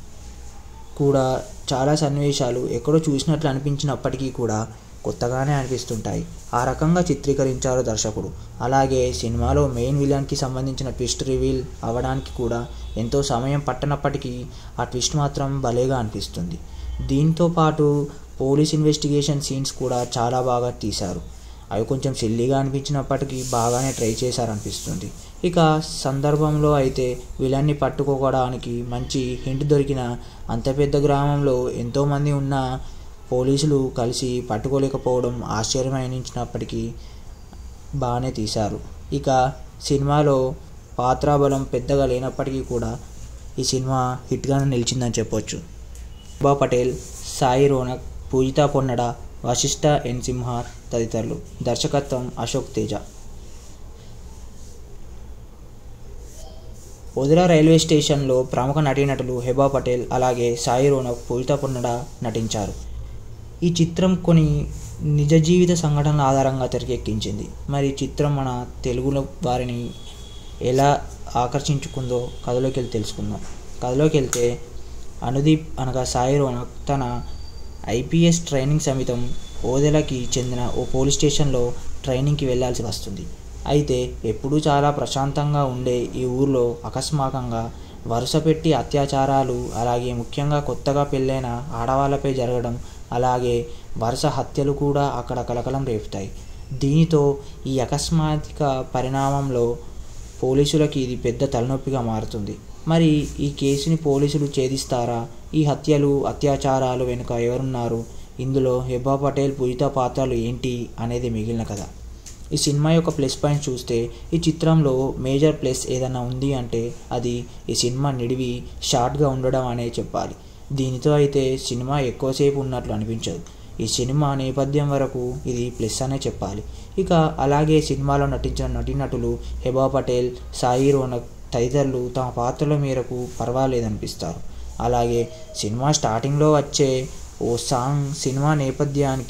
కూడా చాలా సన్నివేశాలు ఎక్కడో చూసినట్లు అనిపించినప్పటికీ కూడా కొత్తగానే అనిపిస్తుంటాయి ఆ రకంగా చిత్రీకరించారు దర్శకుడు అలాగే సినిమాలో మెయిన్ విలన్కి సంబంధించిన ట్విస్ట్ రివీల్ అవ్వడానికి కూడా ఎంతో సమయం పట్టనప్పటికీ ఆ ట్విస్ట్ మాత్రం భలేగా అనిపిస్తుంది దీంతో పాటు పోలీస్ ఇన్వెస్టిగేషన్ సీన్స్ కూడా చాలా బాగా తీశారు అవి కొంచెం సిల్లీగా అనిపించినప్పటికీ బాగానే ట్రై చేశారనిపిస్తుంది ఇక సందర్భంలో అయితే విలన్ని పట్టుకోవడానికి మంచి హింట్ దొరికిన అంత పెద్ద గ్రామంలో ఎంతోమంది ఉన్న పోలీసులు కలిసి పట్టుకోలేకపోవడం ఆశ్చర్యం అనిపించినప్పటికీ బాగానే తీశారు ఇక సినిమాలో పాత్రాబలం పెద్దగా లేనప్పటికీ కూడా ఈ సినిమా హిట్గానే నిలిచిందని చెప్పొచ్చు బా పటేల్ సాయి రోనక్ పూజితా పొన్నడ వశిష్ఠ ఎన్ సింహ తదితరులు దర్శకత్వం అశోక్ తేజ వదిలా రైల్వే స్టేషన్లో ప్రముఖ నటీనటులు హెబా పటేల్ అలాగే సాయి రోనక్ పూజితా పొన్నడ నటించారు ఈ చిత్రం కొన్ని నిజ జీవిత సంఘటనల ఆధారంగా తెరకెక్కించింది మరి ఈ చిత్రం మన తెలుగులో వారిని ఎలా ఆకర్షించుకుందో కథలోకి వెళ్ళి తెలుసుకుందాం కథలోకి వెళ్తే అనుదీప్ అనగా సాయి రోనక్ తన ఐపీఎస్ ట్రైనింగ్ సమితం ఓదెలకి చెందిన ఓ పోలీస్ స్టేషన్లో ట్రైనింగ్కి వెళ్ళాల్సి వస్తుంది అయితే ఎప్పుడూ చాలా ప్రశాంతంగా ఉండే ఈ ఊర్లో అకస్మాకంగా వరుస పెట్టి అత్యాచారాలు అలాగే ముఖ్యంగా కొత్తగా పెళ్ళైన ఆడవాళ్ళపై జరగడం అలాగే వరుస హత్యలు కూడా అక్కడ కలకలం రేపుతాయి దీనితో ఈ అకస్మాత్తిక పరిణామంలో పోలీసులకి ఇది పెద్ద తలనొప్పిగా మారుతుంది మరి ఈ కేసుని పోలీసులు ఛేదిస్తారా ఈ హత్యలు అత్యాచారాలు వెనుక ఎవరున్నారు ఇందులో హెబ్బా పటేల్ పూజిత పాత్రలు ఏంటి అనేది మిగిలిన కథ ఈ సినిమా యొక్క ప్లస్ పాయింట్ చూస్తే ఈ చిత్రంలో మేజర్ ప్లస్ ఏదైనా ఉంది అంటే అది ఈ సినిమా నిడివి షార్ట్గా ఉండడం అనే చెప్పాలి దీనితో అయితే సినిమా ఎక్కువసేపు ఉన్నట్లు అనిపించదు ఈ సినిమా నేపథ్యం వరకు ఇది ప్లస్ అనే చెప్పాలి ఇక అలాగే సినిమాలో నటించిన నటీనటులు హెబా పటేల్ సాయి రోనక్ తదితరులు తమ పాత్రల మేరకు పర్వాలేదనిపిస్తారు అలాగే సినిమా స్టార్టింగ్లో వచ్చే ఓ సాంగ్ సినిమా నేపథ్యానికి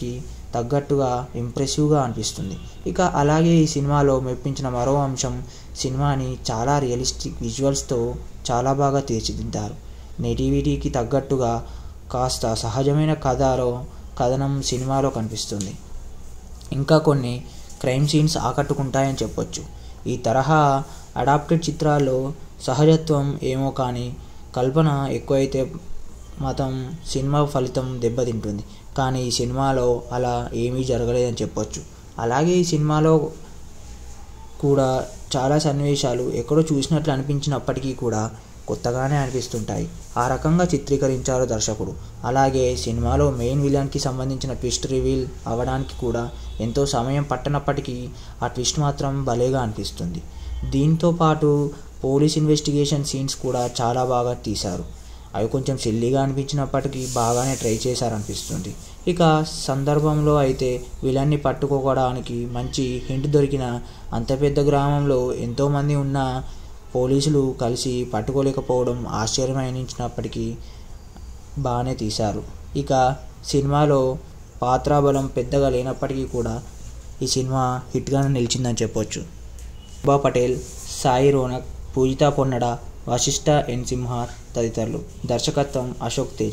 తగ్గట్టుగా ఇంప్రెసివ్గా అనిపిస్తుంది ఇక అలాగే ఈ సినిమాలో మెప్పించిన మరో అంశం సినిమాని చాలా రియలిస్టిక్ విజువల్స్తో చాలా బాగా తీర్చిదిద్దారు నెటివిటీకి తగ్గట్టుగా కాస్త సహజమైన కథలో కథనం సినిమాలో కనిపిస్తుంది ఇంకా కొన్ని క్రైమ్ సీన్స్ ఆకట్టుకుంటాయని చెప్పొచ్చు ఈ తరహా అడాప్టెడ్ చిత్రాల్లో సహజత్వం ఏమో కానీ కల్పన ఎక్కువైతే మతం సినిమా ఫలితం దెబ్బతింటుంది కానీ ఈ సినిమాలో అలా ఏమీ జరగలేదని చెప్పొచ్చు అలాగే ఈ సినిమాలో కూడా చాలా సన్నివేశాలు ఎక్కడో చూసినట్లు అనిపించినప్పటికీ కూడా కొత్తగానే అనిపిస్తుంటాయి ఆ రకంగా చిత్రీకరించారు దర్శకుడు అలాగే సినిమాలో మెయిన్ విలన్కి సంబంధించిన ట్విస్ట్ రివీల్ అవ్వడానికి కూడా ఎంతో సమయం పట్టనప్పటికీ ఆ ట్విస్ట్ మాత్రం భలేగా అనిపిస్తుంది దీంతో పాటు పోలీస్ ఇన్వెస్టిగేషన్ సీన్స్ కూడా చాలా బాగా తీశారు అవి కొంచెం సిల్లీగా అనిపించినప్పటికీ బాగానే ట్రై చేశారనిపిస్తుంది ఇక సందర్భంలో అయితే విలన్ని పట్టుకోవడానికి మంచి హింట్ దొరికిన అంత పెద్ద గ్రామంలో ఎంతోమంది ఉన్న పోలీసులు కలిసి పట్టుకోలేకపోవడం ఆశ్చర్యమనిపించినప్పటికీ బాగానే తీశారు ఇక సినిమాలో పాత్రాబలం పెద్దగా లేనప్పటికీ కూడా ఈ సినిమా హిట్గానే నిలిచిందని చెప్పొచ్చు బా పటేల్ సాయి రోనక్ పూజితా పొన్నడ వశిష్ఠ ఎన్ సింహ తదితరులు దర్శకత్వం అశోక్ తేజ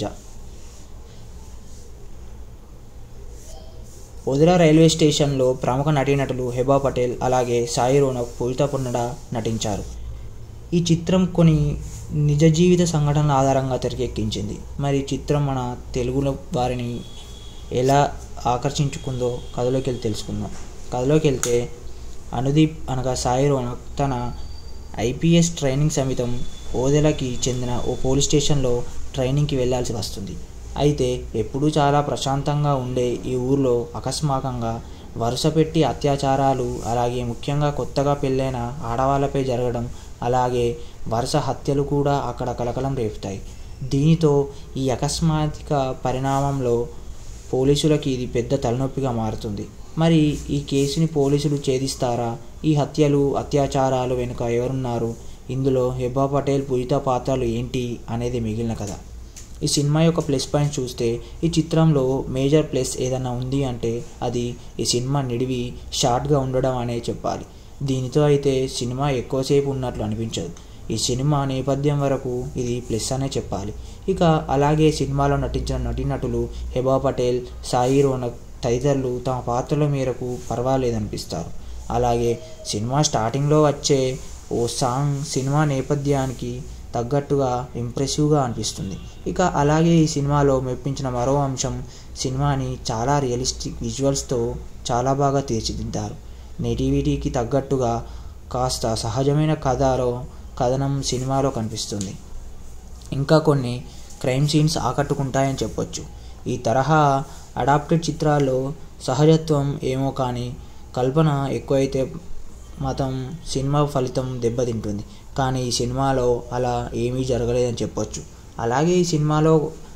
వదిలా రైల్వే స్టేషన్లో ప్రముఖ నటీనటులు హెబా పటేల్ అలాగే సాయి రోనక్ పూజితా పొన్నడ నటించారు ఈ చిత్రం కొన్ని నిజ జీవిత సంఘటనల ఆధారంగా తెరకెక్కించింది మరి ఈ చిత్రం మన తెలుగులో వారిని ఎలా ఆకర్షించుకుందో కథలోకి వెళ్ళి తెలుసుకుందాం కథలోకి వెళ్తే అనుదీప్ అనగా సాయి రోనక్ తన ఐపీఎస్ ట్రైనింగ్ సమితం ఓదెలకి చెందిన ఓ పోలీస్ స్టేషన్లో ట్రైనింగ్కి వెళ్ళాల్సి వస్తుంది అయితే ఎప్పుడూ చాలా ప్రశాంతంగా ఉండే ఈ ఊర్లో అకస్మాకంగా వరుస పెట్టి అత్యాచారాలు అలాగే ముఖ్యంగా కొత్తగా పెళ్ళైన ఆడవాళ్ళపై జరగడం అలాగే వరుస హత్యలు కూడా అక్కడ కలకలం రేపుతాయి దీనితో ఈ అకస్మాత్తిక పరిణామంలో పోలీసులకి ఇది పెద్ద తలనొప్పిగా మారుతుంది మరి ఈ కేసుని పోలీసులు ఛేదిస్తారా ఈ హత్యలు అత్యాచారాలు వెనుక ఎవరున్నారు ఇందులో హెబా పటేల్ పూజిత పాత్రలు ఏంటి అనేది మిగిలిన కథ ఈ సినిమా యొక్క ప్లస్ పాయింట్ చూస్తే ఈ చిత్రంలో మేజర్ ప్లస్ ఏదన్నా ఉంది అంటే అది ఈ సినిమా నిడివి షార్ట్గా ఉండడం అనే చెప్పాలి దీనితో అయితే సినిమా ఎక్కువసేపు ఉన్నట్లు అనిపించదు ఈ సినిమా నేపథ్యం వరకు ఇది ప్లస్ అనే చెప్పాలి ఇక అలాగే సినిమాలో నటించిన నటీనటులు హెబా పటేల్ సాయి రోనక్ తదితరులు తమ పాత్రల మేరకు పర్వాలేదనిపిస్తారు అలాగే సినిమా స్టార్టింగ్లో వచ్చే ఓ సాంగ్ సినిమా నేపథ్యానికి తగ్గట్టుగా ఇంప్రెసివ్గా అనిపిస్తుంది ఇక అలాగే ఈ సినిమాలో మెప్పించిన మరో అంశం సినిమాని చాలా రియలిస్టిక్ విజువల్స్తో చాలా బాగా తీర్చిదిద్దారు నెటివిటీకి తగ్గట్టుగా కాస్త సహజమైన కథలో కథనం సినిమాలో కనిపిస్తుంది ఇంకా కొన్ని క్రైమ్ సీన్స్ ఆకట్టుకుంటాయని చెప్పొచ్చు ఈ తరహా అడాప్టెడ్ చిత్రాల్లో సహజత్వం ఏమో కానీ కల్పన ఎక్కువైతే మతం సినిమా ఫలితం దెబ్బతింటుంది కానీ ఈ సినిమాలో అలా ఏమీ జరగలేదని చెప్పొచ్చు అలాగే ఈ సినిమాలో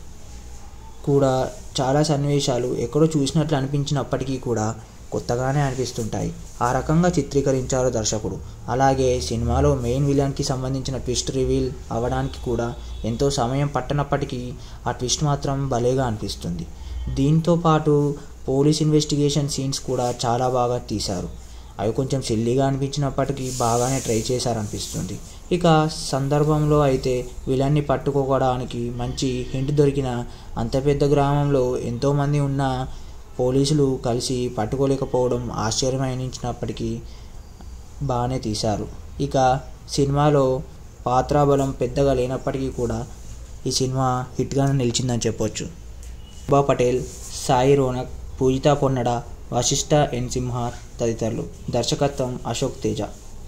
కూడా చాలా సన్నివేశాలు ఎక్కడో చూసినట్లు అనిపించినప్పటికీ కూడా కొత్తగానే అనిపిస్తుంటాయి ఆ రకంగా చిత్రీకరించారు దర్శకుడు అలాగే సినిమాలో మెయిన్ విలన్కి సంబంధించిన ట్విస్ట్ రివీల్ అవ్వడానికి కూడా ఎంతో సమయం పట్టనప్పటికీ ఆ ట్విస్ట్ మాత్రం భలేగా అనిపిస్తుంది దీంతో పాటు పోలీస్ ఇన్వెస్టిగేషన్ సీన్స్ కూడా చాలా బాగా తీశారు అవి కొంచెం సిల్లీగా అనిపించినప్పటికీ బాగానే ట్రై చేశారనిపిస్తుంది ఇక సందర్భంలో అయితే విలన్ని పట్టుకోవడానికి మంచి హింట్ దొరికిన అంత పెద్ద గ్రామంలో ఎంతోమంది ఉన్న పోలీసులు కలిసి పట్టుకోలేకపోవడం ఆశ్చర్యమనిపించినప్పటికీ బాగానే తీశారు ఇక సినిమాలో పాత్రాబలం పెద్దగా లేనప్పటికీ కూడా ఈ సినిమా హిట్గానే నిలిచిందని చెప్పొచ్చు బా పటేల్ సాయి రోనక్ పూజితా పొన్నడ వశిష్ఠ ఎన్ సింహ తదితరులు దర్శకత్వం అశోక్ తేజ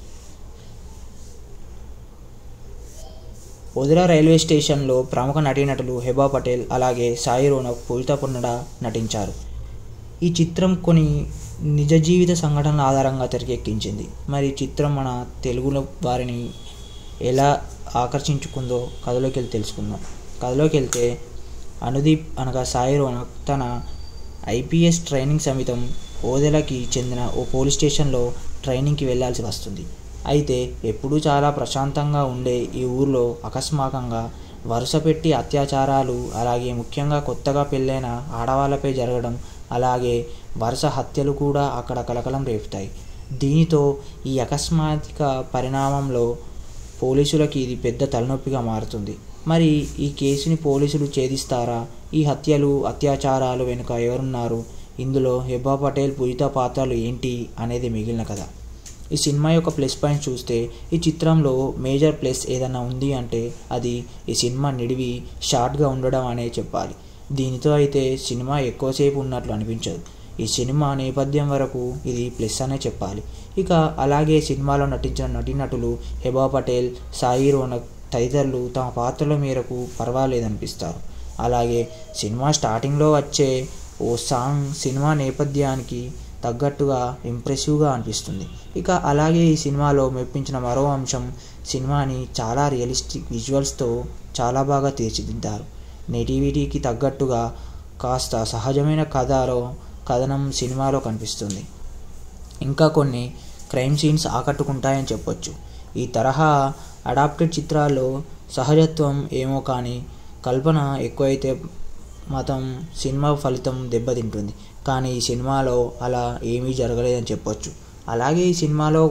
వదిలా రైల్వే స్టేషన్లో ప్రముఖ నటీనటులు హెబా పటేల్ అలాగే సాయి రోనక్ పూజితా పొన్నడ నటించారు ఈ చిత్రం కొన్ని నిజ జీవిత సంఘటనల ఆధారంగా తెరకెక్కించింది మరి ఈ చిత్రం మన తెలుగులో వారిని ఎలా ఆకర్షించుకుందో కథలోకి వెళ్ళి తెలుసుకుందాం కథలోకి వెళ్తే అనుదీప్ అనగా సాయి రోనక్ తన ఐపీఎస్ ట్రైనింగ్ సమితం ఓదెలకి చెందిన ఓ పోలీస్ స్టేషన్లో ట్రైనింగ్కి వెళ్ళాల్సి వస్తుంది అయితే ఎప్పుడూ చాలా ప్రశాంతంగా ఉండే ఈ ఊర్లో అకస్మాకంగా వరుస పెట్టి అత్యాచారాలు అలాగే ముఖ్యంగా కొత్తగా పెళ్ళైన ఆడవాళ్ళపై జరగడం అలాగే వరుస హత్యలు కూడా అక్కడ కలకలం రేపుతాయి దీనితో ఈ అకస్మాత్తిక పరిణామంలో పోలీసులకి ఇది పెద్ద తలనొప్పిగా మారుతుంది మరి ఈ కేసుని పోలీసులు ఛేదిస్తారా ఈ హత్యలు అత్యాచారాలు వెనుక ఎవరున్నారు ఇందులో హెబ్బా పటేల్ పూజిత పాత్రలు ఏంటి అనేది మిగిలిన కథ ఈ సినిమా యొక్క ప్లస్ పాయింట్ చూస్తే ఈ చిత్రంలో మేజర్ ప్లస్ ఏదైనా ఉంది అంటే అది ఈ సినిమా నిడివి షార్ట్గా ఉండడం అనే చెప్పాలి దీనితో అయితే సినిమా ఎక్కువసేపు ఉన్నట్లు అనిపించదు ఈ సినిమా నేపథ్యం వరకు ఇది ప్లస్ అనే చెప్పాలి ఇక అలాగే సినిమాలో నటించిన నటీనటులు హెబా పటేల్ సాయి రోనక్ తదితరులు తమ పాత్రల మేరకు పర్వాలేదనిపిస్తారు అలాగే సినిమా స్టార్టింగ్లో వచ్చే ఓ సాంగ్ సినిమా నేపథ్యానికి తగ్గట్టుగా ఇంప్రెసివ్గా అనిపిస్తుంది ఇక అలాగే ఈ సినిమాలో మెప్పించిన మరో అంశం సినిమాని చాలా రియలిస్టిక్ విజువల్స్తో చాలా బాగా తీర్చిదిద్దారు నెటివిటీకి తగ్గట్టుగా కాస్త సహజమైన కథలో కథనం సినిమాలో కనిపిస్తుంది ఇంకా కొన్ని క్రైమ్ సీన్స్ ఆకట్టుకుంటాయని చెప్పొచ్చు ఈ తరహా అడాప్టెడ్ చిత్రాల్లో సహజత్వం ఏమో కానీ కల్పన ఎక్కువైతే మతం సినిమా ఫలితం దెబ్బతింటుంది కానీ ఈ సినిమాలో అలా ఏమీ జరగలేదని చెప్పొచ్చు అలాగే ఈ సినిమాలో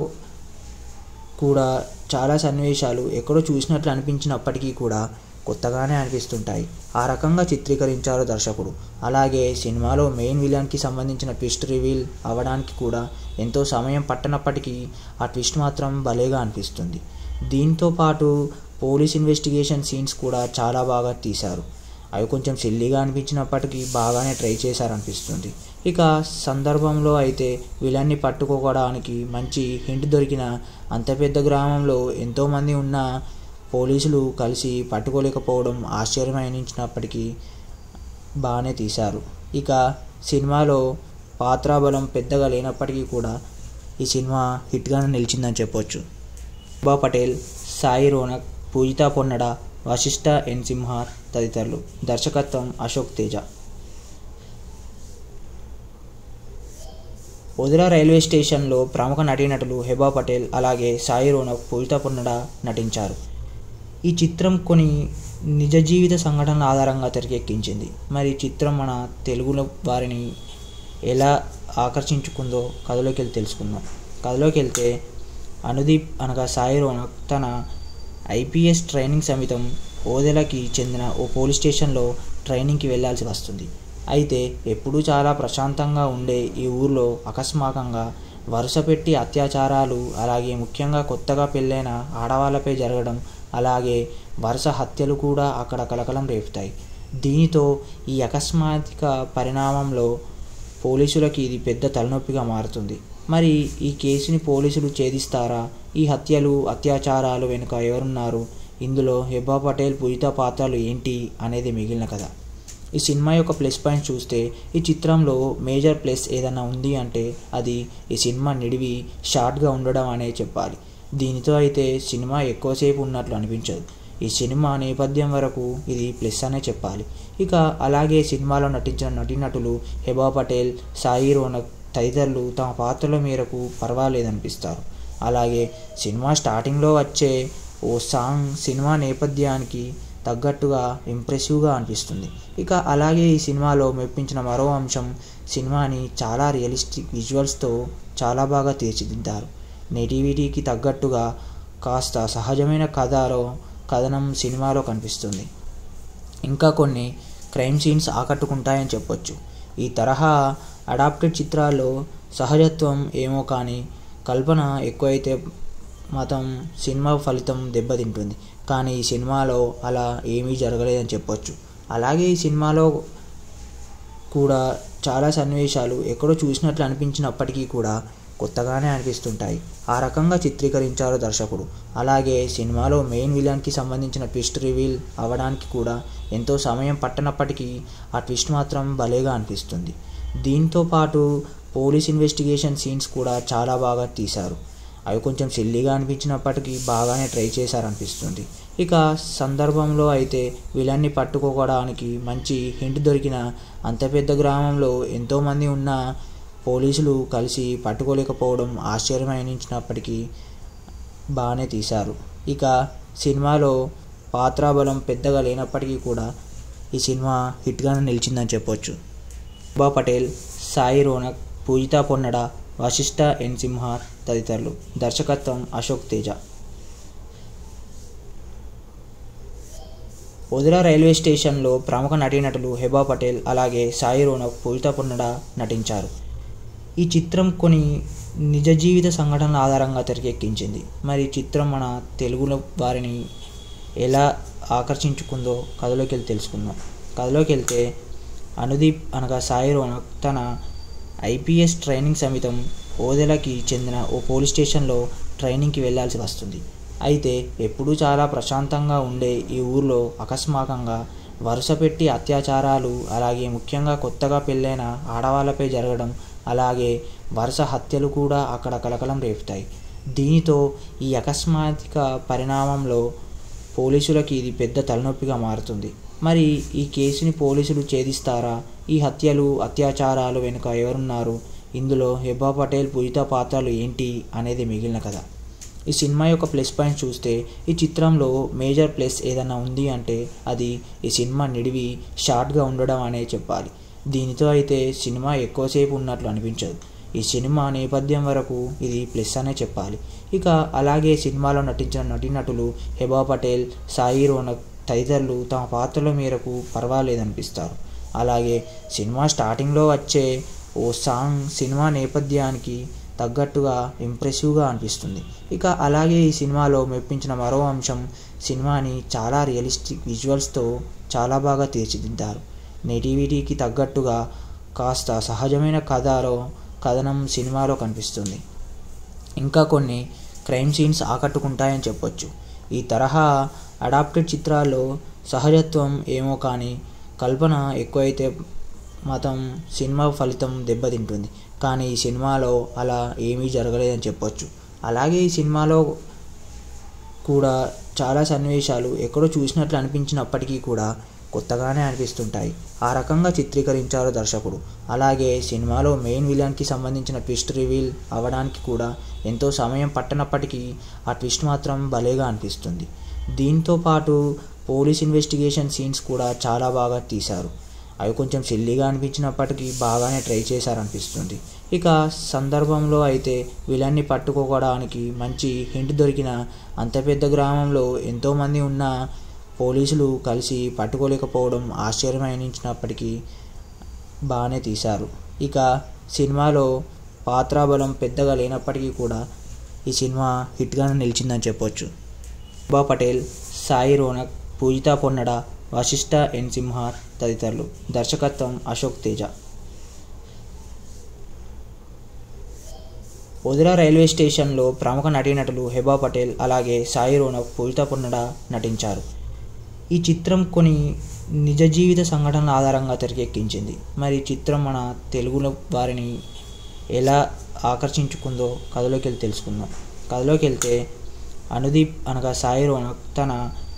కూడా చాలా సన్నివేశాలు ఎక్కడో చూసినట్లు అనిపించినప్పటికీ కూడా కొత్తగానే అనిపిస్తుంటాయి ఆ రకంగా చిత్రీకరించారు దర్శకుడు అలాగే సినిమాలో మెయిన్ విలన్కి సంబంధించిన ట్విస్ట్ రివీల్ అవ్వడానికి కూడా ఎంతో సమయం పట్టనప్పటికీ ఆ ట్విస్ట్ మాత్రం భలేగా అనిపిస్తుంది దీంతో పాటు పోలీస్ ఇన్వెస్టిగేషన్ సీన్స్ కూడా చాలా బాగా తీశారు అవి కొంచెం సిల్లీగా అనిపించినప్పటికీ బాగానే ట్రై చేశారనిపిస్తుంది ఇక సందర్భంలో అయితే విలన్ని పట్టుకోవడానికి మంచి హింట్ దొరికిన అంత పెద్ద గ్రామంలో ఎంతోమంది ఉన్న పోలీసులు కలిసి పట్టుకోలేకపోవడం ఆశ్చర్యం అనిపించినప్పటికీ బాగానే తీశారు ఇక సినిమాలో పాత్రాబలం పెద్దగా లేనప్పటికీ కూడా ఈ సినిమా హిట్గానే నిలిచిందని చెప్పొచ్చు బా పటేల్ సాయి రోనక్ పూజితా పొన్నడ వశిష్ఠ ఎన్ సింహార్ తదితరులు దర్శకత్వం అశోక్ తేజ వదిలా రైల్వే స్టేషన్లో ప్రముఖ నటీనటులు హెబా పటేల్ అలాగే సాయి రోనక్ పూజితా పొన్నడ నటించారు ఈ చిత్రం కొన్ని నిజ జీవిత సంఘటనల ఆధారంగా తెరకెక్కించింది మరి ఈ చిత్రం మన తెలుగులో వారిని ఎలా ఆకర్షించుకుందో కథలోకి వెళ్ళి తెలుసుకుందాం కథలోకి వెళ్తే అనుదీప్ అనగా సాయి రోనక్ తన ఐపీఎస్ ట్రైనింగ్ సమితం ఓదెలకి చెందిన ఓ పోలీస్ స్టేషన్లో ట్రైనింగ్కి వెళ్ళాల్సి వస్తుంది అయితే ఎప్పుడూ చాలా ప్రశాంతంగా ఉండే ఈ ఊర్లో అకస్మాకంగా వరుస పెట్టి అత్యాచారాలు అలాగే ముఖ్యంగా కొత్తగా పెళ్ళైన ఆడవాళ్ళపై జరగడం అలాగే వరుస హత్యలు కూడా అక్కడ కలకలం రేపుతాయి దీనితో ఈ అకస్మాత్తిక పరిణామంలో పోలీసులకి ఇది పెద్ద తలనొప్పిగా మారుతుంది మరి ఈ కేసుని పోలీసులు ఛేదిస్తారా ఈ హత్యలు అత్యాచారాలు వెనుక ఎవరున్నారు ఇందులో హెబ్బా పటేల్ పూజిత పాత్రలు ఏంటి అనేది మిగిలిన కథ ఈ సినిమా యొక్క ప్లస్ పాయింట్ చూస్తే ఈ చిత్రంలో మేజర్ ప్లస్ ఏదైనా ఉంది అంటే అది ఈ సినిమా నిడివి షార్ట్గా ఉండడం అనే చెప్పాలి దీనితో అయితే సినిమా ఎక్కువసేపు ఉన్నట్లు అనిపించదు ఈ సినిమా నేపథ్యం వరకు ఇది ప్లస్ అనే చెప్పాలి ఇక అలాగే సినిమాలో నటించిన నటీనటులు హెబా పటేల్ సాయి రోనక్ తదితరులు తమ పాత్రల మేరకు పర్వాలేదనిపిస్తారు అలాగే సినిమా స్టార్టింగ్లో వచ్చే ఓ సాంగ్ సినిమా నేపథ్యానికి తగ్గట్టుగా ఇంప్రెసివ్గా అనిపిస్తుంది ఇక అలాగే ఈ సినిమాలో మెప్పించిన మరో అంశం సినిమాని చాలా రియలిస్టిక్ విజువల్స్తో చాలా బాగా తీర్చిదిద్దారు నెటివిటీకి తగ్గట్టుగా కాస్త సహజమైన కథలో కథనం సినిమాలో కనిపిస్తుంది ఇంకా కొన్ని క్రైమ్ సీన్స్ ఆకట్టుకుంటాయని చెప్పొచ్చు ఈ తరహా అడాప్టెడ్ చిత్రాల్లో సహజత్వం ఏమో కానీ కల్పన ఎక్కువైతే మతం సినిమా ఫలితం దెబ్బతింటుంది కానీ ఈ సినిమాలో అలా ఏమీ జరగలేదని చెప్పొచ్చు అలాగే ఈ సినిమాలో కూడా చాలా సన్నివేశాలు ఎక్కడో చూసినట్లు అనిపించినప్పటికీ కూడా కొత్తగానే అనిపిస్తుంటాయి ఆ రకంగా చిత్రీకరించారు దర్శకుడు అలాగే సినిమాలో మెయిన్ విలన్కి సంబంధించిన ట్విస్ట్ రివీల్ అవ్వడానికి కూడా ఎంతో సమయం పట్టనప్పటికీ ఆ ట్విస్ట్ మాత్రం భలేగా అనిపిస్తుంది దీంతో పాటు పోలీస్ ఇన్వెస్టిగేషన్ సీన్స్ కూడా చాలా బాగా తీశారు అవి కొంచెం సిల్లీగా అనిపించినప్పటికీ బాగానే ట్రై చేశారనిపిస్తుంది ఇక సందర్భంలో అయితే విలన్ని పట్టుకోవడానికి మంచి హింట్ దొరికిన అంత పెద్ద గ్రామంలో ఎంతోమంది ఉన్న పోలీసులు కలిసి పట్టుకోలేకపోవడం ఆశ్చర్యం అనిపించినప్పటికీ బాగానే తీశారు ఇక సినిమాలో పాత్రాబలం పెద్దగా లేనప్పటికీ కూడా ఈ సినిమా హిట్గానే నిలిచిందని చెప్పొచ్చు బా పటేల్ సాయి రోనక్ పూజిత పొన్నడ వశిష్ఠ ఎన్ సింహ తదితరులు దర్శకత్వం అశోక్ తేజ వదిలా రైల్వే స్టేషన్లో ప్రముఖ నటీనటులు హెబా పటేల్ అలాగే సాయి రోనక్ పూజిత పొన్నడ నటించారు ఈ చిత్రం కొన్ని నిజ జీవిత సంఘటనల ఆధారంగా తెరకెక్కించింది మరి ఈ చిత్రం మన తెలుగులో వారిని ఎలా ఆకర్షించుకుందో కథలోకి వెళ్ళి తెలుసుకుందాం కథలోకి వెళ్తే అనుదీప్ అనగా సాయి రోనక్ తన ఐపీఎస్ ట్రైనింగ్ సమితం ఓదెలకి చెందిన ఓ పోలీస్ స్టేషన్లో ట్రైనింగ్కి వెళ్ళాల్సి వస్తుంది అయితే ఎప్పుడూ చాలా ప్రశాంతంగా ఉండే ఈ ఊర్లో అకస్మాకంగా వరుస పెట్టి అత్యాచారాలు అలాగే ముఖ్యంగా కొత్తగా పెళ్ళైన ఆడవాళ్ళపై జరగడం అలాగే వరుస హత్యలు కూడా అక్కడ కలకలం రేపుతాయి దీనితో ఈ అకస్మాత్తిక పరిణామంలో పోలీసులకి ఇది పెద్ద తలనొప్పిగా మారుతుంది మరి ఈ కేసుని పోలీసులు ఛేదిస్తారా ఈ హత్యలు అత్యాచారాలు వెనుక ఎవరున్నారు ఇందులో హెబా పటేల్ పూజిత పాత్రలు ఏంటి అనేది మిగిలిన కథ ఈ సినిమా యొక్క ప్లస్ పాయింట్ చూస్తే ఈ చిత్రంలో మేజర్ ప్లస్ ఏదైనా ఉంది అంటే అది ఈ సినిమా నిడివి షార్ట్గా ఉండడం అనే చెప్పాలి దీనితో అయితే సినిమా ఎక్కువసేపు ఉన్నట్లు అనిపించదు ఈ సినిమా నేపథ్యం వరకు ఇది ప్లస్ అనే చెప్పాలి ఇక అలాగే సినిమాలో నటించిన నటీనటులు హెబా పటేల్ సాయి రోనక్ తదితరులు తమ పాత్రల మేరకు పర్వాలేదనిపిస్తారు అలాగే సినిమా స్టార్టింగ్లో వచ్చే ఓ సాంగ్ సినిమా నేపథ్యానికి తగ్గట్టుగా ఇంప్రెసివ్గా అనిపిస్తుంది ఇక అలాగే ఈ సినిమాలో మెప్పించిన మరో అంశం సినిమాని చాలా రియలిస్టిక్ విజువల్స్తో చాలా బాగా తీర్చిదిద్దారు నెటివిటీకి తగ్గట్టుగా కాస్త సహజమైన కథలో కథనం సినిమాలో కనిపిస్తుంది ఇంకా కొన్ని క్రైమ్ సీన్స్ ఆకట్టుకుంటాయని చెప్పొచ్చు ఈ తరహా అడాప్టెడ్ చిత్రాల్లో సహజత్వం ఏమో కానీ కల్పన ఎక్కువైతే మతం సినిమా ఫలితం దెబ్బతింటుంది కానీ ఈ సినిమాలో అలా ఏమీ జరగలేదని చెప్పొచ్చు అలాగే ఈ సినిమాలో కూడా చాలా సన్నివేశాలు ఎక్కడో చూసినట్లు అనిపించినప్పటికీ కూడా కొత్తగానే అనిపిస్తుంటాయి ఆ రకంగా చిత్రీకరించారు దర్శకుడు అలాగే సినిమాలో మెయిన్ విలన్కి సంబంధించిన ట్విస్ట్ రివీల్ అవ్వడానికి కూడా ఎంతో సమయం పట్టనప్పటికీ ఆ ట్విస్ట్ మాత్రం భలేగా అనిపిస్తుంది దీంతో పాటు పోలీస్ ఇన్వెస్టిగేషన్ సీన్స్ కూడా చాలా బాగా తీశారు అవి కొంచెం సిల్లీగా అనిపించినప్పటికీ బాగానే ట్రై చేశారనిపిస్తుంది ఇక సందర్భంలో అయితే విలన్ని పట్టుకోవడానికి మంచి హింట్ దొరికిన అంత పెద్ద గ్రామంలో ఎంతోమంది ఉన్న పోలీసులు కలిసి పట్టుకోలేకపోవడం ఆశ్చర్యమనించినప్పటికీ బాగానే తీశారు ఇక సినిమాలో పాత్రాబలం పెద్దగా లేనప్పటికీ కూడా ఈ సినిమా హిట్గానే నిలిచిందని చెప్పొచ్చు బా పటేల్ సాయి రోనక్ పూజిత పొన్నడ వశిష్ఠ ఎన్ సింహ తదితరులు దర్శకత్వం అశోక్ తేజ వదిలా రైల్వే స్టేషన్లో ప్రముఖ నటీనటులు హెబా పటేల్ అలాగే సాయి రోనక్ పూజిత పొన్నడ నటించారు ఈ చిత్రం కొన్ని నిజ జీవిత సంఘటనల ఆధారంగా తెరకెక్కించింది మరి ఈ చిత్రం మన తెలుగులో వారిని ఎలా ఆకర్షించుకుందో కథలోకి వెళ్ళి తెలుసుకుందాం కథలోకి వెళ్తే అనుదీప్ అనగా సాయి రోనక్ తన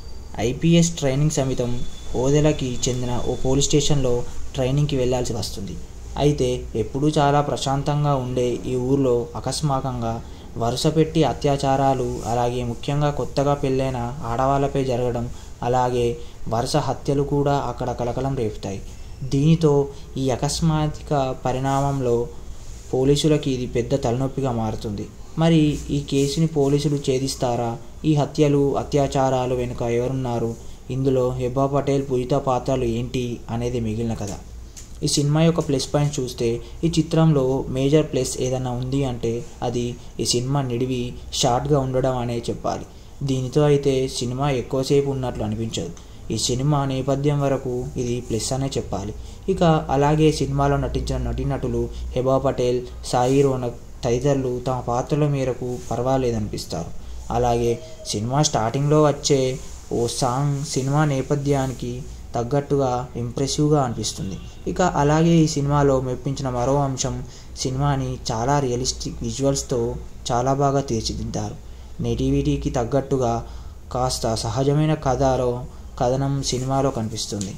ఐపీఎస్ ట్రైనింగ్ సమితం ఓదెలకి చెందిన ఓ పోలీస్ స్టేషన్లో ట్రైనింగ్కి వెళ్ళాల్సి వస్తుంది అయితే ఎప్పుడూ చాలా ప్రశాంతంగా ఉండే ఈ ఊర్లో అకస్మాకంగా వరుస పెట్టి అత్యాచారాలు అలాగే ముఖ్యంగా కొత్తగా పెళ్ళైన ఆడవాళ్ళపై జరగడం అలాగే వరుస హత్యలు కూడా అక్కడ కలకలం రేపుతాయి దీనితో ఈ అకస్మాత్తిక పరిణామంలో పోలీసులకి ఇది పెద్ద తలనొప్పిగా మారుతుంది మరి ఈ కేసుని పోలీసులు ఛేదిస్తారా ఈ హత్యలు అత్యాచారాలు వెనుక ఎవరున్నారు ఇందులో హెబా పటేల్ పూజిత పాత్రలు ఏంటి అనేది మిగిలిన కథ ఈ సినిమా యొక్క ప్లస్ పాయింట్ చూస్తే ఈ చిత్రంలో మేజర్ ప్లస్ ఏదైనా ఉంది అంటే అది ఈ సినిమా నిడివి షార్ట్గా ఉండడం అనే చెప్పాలి దీనితో అయితే సినిమా ఎక్కువసేపు ఉన్నట్లు అనిపించదు ఈ సినిమా నేపథ్యం వరకు ఇది ప్లస్ అనే చెప్పాలి ఇక అలాగే సినిమాలో నటించిన నటీనటులు హెబా పటేల్ సాయి రోనక్ తదితరులు తమ పాత్రల మేరకు పర్వాలేదనిపిస్తారు అలాగే సినిమా స్టార్టింగ్లో వచ్చే ఓ సాంగ్ సినిమా నేపథ్యానికి తగ్గట్టుగా ఇంప్రెసివ్గా అనిపిస్తుంది ఇక అలాగే ఈ సినిమాలో మెప్పించిన మరో అంశం సినిమాని చాలా రియలిస్టిక్ విజువల్స్తో చాలా బాగా తీర్చిదిద్దారు నెటివిటీకి తగ్గట్టుగా కాస్త సహజమైన కథలో కథనం సినిమాలో కనిపిస్తుంది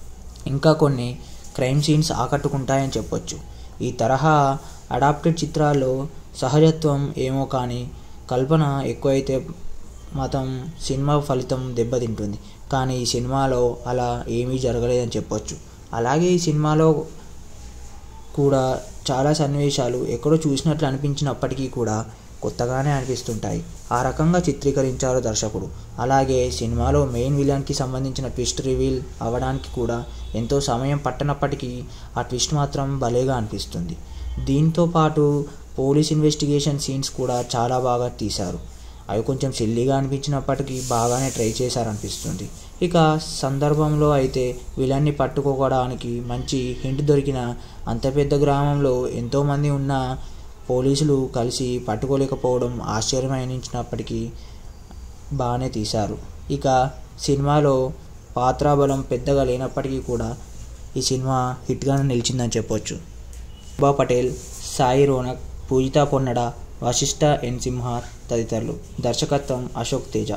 ఇంకా కొన్ని క్రైమ్ సీన్స్ ఆకట్టుకుంటాయని చెప్పొచ్చు ఈ తరహా అడాప్టెడ్ చిత్రాల్లో సహజత్వం ఏమో కానీ కల్పన ఎక్కువైతే మతం సినిమా ఫలితం దెబ్బతింటుంది కానీ ఈ సినిమాలో అలా ఏమీ జరగలేదని చెప్పొచ్చు అలాగే ఈ సినిమాలో కూడా చాలా సన్నివేశాలు ఎక్కడో చూసినట్లు అనిపించినప్పటికీ కూడా కొత్తగానే అనిపిస్తుంటాయి ఆ రకంగా చిత్రీకరించారు దర్శకుడు అలాగే సినిమాలో మెయిన్ విలన్కి సంబంధించిన ట్విస్ట్ రివీల్ అవ్వడానికి కూడా ఎంతో సమయం పట్టనప్పటికీ ఆ ట్విస్ట్ మాత్రం భలేగా అనిపిస్తుంది దీంతో పాటు పోలీస్ ఇన్వెస్టిగేషన్ సీన్స్ కూడా చాలా బాగా తీశారు అవి కొంచెం సిల్లీగా అనిపించినప్పటికీ బాగానే ట్రై చేశారనిపిస్తుంది ఇక సందర్భంలో అయితే విలన్ని పట్టుకోవడానికి మంచి హింట్ దొరికిన అంత పెద్ద గ్రామంలో ఎంతోమంది ఉన్న పోలీసులు కలిసి పట్టుకోలేకపోవడం ఆశ్చర్యం అనిపించినప్పటికీ బాగానే తీశారు ఇక సినిమాలో పాత్రాబలం పెద్దగా లేనప్పటికీ కూడా ఈ సినిమా హిట్గానే నిలిచిందని చెప్పొచ్చు బా పటేల్ సాయి రోనక్ పూజితా పొన్నడ వశిష్ఠ ఎన్ సింహార్ తదితరులు దర్శకత్వం అశోక్ తేజ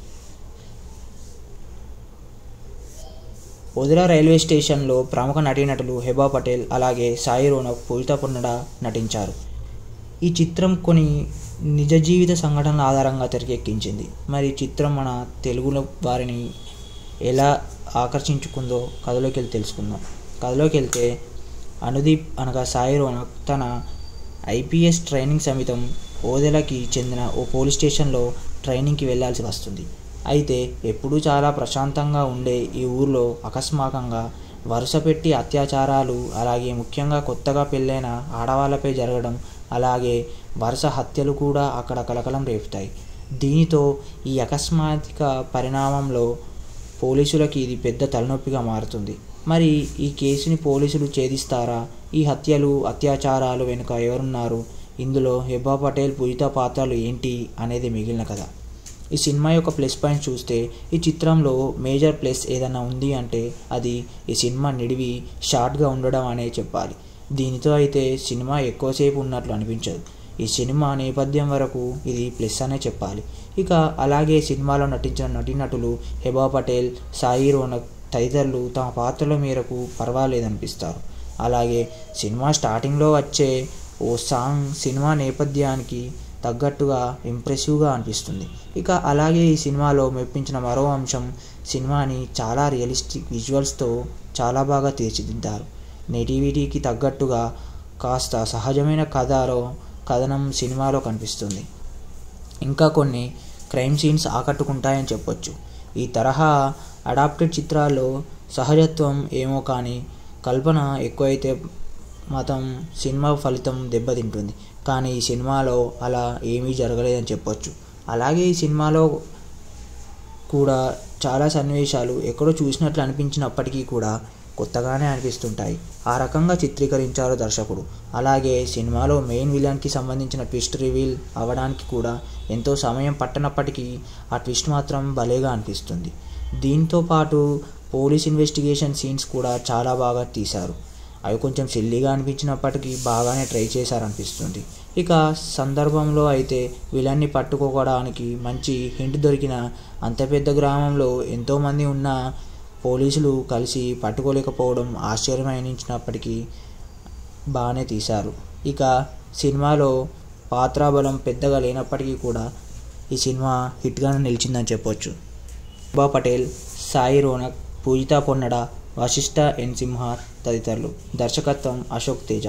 వదిలా రైల్వే స్టేషన్లో ప్రముఖ నటీనటులు హెబా పటేల్ అలాగే సాయి రోనక్ పూజితా పొన్నడ నటించారు ఈ చిత్రం కొన్ని నిజ జీవిత సంఘటనల ఆధారంగా తెరకెక్కించింది మరి ఈ చిత్రం మన తెలుగులో వారిని ఎలా ఆకర్షించుకుందో కథలోకి వెళ్ళి తెలుసుకుందాం కథలోకి వెళ్తే అనుదీప్ అనగా సాయి రోనక్ తన ఐపీఎస్ ట్రైనింగ్ సమితం ఓదెలకి చెందిన ఓ పోలీస్ స్టేషన్లో ట్రైనింగ్కి వెళ్ళాల్సి వస్తుంది అయితే ఎప్పుడూ చాలా ప్రశాంతంగా ఉండే ఈ ఊర్లో అకస్మాకంగా వరుస పెట్టి అత్యాచారాలు అలాగే ముఖ్యంగా కొత్తగా పెళ్ళైన ఆడవాళ్ళపై జరగడం అలాగే వరుస హత్యలు కూడా అక్కడ కలకలం రేపుతాయి దీనితో ఈ అకస్మాత్తిక పరిణామంలో పోలీసులకి ఇది పెద్ద తలనొప్పిగా మారుతుంది మరి ఈ కేసుని పోలీసులు ఛేదిస్తారా ఈ హత్యలు అత్యాచారాలు వెనుక ఎవరున్నారు ఇందులో హెబా పటేల్ పూజిత పాత్రలు ఏంటి అనేది మిగిలిన కథ ఈ సినిమా యొక్క ప్లస్ పాయింట్ చూస్తే ఈ చిత్రంలో మేజర్ ప్లస్ ఏదైనా ఉంది అంటే అది ఈ సినిమా నిడివి షార్ట్గా ఉండడం అనే చెప్పాలి దీనితో అయితే సినిమా ఎక్కువసేపు ఉన్నట్లు అనిపించదు ఈ సినిమా నేపథ్యం వరకు ఇది ప్లస్ అనే చెప్పాలి ఇక అలాగే సినిమాలో నటించిన నటీనటులు హెబా పటేల్ సాయి రోనక్ తదితరులు తమ పాత్రల మేరకు పర్వాలేదనిపిస్తారు అలాగే సినిమా స్టార్టింగ్లో వచ్చే ఓ సాంగ్ సినిమా నేపథ్యానికి తగ్గట్టుగా ఇంప్రెసివ్గా అనిపిస్తుంది ఇక అలాగే ఈ సినిమాలో మెప్పించిన మరో అంశం సినిమాని చాలా రియలిస్టిక్ విజువల్స్తో చాలా బాగా తీర్చిదిద్దారు నెటివిటీకి తగ్గట్టుగా కాస్త సహజమైన కథలో కథనం సినిమాలో కనిపిస్తుంది ఇంకా కొన్ని క్రైమ్ సీన్స్ ఆకట్టుకుంటాయని చెప్పొచ్చు ఈ తరహా అడాప్టెడ్ చిత్రాల్లో సహజత్వం ఏమో కానీ కల్పన ఎక్కువైతే మతం సినిమా ఫలితం దెబ్బతింటుంది కానీ ఈ సినిమాలో అలా ఏమీ జరగలేదని చెప్పొచ్చు అలాగే ఈ సినిమాలో కూడా చాలా సన్నివేశాలు ఎక్కడో చూసినట్లు అనిపించినప్పటికీ కూడా కొత్తగానే అనిపిస్తుంటాయి ఆ రకంగా చిత్రీకరించారు దర్శకుడు అలాగే సినిమాలో మెయిన్ విలన్కి సంబంధించిన ట్విస్ట్ రివీల్ అవ్వడానికి కూడా ఎంతో సమయం పట్టనప్పటికీ ఆ ట్విస్ట్ మాత్రం భలేగా అనిపిస్తుంది దీంతో పాటు పోలీస్ ఇన్వెస్టిగేషన్ సీన్స్ కూడా చాలా బాగా తీశారు అవి కొంచెం సిల్లీగా అనిపించినప్పటికీ బాగానే ట్రై చేశారనిపిస్తుంది ఇక సందర్భంలో అయితే విలన్ని పట్టుకోవడానికి మంచి హింట్ దొరికిన అంత పెద్ద గ్రామంలో ఎంతోమంది ఉన్న పోలీసులు కలిసి పట్టుకోలేకపోవడం ఆశ్చర్యం అనిపించినప్పటికీ బాగానే తీశారు ఇక సినిమాలో పాత్రాబలం పెద్దగా లేనప్పటికీ కూడా ఈ సినిమా హిట్గానే నిలిచిందని చెప్పొచ్చు బా పటేల్ సాయి రోనక్ పూజితా పొన్నడ వశిష్ఠ ఎన్ సింహార్ తదితరులు దర్శకత్వం అశోక్ తేజ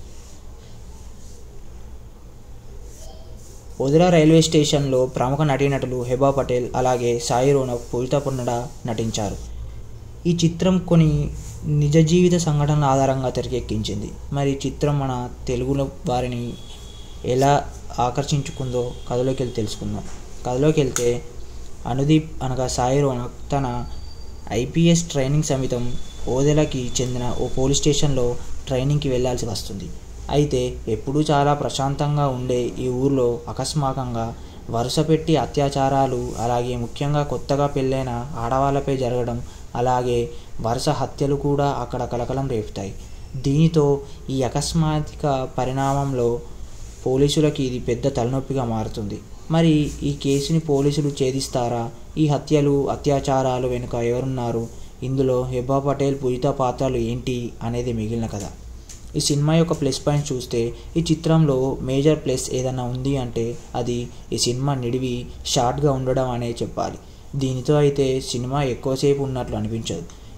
వదిలా రైల్వే స్టేషన్లో ప్రముఖ నటీనటులు హెబా పటేల్ అలాగే సాయి రోనక్ పూజితా పొన్నడ నటించారు ఈ చిత్రం కొన్ని నిజ జీవిత సంఘటనల ఆధారంగా తెరకెక్కించింది మరి ఈ చిత్రం మన తెలుగులో వారిని ఎలా ఆకర్షించుకుందో కథలోకి వెళ్ళి తెలుసుకుందాం కథలోకి వెళ్తే అనుదీప్ అనగా సాయి రోనక్ తన ఐపీఎస్ ట్రైనింగ్ సమితం ఓదెలకి చెందిన ఓ పోలీస్ స్టేషన్లో ట్రైనింగ్కి వెళ్ళాల్సి వస్తుంది అయితే ఎప్పుడూ చాలా ప్రశాంతంగా ఉండే ఈ ఊర్లో అకస్మాకంగా వరుస పెట్టి అత్యాచారాలు అలాగే ముఖ్యంగా కొత్తగా పెళ్ళైన ఆడవాళ్ళపై జరగడం అలాగే వరుస హత్యలు కూడా అక్కడ కలకలం రేపుతాయి దీనితో ఈ అకస్మాత్తిక పరిణామంలో పోలీసులకి ఇది పెద్ద తలనొప్పిగా మారుతుంది మరి ఈ కేసుని పోలీసులు ఛేదిస్తారా ఈ హత్యలు అత్యాచారాలు వెనుక ఎవరున్నారు ఇందులో హెబా పటేల్ పూజిత పాత్రలు ఏంటి అనేది మిగిలిన కథ ఈ సినిమా యొక్క ప్లస్ పాయింట్ చూస్తే ఈ చిత్రంలో మేజర్ ప్లస్ ఏదైనా ఉంది అంటే అది ఈ సినిమా నిడివి షార్ట్గా ఉండడం అనే చెప్పాలి దీనితో అయితే సినిమా ఎక్కువసేపు ఉన్నట్లు అనిపించదు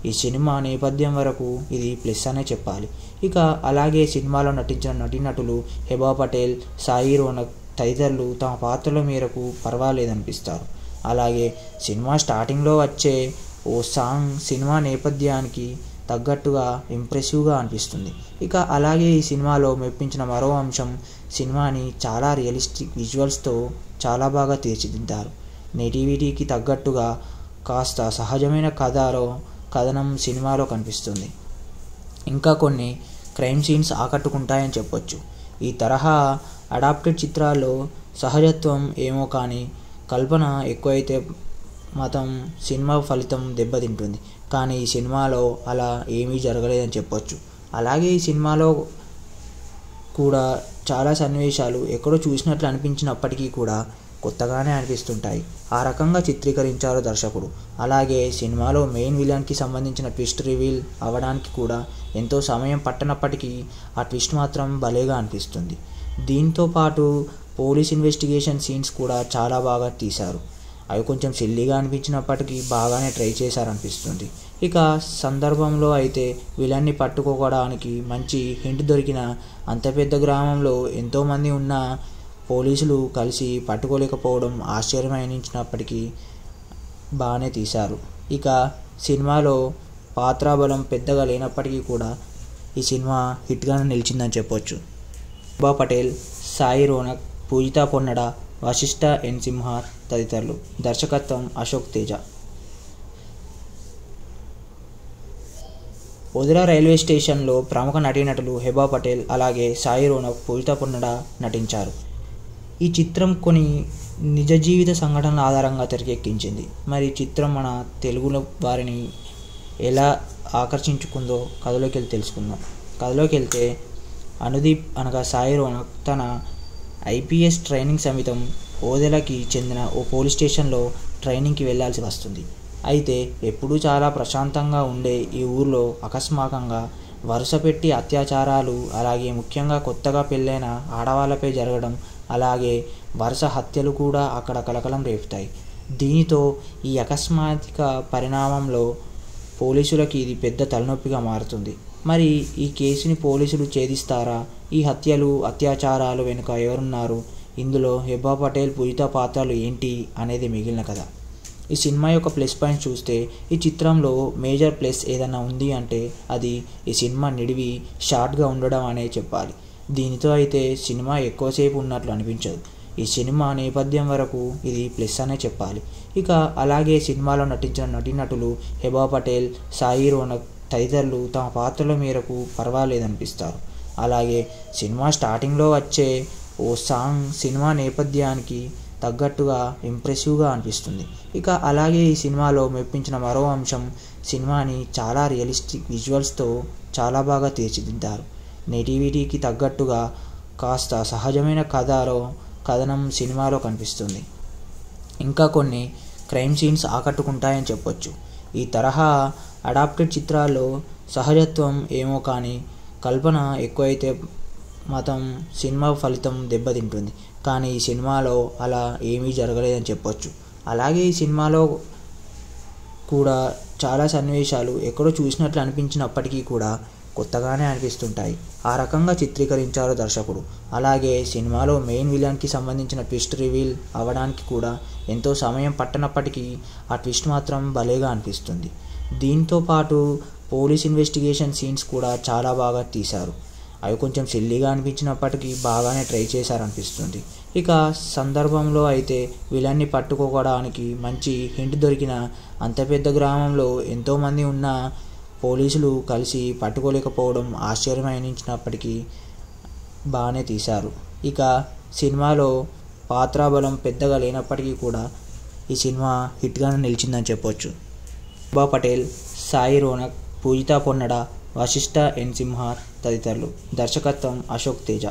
ఈ సినిమా నేపథ్యం వరకు ఇది ప్లస్ అనే చెప్పాలి ఇక అలాగే సినిమాలో నటించిన నటీనటులు హెబా పటేల్ సాయి రోనక్ తదితరులు తమ పాత్రల మేరకు పర్వాలేదనిపిస్తారు అలాగే సినిమా స్టార్టింగ్లో వచ్చే ఓ సాంగ్ సినిమా నేపథ్యానికి తగ్గట్టుగా ఇంప్రెసివ్గా అనిపిస్తుంది ఇక అలాగే ఈ సినిమాలో మెప్పించిన మరో అంశం సినిమాని చాలా రియలిస్టిక్ విజువల్స్తో చాలా బాగా తీర్చిదిద్దారు నెటివిటీకి తగ్గట్టుగా కాస్త సహజమైన కథలో కథనం సినిమాలో కనిపిస్తుంది ఇంకా కొన్ని క్రైమ్ సీన్స్ ఆకట్టుకుంటాయని చెప్పొచ్చు ఈ తరహా అడాప్టెడ్ చిత్రాల్లో సహజత్వం ఏమో కానీ కల్పన ఎక్కువైతే మతం సినిమా ఫలితం దెబ్బతింటుంది కానీ ఈ సినిమాలో అలా ఏమీ జరగలేదని చెప్పొచ్చు అలాగే ఈ సినిమాలో కూడా చాలా సన్నివేశాలు ఎక్కడో చూసినట్లు అనిపించినప్పటికీ కూడా కొత్తగానే అనిపిస్తుంటాయి ఆ రకంగా చిత్రీకరించారు దర్శకుడు అలాగే సినిమాలో మెయిన్ విలన్కి సంబంధించిన ట్విస్ట్ రివీల్ అవ్వడానికి కూడా ఎంతో సమయం పట్టనప్పటికీ ఆ ట్విస్ట్ మాత్రం భలేగా అనిపిస్తుంది దీంతో పాటు పోలీస్ ఇన్వెస్టిగేషన్ సీన్స్ కూడా చాలా బాగా తీశారు అవి కొంచెం సిల్లీగా అనిపించినప్పటికీ బాగానే ట్రై చేశారనిపిస్తుంది ఇక సందర్భంలో అయితే విలన్ని పట్టుకోవడానికి మంచి హింట్ దొరికిన అంత పెద్ద గ్రామంలో ఎంతోమంది ఉన్న పోలీసులు కలిసి పట్టుకోలేకపోవడం ఆశ్చర్యమనించినప్పటికీ బాగానే తీశారు ఇక సినిమాలో పాత్రాబలం పెద్దగా లేనప్పటికీ కూడా ఈ సినిమా హిట్గానే నిలిచిందని చెప్పొచ్చు బా పటేల్ సాయి రోనక్ పూజితా పొన్నడ వశిష్ఠ ఎన్ సింహ తదితరులు దర్శకత్వం అశోక్ తేజ వదిలా రైల్వే స్టేషన్లో ప్రముఖ నటీనటులు హెబా పటేల్ అలాగే సాయి రోనక్ పూజితా పొన్నడ నటించారు ఈ చిత్రం కొన్ని నిజ జీవిత సంఘటనల ఆధారంగా తెరకెక్కించింది మరి ఈ చిత్రం మన తెలుగులో వారిని ఎలా ఆకర్షించుకుందో కథలోకి వెళ్ళి తెలుసుకుందాం కథలోకి వెళ్తే అనుదీప్ అనగా సాయి రోనక్ తన ఐపీఎస్ ట్రైనింగ్ సమితం ఓదెలకి చెందిన ఓ పోలీస్ స్టేషన్లో ట్రైనింగ్కి వెళ్ళాల్సి వస్తుంది అయితే ఎప్పుడూ చాలా ప్రశాంతంగా ఉండే ఈ ఊర్లో అకస్మాకంగా వరుస పెట్టి అత్యాచారాలు అలాగే ముఖ్యంగా కొత్తగా పెళ్ళైన ఆడవాళ్ళపై జరగడం అలాగే వరుస హత్యలు కూడా అక్కడ కలకలం రేపుతాయి దీనితో ఈ అకస్మాత్తిక పరిణామంలో పోలీసులకి ఇది పెద్ద తలనొప్పిగా మారుతుంది మరి ఈ కేసుని పోలీసులు ఛేదిస్తారా ఈ హత్యలు అత్యాచారాలు వెనుక ఎవరున్నారు ఇందులో హెబ్బా పటేల్ పూజిత పాత్రలు ఏంటి అనేది మిగిలిన కథ ఈ సినిమా యొక్క ప్లస్ పాయింట్ చూస్తే ఈ చిత్రంలో మేజర్ ప్లస్ ఏదైనా ఉంది అంటే అది ఈ సినిమా నిడివి షార్ట్గా ఉండడం అనే చెప్పాలి దీనితో అయితే సినిమా ఎక్కువసేపు ఉన్నట్లు అనిపించదు ఈ సినిమా నేపథ్యం వరకు ఇది ప్లస్ అనే చెప్పాలి ఇక అలాగే సినిమాలో నటించిన నటీనటులు హెబా పటేల్ సాయి రోనక్ తదితరులు తమ పాత్రల మేరకు పర్వాలేదనిపిస్తారు అలాగే సినిమా స్టార్టింగ్లో వచ్చే ఓ సాంగ్ సినిమా నేపథ్యానికి తగ్గట్టుగా ఇంప్రెసివ్గా అనిపిస్తుంది ఇక అలాగే ఈ సినిమాలో మెప్పించిన మరో అంశం సినిమాని చాలా రియలిస్టిక్ విజువల్స్తో చాలా బాగా తీర్చిదిద్దారు నెటివిటీకి తగ్గట్టుగా కాస్త సహజమైన కథలో కథనం సినిమాలో కనిపిస్తుంది ఇంకా కొన్ని క్రైమ్ సీన్స్ ఆకట్టుకుంటాయని చెప్పొచ్చు ఈ తరహా అడాప్టెడ్ చిత్రాల్లో సహజత్వం ఏమో కానీ కల్పన ఎక్కువైతే మతం సినిమా ఫలితం దెబ్బతింటుంది కానీ ఈ సినిమాలో అలా ఏమీ జరగలేదని చెప్పొచ్చు అలాగే ఈ సినిమాలో కూడా చాలా సన్నివేశాలు ఎక్కడో చూసినట్లు అనిపించినప్పటికీ కూడా కొత్తగానే అనిపిస్తుంటాయి ఆ రకంగా చిత్రీకరించారు దర్శకుడు అలాగే సినిమాలో మెయిన్ విలన్కి సంబంధించిన ట్విస్ట్ రివీల్ అవ్వడానికి కూడా ఎంతో సమయం పట్టనప్పటికీ ఆ ట్విస్ట్ మాత్రం భలేగా అనిపిస్తుంది దీంతో పాటు పోలీస్ ఇన్వెస్టిగేషన్ సీన్స్ కూడా చాలా బాగా తీశారు అవి కొంచెం సిల్లీగా అనిపించినప్పటికీ బాగానే ట్రై చేశారనిపిస్తుంది ఇక సందర్భంలో అయితే విలన్ని పట్టుకోవడానికి మంచి హింట్ దొరికిన అంత పెద్ద గ్రామంలో ఎంతోమంది ఉన్న పోలీసులు కలిసి పట్టుకోలేకపోవడం ఆశ్చర్యమనించినప్పటికీ బాగానే తీశారు ఇక సినిమాలో పాత్రాబలం పెద్దగా లేనప్పటికీ కూడా ఈ సినిమా హిట్గానే నిలిచిందని చెప్పొచ్చు బా పటేల్ సాయి రోనక్ పూజితా పొన్నడ వశిష్ఠ ఎన్ సింహ తదితరులు దర్శకత్వం అశోక్ తేజ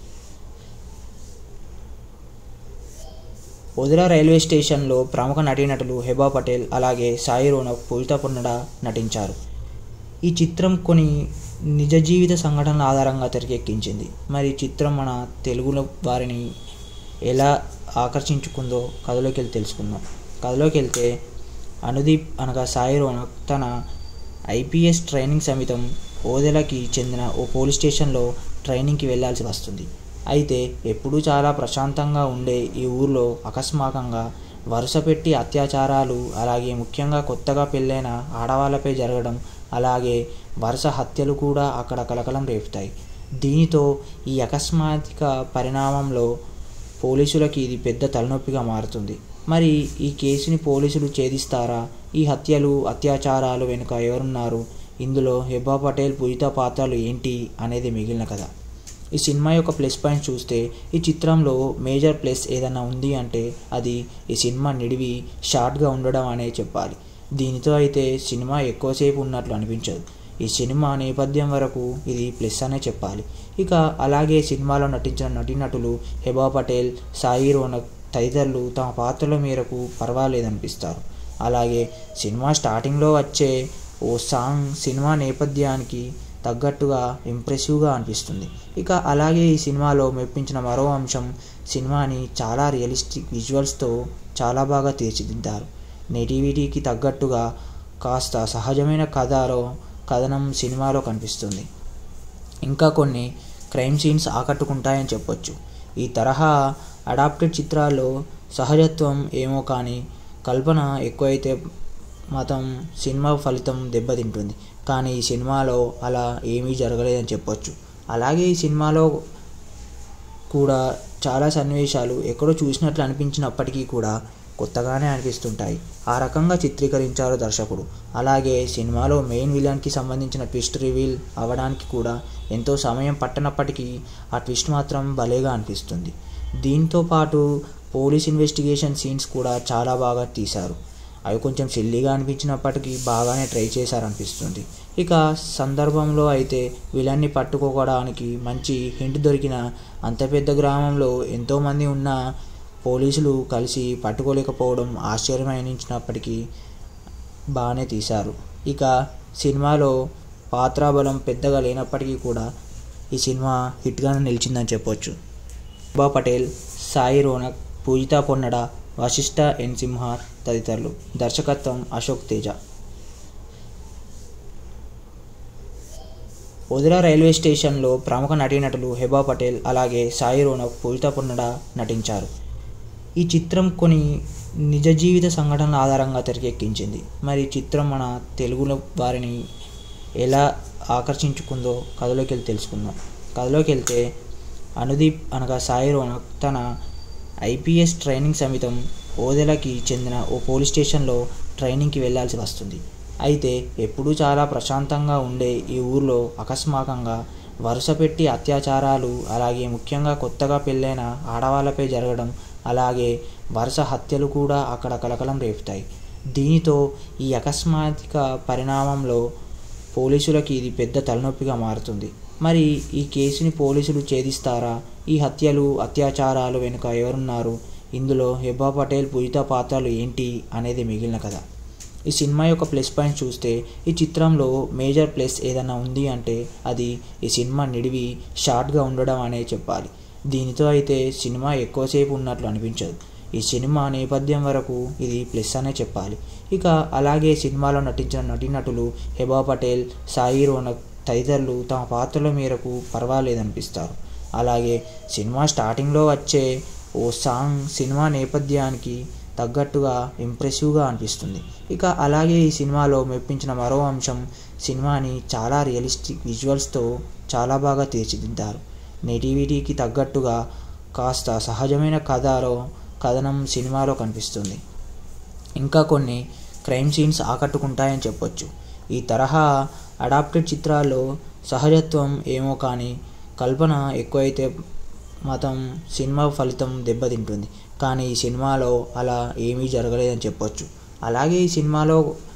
వదిలా రైల్వే స్టేషన్లో ప్రముఖ నటీనటులు హెబా పటేల్ అలాగే సాయి రోనక్ పూజితా పొన్నడ నటించారు ఈ చిత్రం కొన్ని నిజ జీవిత సంఘటనల ఆధారంగా తెరకెక్కించింది మరి ఈ చిత్రం మన తెలుగులో వారిని ఎలా ఆకర్షించుకుందో కథలోకి వెళ్ళి తెలుసుకుందాం కథలోకి వెళ్తే అనుదీప్ అనగా సాయి రోనక్ తన ఐపీఎస్ ట్రైనింగ్ సమితం ఓదెలకి చెందిన ఓ పోలీస్ స్టేషన్లో ట్రైనింగ్కి వెళ్ళాల్సి వస్తుంది అయితే ఎప్పుడూ చాలా ప్రశాంతంగా ఉండే ఈ ఊర్లో అకస్మాకంగా వరుస పెట్టి అత్యాచారాలు అలాగే ముఖ్యంగా కొత్తగా పెళ్ళైన ఆడవాళ్ళపై జరగడం అలాగే వరుస హత్యలు కూడా అక్కడ కలకలం రేపుతాయి దీనితో ఈ అకస్మాత్తిక పరిణామంలో పోలీసులకి ఇది పెద్ద తలనొప్పిగా మారుతుంది మరి ఈ కేసుని పోలీసులు ఛేదిస్తారా ఈ హత్యలు అత్యాచారాలు వెనుక ఎవరున్నారు ఇందులో హెబా పటేల్ పూజిత పాత్రలు ఏంటి అనేది మిగిలిన కథ ఈ సినిమా యొక్క ప్లస్ పాయింట్ చూస్తే ఈ చిత్రంలో మేజర్ ప్లస్ ఏదైనా ఉంది అంటే అది ఈ సినిమా నిడివి షార్ట్గా ఉండడం అనే చెప్పాలి దీనితో అయితే సినిమా ఎక్కువసేపు ఉన్నట్లు అనిపించదు ఈ సినిమా నేపథ్యం వరకు ఇది ప్లస్ అనే చెప్పాలి ఇక అలాగే సినిమాలో నటించిన నటీనటులు హెబా పటేల్ సాయి రోనక్ తదితరులు తమ పాత్రల మేరకు పర్వాలేదనిపిస్తారు అలాగే సినిమా స్టార్టింగ్లో వచ్చే ఓ సాంగ్ సినిమా నేపథ్యానికి తగ్గట్టుగా ఇంప్రెసివ్గా అనిపిస్తుంది ఇక అలాగే ఈ సినిమాలో మెప్పించిన మరో అంశం సినిమాని చాలా రియలిస్టిక్ విజువల్స్తో చాలా బాగా తీర్చిదిద్దారు నెటివిటీకి తగ్గట్టుగా కాస్త సహజమైన కథలో కథనం సినిమాలో కనిపిస్తుంది ఇంకా కొన్ని క్రైమ్ సీన్స్ ఆకట్టుకుంటాయని చెప్పొచ్చు ఈ తరహా అడాప్టెడ్ చిత్రాల్లో సహజత్వం ఏమో కానీ కల్పన ఎక్కువైతే మతం సినిమా ఫలితం దెబ్బతింటుంది కానీ ఈ సినిమాలో అలా ఏమీ జరగలేదని చెప్పొచ్చు అలాగే ఈ సినిమాలో కూడా చాలా సన్నివేశాలు ఎక్కడో చూసినట్లు అనిపించినప్పటికీ కూడా కొత్తగానే అనిపిస్తుంటాయి ఆ రకంగా చిత్రీకరించారు దర్శకుడు అలాగే సినిమాలో మెయిన్ విలన్కి సంబంధించిన ట్విస్ట్ రివీల్ అవ్వడానికి కూడా ఎంతో సమయం పట్టనప్పటికీ ఆ ట్విస్ట్ మాత్రం భలేగా అనిపిస్తుంది దీంతో పాటు పోలీస్ ఇన్వెస్టిగేషన్ సీన్స్ కూడా చాలా బాగా తీశారు అవి కొంచెం సిల్లీగా అనిపించినప్పటికీ బాగానే ట్రై చేశారనిపిస్తుంది ఇక సందర్భంలో అయితే విలన్ని పట్టుకోవడానికి మంచి హింట్ దొరికిన అంత పెద్ద గ్రామంలో ఎంతోమంది ఉన్న పోలీసులు కలిసి పట్టుకోలేకపోవడం ఆశ్చర్యమనిపించినప్పటికీ బాగానే తీశారు ఇక సినిమాలో పాత్రాబలం పెద్దగా లేనప్పటికీ కూడా ఈ సినిమా హిట్గానే నిలిచిందని చెప్పొచ్చు బా పటేల్ సాయి రోనక్ పూజితా పొన్నడ వశిష్ఠ ఎన్ సింహ తదితరులు దర్శకత్వం అశోక్ తేజ వదిలా రైల్వే స్టేషన్లో ప్రముఖ నటీనటులు హెబా పటేల్ అలాగే సాయి రోనక్ పూజితా పొన్నడ నటించారు ఈ చిత్రం కొన్ని నిజ జీవిత సంఘటనల ఆధారంగా తెరకెక్కించింది మరి ఈ చిత్రం మన తెలుగులో వారిని ఎలా ఆకర్షించుకుందో కథలోకి వెళ్ళి తెలుసుకుందాం కథలోకి వెళ్తే అనుదీప్ అనగా సాయి రోనక్ తన ఐపీఎస్ ట్రైనింగ్ సమితం ఓదెలకి చెందిన ఓ పోలీస్ స్టేషన్లో ట్రైనింగ్కి వెళ్ళాల్సి వస్తుంది అయితే ఎప్పుడూ చాలా ప్రశాంతంగా ఉండే ఈ ఊర్లో అకస్మాకంగా వరుస పెట్టి అత్యాచారాలు అలాగే ముఖ్యంగా కొత్తగా పెళ్ళైన ఆడవాళ్ళపై జరగడం అలాగే వరుస హత్యలు కూడా అక్కడ కలకలం రేపుతాయి దీనితో ఈ అకస్మాత్తిక పరిణామంలో పోలీసులకి ఇది పెద్ద తలనొప్పిగా మారుతుంది మరి ఈ కేసుని పోలీసులు ఛేదిస్తారా ఈ హత్యలు అత్యాచారాలు వెనుక ఎవరున్నారు ఇందులో హెబా పటేల్ పూజిత పాత్రలు ఏంటి అనేది మిగిలిన కథ ఈ సినిమా యొక్క ప్లస్ పాయింట్ చూస్తే ఈ చిత్రంలో మేజర్ ప్లస్ ఏదైనా ఉంది అంటే అది ఈ సినిమా నిడివి షార్ట్గా ఉండడం అనే చెప్పాలి దీనితో అయితే సినిమా ఎక్కువసేపు ఉన్నట్లు అనిపించదు ఈ సినిమా నేపథ్యం వరకు ఇది ప్లస్ అనే చెప్పాలి ఇక అలాగే సినిమాలో నటించిన నటీనటులు హెబా పటేల్ సాయి రోనక్ తదితరులు తమ పాత్రల మేరకు పర్వాలేదనిపిస్తారు అలాగే సినిమా స్టార్టింగ్లో వచ్చే ఓ సాంగ్ సినిమా నేపథ్యానికి తగ్గట్టుగా ఇంప్రెసివ్గా అనిపిస్తుంది ఇక అలాగే ఈ సినిమాలో మెప్పించిన మరో అంశం సినిమాని చాలా రియలిస్టిక్ విజువల్స్తో చాలా బాగా తీర్చిదిద్దారు నెటివిటీకి తగ్గట్టుగా కాస్త సహజమైన కథలో కథనం సినిమాలో కనిపిస్తుంది ఇంకా కొన్ని క్రైమ్ సీన్స్ ఆకట్టుకుంటాయని చెప్పొచ్చు ఈ తరహా అడాప్టెడ్ చిత్రాల్లో సహజత్వం ఏమో కానీ కల్పన ఎక్కువైతే మతం సినిమా ఫలితం దెబ్బతింటుంది కానీ ఈ సినిమాలో అలా ఏమీ జరగలేదని చెప్పొచ్చు అలాగే ఈ సినిమాలో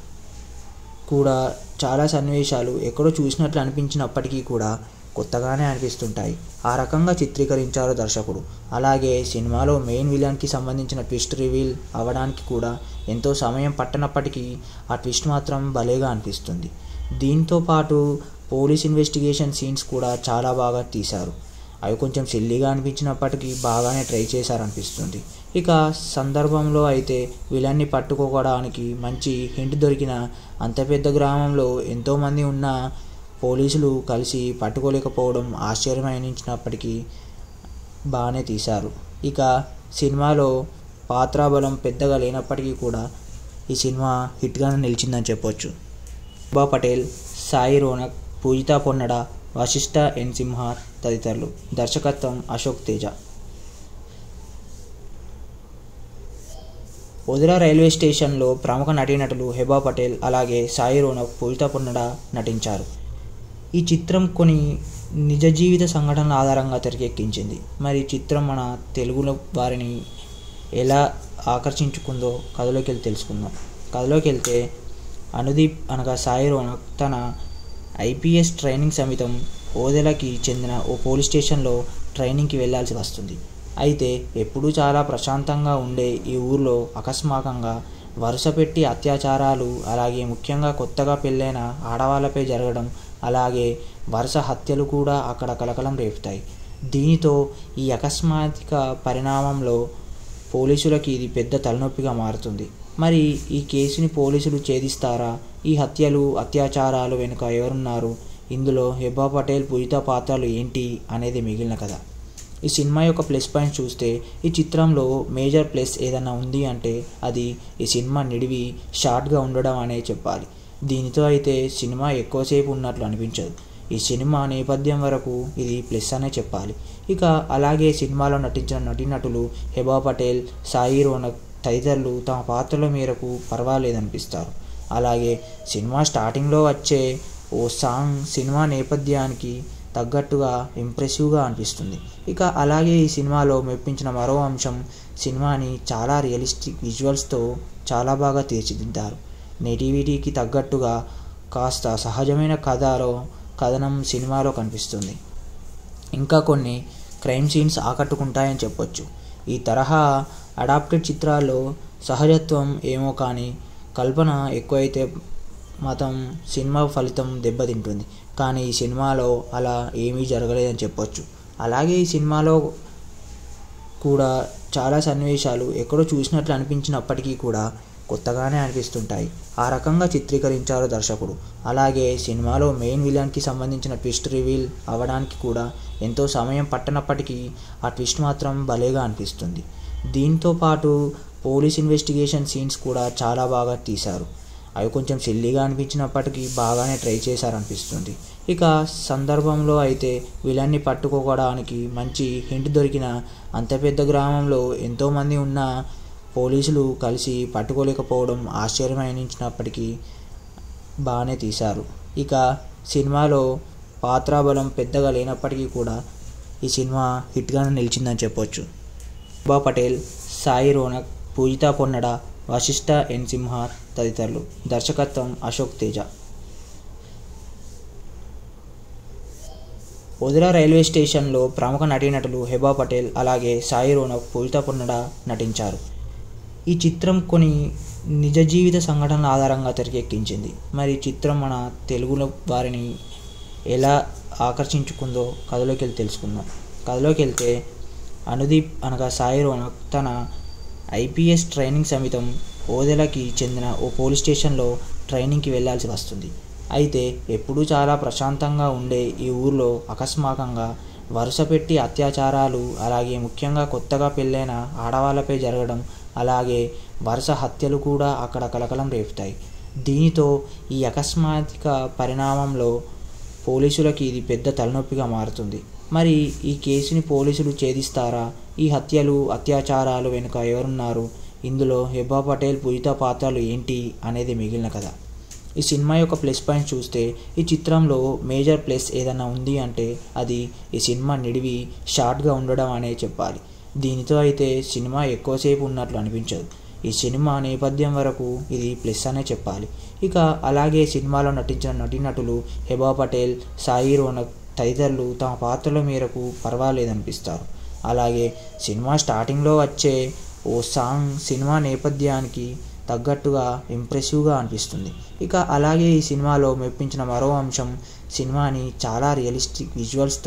కూడా చాలా సన్నివేశాలు ఎక్కడో చూసినట్లు అనిపించినప్పటికీ కూడా కొత్తగానే అనిపిస్తుంటాయి ఆ రకంగా చిత్రీకరించారు దర్శకుడు అలాగే సినిమాలో మెయిన్ విలన్కి సంబంధించిన ట్విస్ట్ రివీల్ అవ్వడానికి కూడా ఎంతో సమయం పట్టనప్పటికీ ఆ ట్విస్ట్ మాత్రం భలేగా అనిపిస్తుంది దీంతో పాటు పోలీస్ ఇన్వెస్టిగేషన్ సీన్స్ కూడా చాలా బాగా తీశారు అవి కొంచెం సిల్లీగా అనిపించినప్పటికీ బాగానే ట్రై చేశారనిపిస్తుంది ఇక సందర్భంలో అయితే విలన్ని పట్టుకోవడానికి మంచి హింట్ దొరికిన అంత పెద్ద గ్రామంలో ఎంతోమంది ఉన్న పోలీసులు కలిసి పట్టుకోలేకపోవడం ఆశ్చర్యమనించినప్పటికీ బాగానే తీశారు ఇక సినిమాలో పాత్రాబలం పెద్దగా లేనప్పటికీ కూడా ఈ సినిమా హిట్గానే నిలిచిందని చెప్పొచ్చు బా పటేల్ సాయి రోనక్ పూజితా పొన్నడ వశిష్ఠ ఎన్ సింహ తదితరులు దర్శకత్వం అశోక్ తేజ వదిలా రైల్వే స్టేషన్లో ప్రముఖ నటీనటులు హెబా పటేల్ అలాగే సాయి రోనక్ పూజితా పొన్నడ నటించారు ఈ చిత్రం కొన్ని నిజ జీవిత సంఘటనల ఆధారంగా తెరకెక్కించింది మరి ఈ చిత్రం మన తెలుగులో వారిని ఎలా ఆకర్షించుకుందో కథలోకి వెళ్ళి తెలుసుకుందాం కథలోకి వెళ్తే అనుదీప్ అనగా సాయి రోనక్ తన ఐపీఎస్ ట్రైనింగ్ సమితం ఓదెలకి చెందిన ఓ పోలీస్ స్టేషన్లో ట్రైనింగ్కి వెళ్ళాల్సి వస్తుంది అయితే ఎప్పుడూ చాలా ప్రశాంతంగా ఉండే ఈ ఊర్లో అకస్మాకంగా వరుస పెట్టి అత్యాచారాలు అలాగే ముఖ్యంగా కొత్తగా పెళ్ళైన ఆడవాళ్ళపై జరగడం అలాగే వరుస హత్యలు కూడా అక్కడ కలకలం రేపుతాయి దీనితో ఈ అకస్మాత్తిక పరిణామంలో పోలీసులకి ఇది పెద్ద తలనొప్పిగా మారుతుంది మరి ఈ కేసుని పోలీసులు ఛేదిస్తారా ఈ హత్యలు అత్యాచారాలు వెనుక ఎవరున్నారు ఇందులో హెబ్బా పటేల్ పూజిత పాత్రలు ఏంటి అనేది మిగిలిన కథ ఈ సినిమా యొక్క ప్లస్ పాయింట్ చూస్తే ఈ చిత్రంలో మేజర్ ప్లస్ ఏదైనా ఉంది అంటే అది ఈ సినిమా నిడివి షార్ట్గా ఉండడం అనే చెప్పాలి దీనితో అయితే సినిమా ఎక్కువసేపు ఉన్నట్లు అనిపించదు ఈ సినిమా నేపథ్యం వరకు ఇది ప్లస్ అనే చెప్పాలి ఇక అలాగే సినిమాలో నటించిన నటీనటులు హెబా పటేల్ సాయి రోనక్ తదితరులు తమ పాత్రల మేరకు పర్వాలేదనిపిస్తారు అలాగే సినిమా స్టార్టింగ్లో వచ్చే ఓ సాంగ్ సినిమా నేపథ్యానికి తగ్గట్టుగా ఇంప్రెసివ్గా అనిపిస్తుంది ఇక అలాగే ఈ సినిమాలో మెప్పించిన మరో అంశం సినిమాని చాలా రియలిస్టిక్ విజువల్స్తో చాలా బాగా తీర్చిదిద్దారు నెటివిటీకి తగ్గట్టుగా కాస్త సహజమైన కథలో కథనం సినిమాలో కనిపిస్తుంది ఇంకా కొన్ని క్రైమ్ సీన్స్ ఆకట్టుకుంటాయని చెప్పొచ్చు ఈ తరహా అడాప్టెడ్ చిత్రాల్లో సహజత్వం ఏమో కానీ కల్పన ఎక్కువైతే మతం సినిమా ఫలితం దెబ్బతింటుంది కానీ ఈ సినిమాలో అలా ఏమీ జరగలేదని చెప్పొచ్చు అలాగే ఈ సినిమాలో కూడా చాలా సన్నివేశాలు ఎక్కడో చూసినట్లు అనిపించినప్పటికీ కూడా కొత్తగానే అనిపిస్తుంటాయి ఆ రకంగా చిత్రీకరించారు దర్శకుడు అలాగే సినిమాలో మెయిన్ విలన్కి సంబంధించిన ట్విస్ట్ రివీల్ అవ్వడానికి కూడా ఎంతో సమయం పట్టనప్పటికీ ఆ ట్విస్ట్ మాత్రం భలేగా అనిపిస్తుంది దీంతో పాటు పోలీస్ ఇన్వెస్టిగేషన్ సీన్స్ కూడా చాలా బాగా తీశారు అవి కొంచెం సిల్లీగా అనిపించినప్పటికీ బాగానే ట్రై చేశారనిపిస్తుంది ఇక సందర్భంలో అయితే విలన్ని పట్టుకోవడానికి మంచి హింట్ దొరికిన అంత పెద్ద గ్రామంలో ఎంతోమంది ఉన్న పోలీసులు కలిసి పట్టుకోలేకపోవడం ఆశ్చర్యమనించినప్పటికీ బాగానే తీశారు ఇక సినిమాలో పాత్రాబలం పెద్దగా లేనప్పటికీ కూడా ఈ సినిమా హిట్గానే నిలిచిందని చెప్పొచ్చు బా పటేల్ సాయి రోనక్ పూజితా పొన్నడ వశిష్ఠ ఎన్ సింహ తదితరులు దర్శకత్వం అశోక్ తేజ వదిలా రైల్వే స్టేషన్లో ప్రముఖ నటీనటులు హెబా పటేల్ అలాగే సాయి రోనక్ పూజితా పొన్నడ నటించారు ఈ చిత్రం కొన్ని నిజ జీవిత సంఘటనల ఆధారంగా తెరకెక్కించింది మరి ఈ చిత్రం మన తెలుగులో వారిని ఎలా ఆకర్షించుకుందో కథలోకి వెళ్ళి తెలుసుకుందాం కథలోకి వెళ్తే అనుదీప్ అనగా సాయి రోనక్ తన ఐపీఎస్ ట్రైనింగ్ సమితం ఓదెలకి చెందిన ఓ పోలీస్ స్టేషన్లో ట్రైనింగ్కి వెళ్ళాల్సి వస్తుంది అయితే ఎప్పుడూ చాలా ప్రశాంతంగా ఉండే ఈ ఊర్లో అకస్మాకంగా వరుస పెట్టి అత్యాచారాలు అలాగే ముఖ్యంగా కొత్తగా పెళ్ళైన ఆడవాళ్ళపై జరగడం అలాగే వరుస హత్యలు కూడా అక్కడ కలకలం రేపుతాయి దీనితో ఈ అకస్మాత్తిక పరిణామంలో పోలీసులకి ఇది పెద్ద తలనొప్పిగా మారుతుంది మరి ఈ కేసుని పోలీసులు ఛేదిస్తారా ఈ హత్యలు అత్యాచారాలు వెనుక ఎవరున్నారు ఇందులో హెబ్బా పటేల్ పూజిత పాత్రలు ఏంటి అనేది మిగిలిన కథ ఈ సినిమా యొక్క ప్లస్ పాయింట్ చూస్తే ఈ చిత్రంలో మేజర్ ప్లస్ ఏదైనా ఉంది అంటే అది ఈ సినిమా నిడివి షార్ట్గా ఉండడం అనే చెప్పాలి దీనితో అయితే సినిమా ఎక్కువసేపు ఉన్నట్లు అనిపించదు ఈ సినిమా నేపథ్యం వరకు ఇది ప్లస్ అనే చెప్పాలి ఇక అలాగే సినిమాలో నటించిన నటీనటులు హెబా పటేల్ సాయి రోనక్ తదితరులు తమ పాత్రల మేరకు పర్వాలేదనిపిస్తారు అలాగే సినిమా స్టార్టింగ్లో వచ్చే ఓ సాంగ్ సినిమా నేపథ్యానికి తగ్గట్టుగా ఇంప్రెసివ్గా అనిపిస్తుంది ఇక అలాగే ఈ సినిమాలో మెప్పించిన మరో అంశం సినిమాని చాలా రియలిస్టిక్ విజువల్స్తో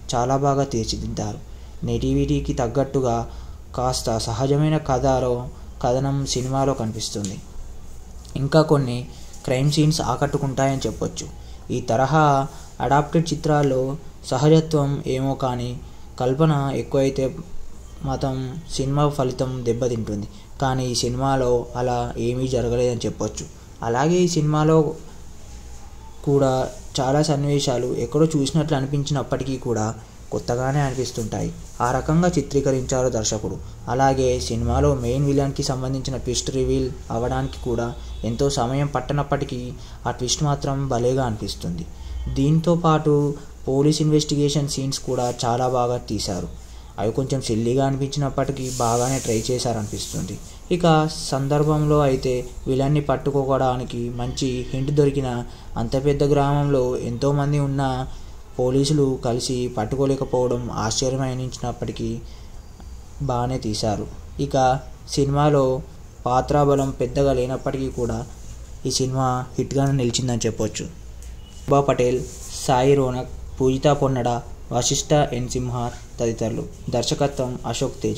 చాలా బాగా తీర్చిదిద్దారు నేటివిటీకి తగ్గట్టుగా కాస్త సహజమైన కథలో కథనం సినిమాలో కనిపిస్తుంది ఇంకా కొన్ని క్రైమ్ సీన్స్ ఆకట్టుకుంటాయని చెప్పొచ్చు ఈ తరహా అడాప్టెడ్ చిత్రాల్లో సహజత్వం ఏమో కానీ కల్పన ఎక్కువైతే మతం సినిమా ఫలితం దెబ్బతింటుంది కానీ ఈ సినిమాలో అలా ఏమీ జరగలేదని చెప్పొచ్చు అలాగే ఈ సినిమాలో కూడా చాలా సన్నివేశాలు ఎక్కడో చూసినట్లు అనిపించినప్పటికీ కూడా కొత్తగానే అనిపిస్తుంటాయి ఆ రకంగా చిత్రీకరించారు దర్శకుడు అలాగే సినిమాలో మెయిన్ విలన్కి సంబంధించిన ట్విస్ట్ రివీల్ అవ్వడానికి కూడా ఎంతో సమయం పట్టనప్పటికీ ఆ ట్విస్ట్ మాత్రం భలేగా అనిపిస్తుంది దీంతో పాటు పోలీస్ ఇన్వెస్టిగేషన్ సీన్స్ కూడా చాలా బాగా తీశారు అవి కొంచెం సిల్లీగా అనిపించినప్పటికీ బాగానే ట్రై చేశారనిపిస్తుంది ఇక సందర్భంలో అయితే విలన్ని పట్టుకోవడానికి మంచి హింట్ దొరికిన అంత పెద్ద గ్రామంలో ఎంతోమంది ఉన్న పోలీసులు కలిసి పట్టుకోలేకపోవడం ఆశ్చర్యమనిపించినప్పటికీ బాగానే తీశారు ఇక సినిమాలో పాత్రాబలం పెద్దగా లేనప్పటికీ కూడా ఈ సినిమా హిట్గానే నిలిచిందని చెప్పొచ్చు బా పటేల్ సాయి రోనక్ పూజితా పొన్నడ వశిష్ఠ ఎన్ సింహార్ తదితరులు దర్శకత్వం అశోక్ తేజ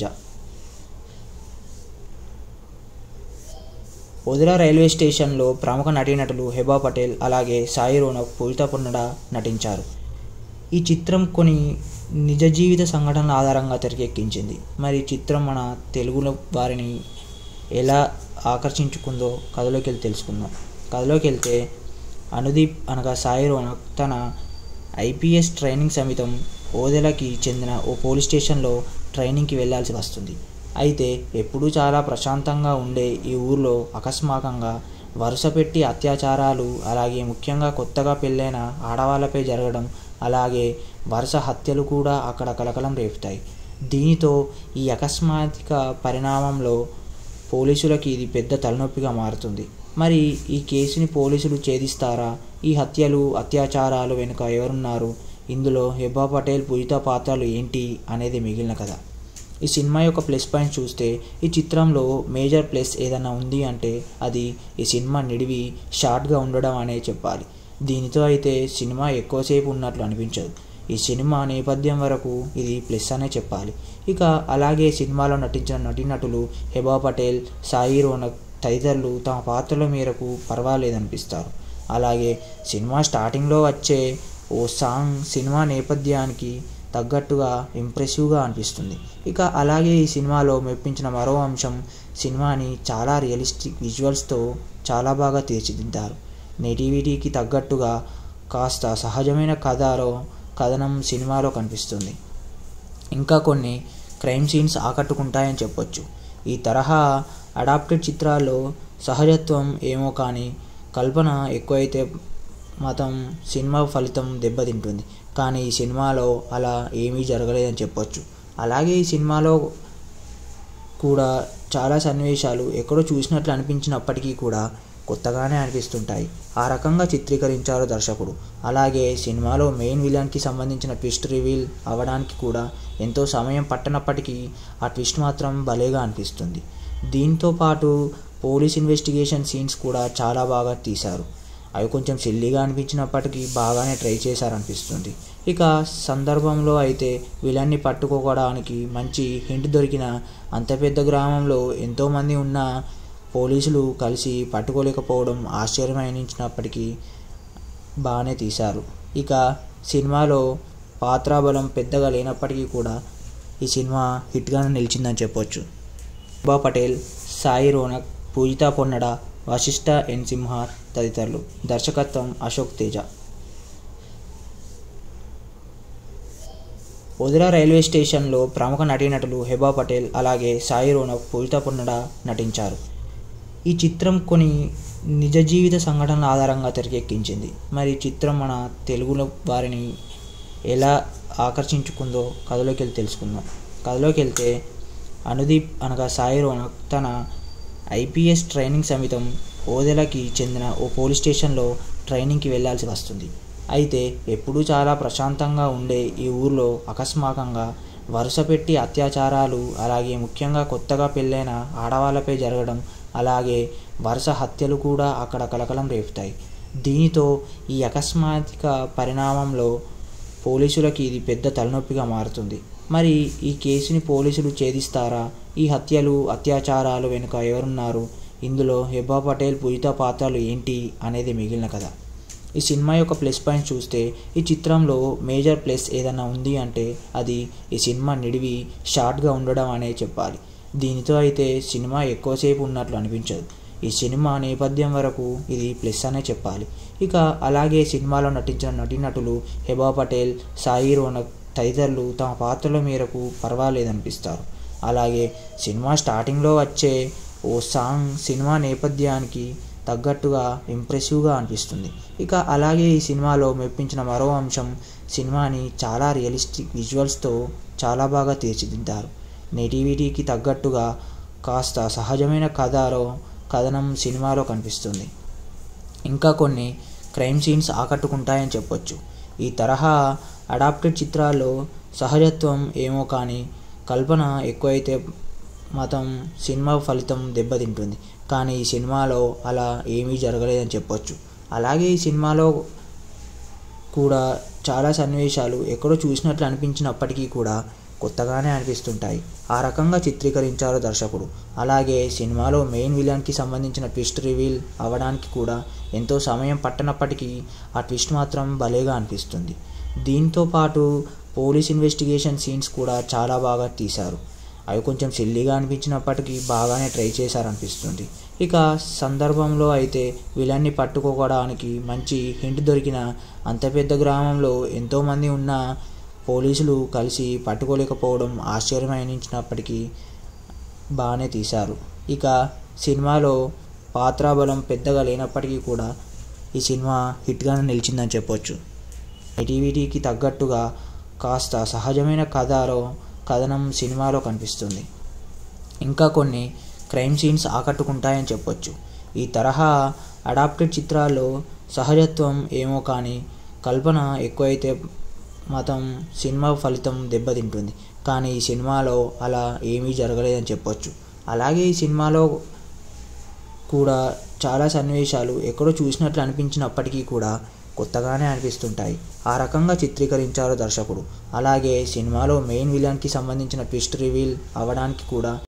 వదిలా రైల్వే స్టేషన్లో ప్రముఖ నటీనటులు హెబా పటేల్ అలాగే సాయి రోనక్ పూజితా పొన్నడ నటించారు ఈ చిత్రం కొన్ని నిజ జీవిత సంఘటనల ఆధారంగా తెరకెక్కించింది మరి ఈ చిత్రం మన తెలుగులో వారిని ఎలా ఆకర్షించుకుందో కథలోకి వెళ్ళి తెలుసుకుందాం కథలోకి వెళ్తే అనుదీప్ అనగా సాయి రోనక్ తన ఐపీఎస్ ట్రైనింగ్ సమితం ఓదెలకి చెందిన ఓ పోలీస్ స్టేషన్లో ట్రైనింగ్కి వెళ్ళాల్సి వస్తుంది అయితే ఎప్పుడూ చాలా ప్రశాంతంగా ఉండే ఈ ఊర్లో అకస్మాకంగా వరుస పెట్టి అత్యాచారాలు అలాగే ముఖ్యంగా కొత్తగా పెళ్ళైన ఆడవాళ్ళపై జరగడం అలాగే వరుస హత్యలు కూడా అక్కడ కలకలం రేపుతాయి దీనితో ఈ అకస్మాత్తిక పరిణామంలో పోలీసులకి ఇది పెద్ద తలనొప్పిగా మారుతుంది మరి ఈ కేసుని పోలీసులు ఛేదిస్తారా ఈ హత్యలు అత్యాచారాలు వెనుక ఎవరున్నారు ఇందులో హెబా పటేల్ పూజిత పాత్రలు ఏంటి అనేది మిగిలిన కథ ఈ సినిమా యొక్క ప్లస్ పాయింట్ చూస్తే ఈ చిత్రంలో మేజర్ ప్లస్ ఏదైనా ఉంది అంటే అది ఈ సినిమా నిడివి షార్ట్గా ఉండడం అనే చెప్పాలి దీనితో అయితే సినిమా ఎక్కువసేపు ఉన్నట్లు అనిపించదు ఈ సినిమా నేపథ్యం వరకు ఇది ప్లస్ అనే చెప్పాలి ఇక అలాగే సినిమాలో నటించిన నటీనటులు హెబా పటేల్ సాయి రోనక్ తదితరులు తమ పాత్రల మేరకు పర్వాలేదనిపిస్తారు అలాగే సినిమా స్టార్టింగ్లో వచ్చే ఓ సాంగ్ సినిమా నేపథ్యానికి తగ్గట్టుగా ఇంప్రెసివ్గా అనిపిస్తుంది ఇక అలాగే ఈ సినిమాలో మెప్పించిన మరో అంశం సినిమాని చాలా రియలిస్టిక్ విజువల్స్తో చాలా బాగా తీర్చిదిద్దారు నేటివిటీకి తగ్గట్టుగా కాస్త సహజమైన కథలో కథనం సినిమాలో కనిపిస్తుంది ఇంకా కొన్ని క్రైమ్ సీన్స్ ఆకట్టుకుంటాయని చెప్పొచ్చు ఈ తరహా అడాప్టెడ్ చిత్రాల్లో సహజత్వం ఏమో కానీ కల్పన ఎక్కువైతే మతం సినిమా ఫలితం దెబ్బతింటుంది కానీ ఈ సినిమాలో అలా ఏమీ జరగలేదని చెప్పొచ్చు అలాగే ఈ సినిమాలో కూడా చాలా సన్నివేశాలు ఎక్కడో చూసినట్లు అనిపించినప్పటికీ కూడా కొత్తగానే అనిపిస్తుంటాయి ఆ రకంగా చిత్రీకరించారు దర్శకుడు అలాగే సినిమాలో మెయిన్ విలన్కి సంబంధించిన ట్విస్ట్ రివీల్ అవ్వడానికి కూడా ఎంతో సమయం పట్టనప్పటికీ ఆ ట్విస్ట్ మాత్రం భలేగా అనిపిస్తుంది దీంతో పాటు పోలీస్ ఇన్వెస్టిగేషన్ సీన్స్ కూడా చాలా బాగా తీశారు అవి కొంచెం సిల్లీగా అనిపించినప్పటికీ బాగానే ట్రై చేశారనిపిస్తుంది ఇక సందర్భంలో అయితే విలన్ని పట్టుకోవడానికి మంచి హింట్ దొరికిన అంత పెద్ద గ్రామంలో ఎంతోమంది ఉన్న పోలీసులు కలిసి పట్టుకోలేకపోవడం ఆశ్చర్యమనిపించినప్పటికీ బాగానే తీశారు ఇక సినిమాలో పాత్రాబలం పెద్దగా లేనప్పటికీ కూడా ఈ సినిమా హిట్గానే నిలిచిందని చెప్పొచ్చు బా పటేల్ సాయి రోనక్ పూజితా పొన్నడ వశిష్ఠ ఎన్ సింహార్ తదితరులు దర్శకత్వం అశోక్ తేజ వదిలా రైల్వే స్టేషన్లో ప్రముఖ నటీనటులు హెబా పటేల్ అలాగే సాయి రోనక్ పూజితా పొన్నడ నటించారు ఈ చిత్రం కొన్ని నిజ జీవిత సంఘటనల ఆధారంగా తెరకెక్కించింది మరి ఈ చిత్రం మన తెలుగులో వారిని ఎలా ఆకర్షించుకుందో కథలోకి వెళ్ళి తెలుసుకుందాం కథలోకి వెళ్తే అనుదీప్ అనగా సాయి రోనక్ తన ఐపీఎస్ ట్రైనింగ్ సమితం ఓదెలకి చెందిన ఓ పోలీస్ స్టేషన్లో ట్రైనింగ్కి వెళ్ళాల్సి వస్తుంది అయితే ఎప్పుడూ చాలా ప్రశాంతంగా ఉండే ఈ ఊర్లో అకస్మాకంగా వరుస పెట్టి అత్యాచారాలు అలాగే ముఖ్యంగా కొత్తగా పెళ్ళైన ఆడవాళ్ళపై జరగడం అలాగే వరుస హత్యలు కూడా అక్కడ కలకలం రేపుతాయి దీనితో ఈ అకస్మాత్తిక పరిణామంలో పోలీసులకి ఇది పెద్ద తలనొప్పిగా మారుతుంది మరి ఈ కేసుని పోలీసులు ఛేదిస్తారా ఈ హత్యలు అత్యాచారాలు వెనుక ఎవరున్నారు ఇందులో హెబ్బా పటేల్ పూజిత పాత్రలు ఏంటి అనేది మిగిలిన కథ ఈ సినిమా యొక్క ప్లస్ పాయింట్ చూస్తే ఈ చిత్రంలో మేజర్ ప్లస్ ఏదైనా ఉంది అంటే అది ఈ సినిమా నిడివి షార్ట్గా ఉండడం అనే చెప్పాలి దీనితో అయితే సినిమా ఎక్కువసేపు ఉన్నట్లు అనిపించదు ఈ సినిమా నేపథ్యం వరకు ఇది ప్లస్ అనే చెప్పాలి ఇక అలాగే సినిమాలో నటించిన నటీనటులు హెబా పటేల్ సాయి రోనక్ తదితరులు తమ పాత్రల మేరకు పర్వాలేదనిపిస్తారు అలాగే సినిమా స్టార్టింగ్లో వచ్చే ఓ సాంగ్ సినిమా నేపథ్యానికి తగ్గట్టుగా ఇంప్రెసివ్గా అనిపిస్తుంది ఇక అలాగే ఈ సినిమాలో మెప్పించిన మరో అంశం సినిమాని చాలా రియలిస్టిక్ విజువల్స్తో చాలా బాగా తీర్చిదిద్దారు నేటివిటీకి తగ్గట్టుగా కాస్త సహజమైన కథలో కథనం సినిమాలో కనిపిస్తుంది ఇంకా కొన్ని క్రైమ్ సీన్స్ ఆకట్టుకుంటాయని చెప్పొచ్చు ఈ తరహా అడాప్టెడ్ చిత్రాల్లో సహజత్వం ఏమో కానీ కల్పన ఎక్కువైతే మతం సినిమా ఫలితం దెబ్బతింటుంది కానీ ఈ సినిమాలో అలా ఏమీ జరగలేదని చెప్పొచ్చు అలాగే ఈ సినిమాలో కూడా చాలా సన్నివేశాలు ఎక్కడో చూసినట్లు అనిపించినప్పటికీ కూడా కొత్తగానే అనిపిస్తుంటాయి ఆ రకంగా చిత్రీకరించారు దర్శకుడు అలాగే సినిమాలో మెయిన్ విలన్కి సంబంధించిన ట్విస్ట్ రివీల్ అవ్వడానికి కూడా ఎంతో సమయం పట్టనప్పటికీ ఆ ట్విస్ట్ మాత్రం భలేగా అనిపిస్తుంది దీంతో పాటు పోలీస్ ఇన్వెస్టిగేషన్ సీన్స్ కూడా చాలా బాగా తీశారు అవి కొంచెం సిల్లీగా అనిపించినప్పటికీ బాగానే ట్రై చేశారనిపిస్తుంది ఇక సందర్భంలో అయితే విలన్ని పట్టుకోవడానికి మంచి హింట్ దొరికిన అంత పెద్ద గ్రామంలో ఎంతోమంది ఉన్న పోలీసులు కలిసి పట్టుకోలేకపోవడం ఆశ్చర్యం అనిపించినప్పటికీ బాగానే తీశారు ఇక సినిమాలో పాత్రాబలం పెద్దగా లేనప్పటికీ కూడా ఈ సినిమా హిట్గానే నిలిచిందని చెప్పొచ్చు నెటివిటీకి తగ్గట్టుగా కాస్త సహజమైన కథలో కథనం సినిమాలో కనిపిస్తుంది ఇంకా కొన్ని క్రైమ్ సీన్స్ ఆకట్టుకుంటాయని చెప్పొచ్చు ఈ తరహా అడాప్టెడ్ చిత్రాల్లో సహజత్వం ఏమో కానీ కల్పన ఎక్కువైతే మతం సినిమా ఫలితం దెబ్బతింటుంది కానీ ఈ సినిమాలో అలా ఏమీ జరగలేదని చెప్పొచ్చు అలాగే ఈ సినిమాలో కూడా చాలా సన్నివేశాలు ఎక్కడో చూసినట్లు అనిపించినప్పటికీ కూడా కొత్తగానే అనిపిస్తుంటాయి ఆ రకంగా చిత్రీకరించారు దర్శకుడు అలాగే సినిమాలో మెయిన్ విలన్కి సంబంధించిన ట్విస్ట్ రివీల్ అవ్వడానికి కూడా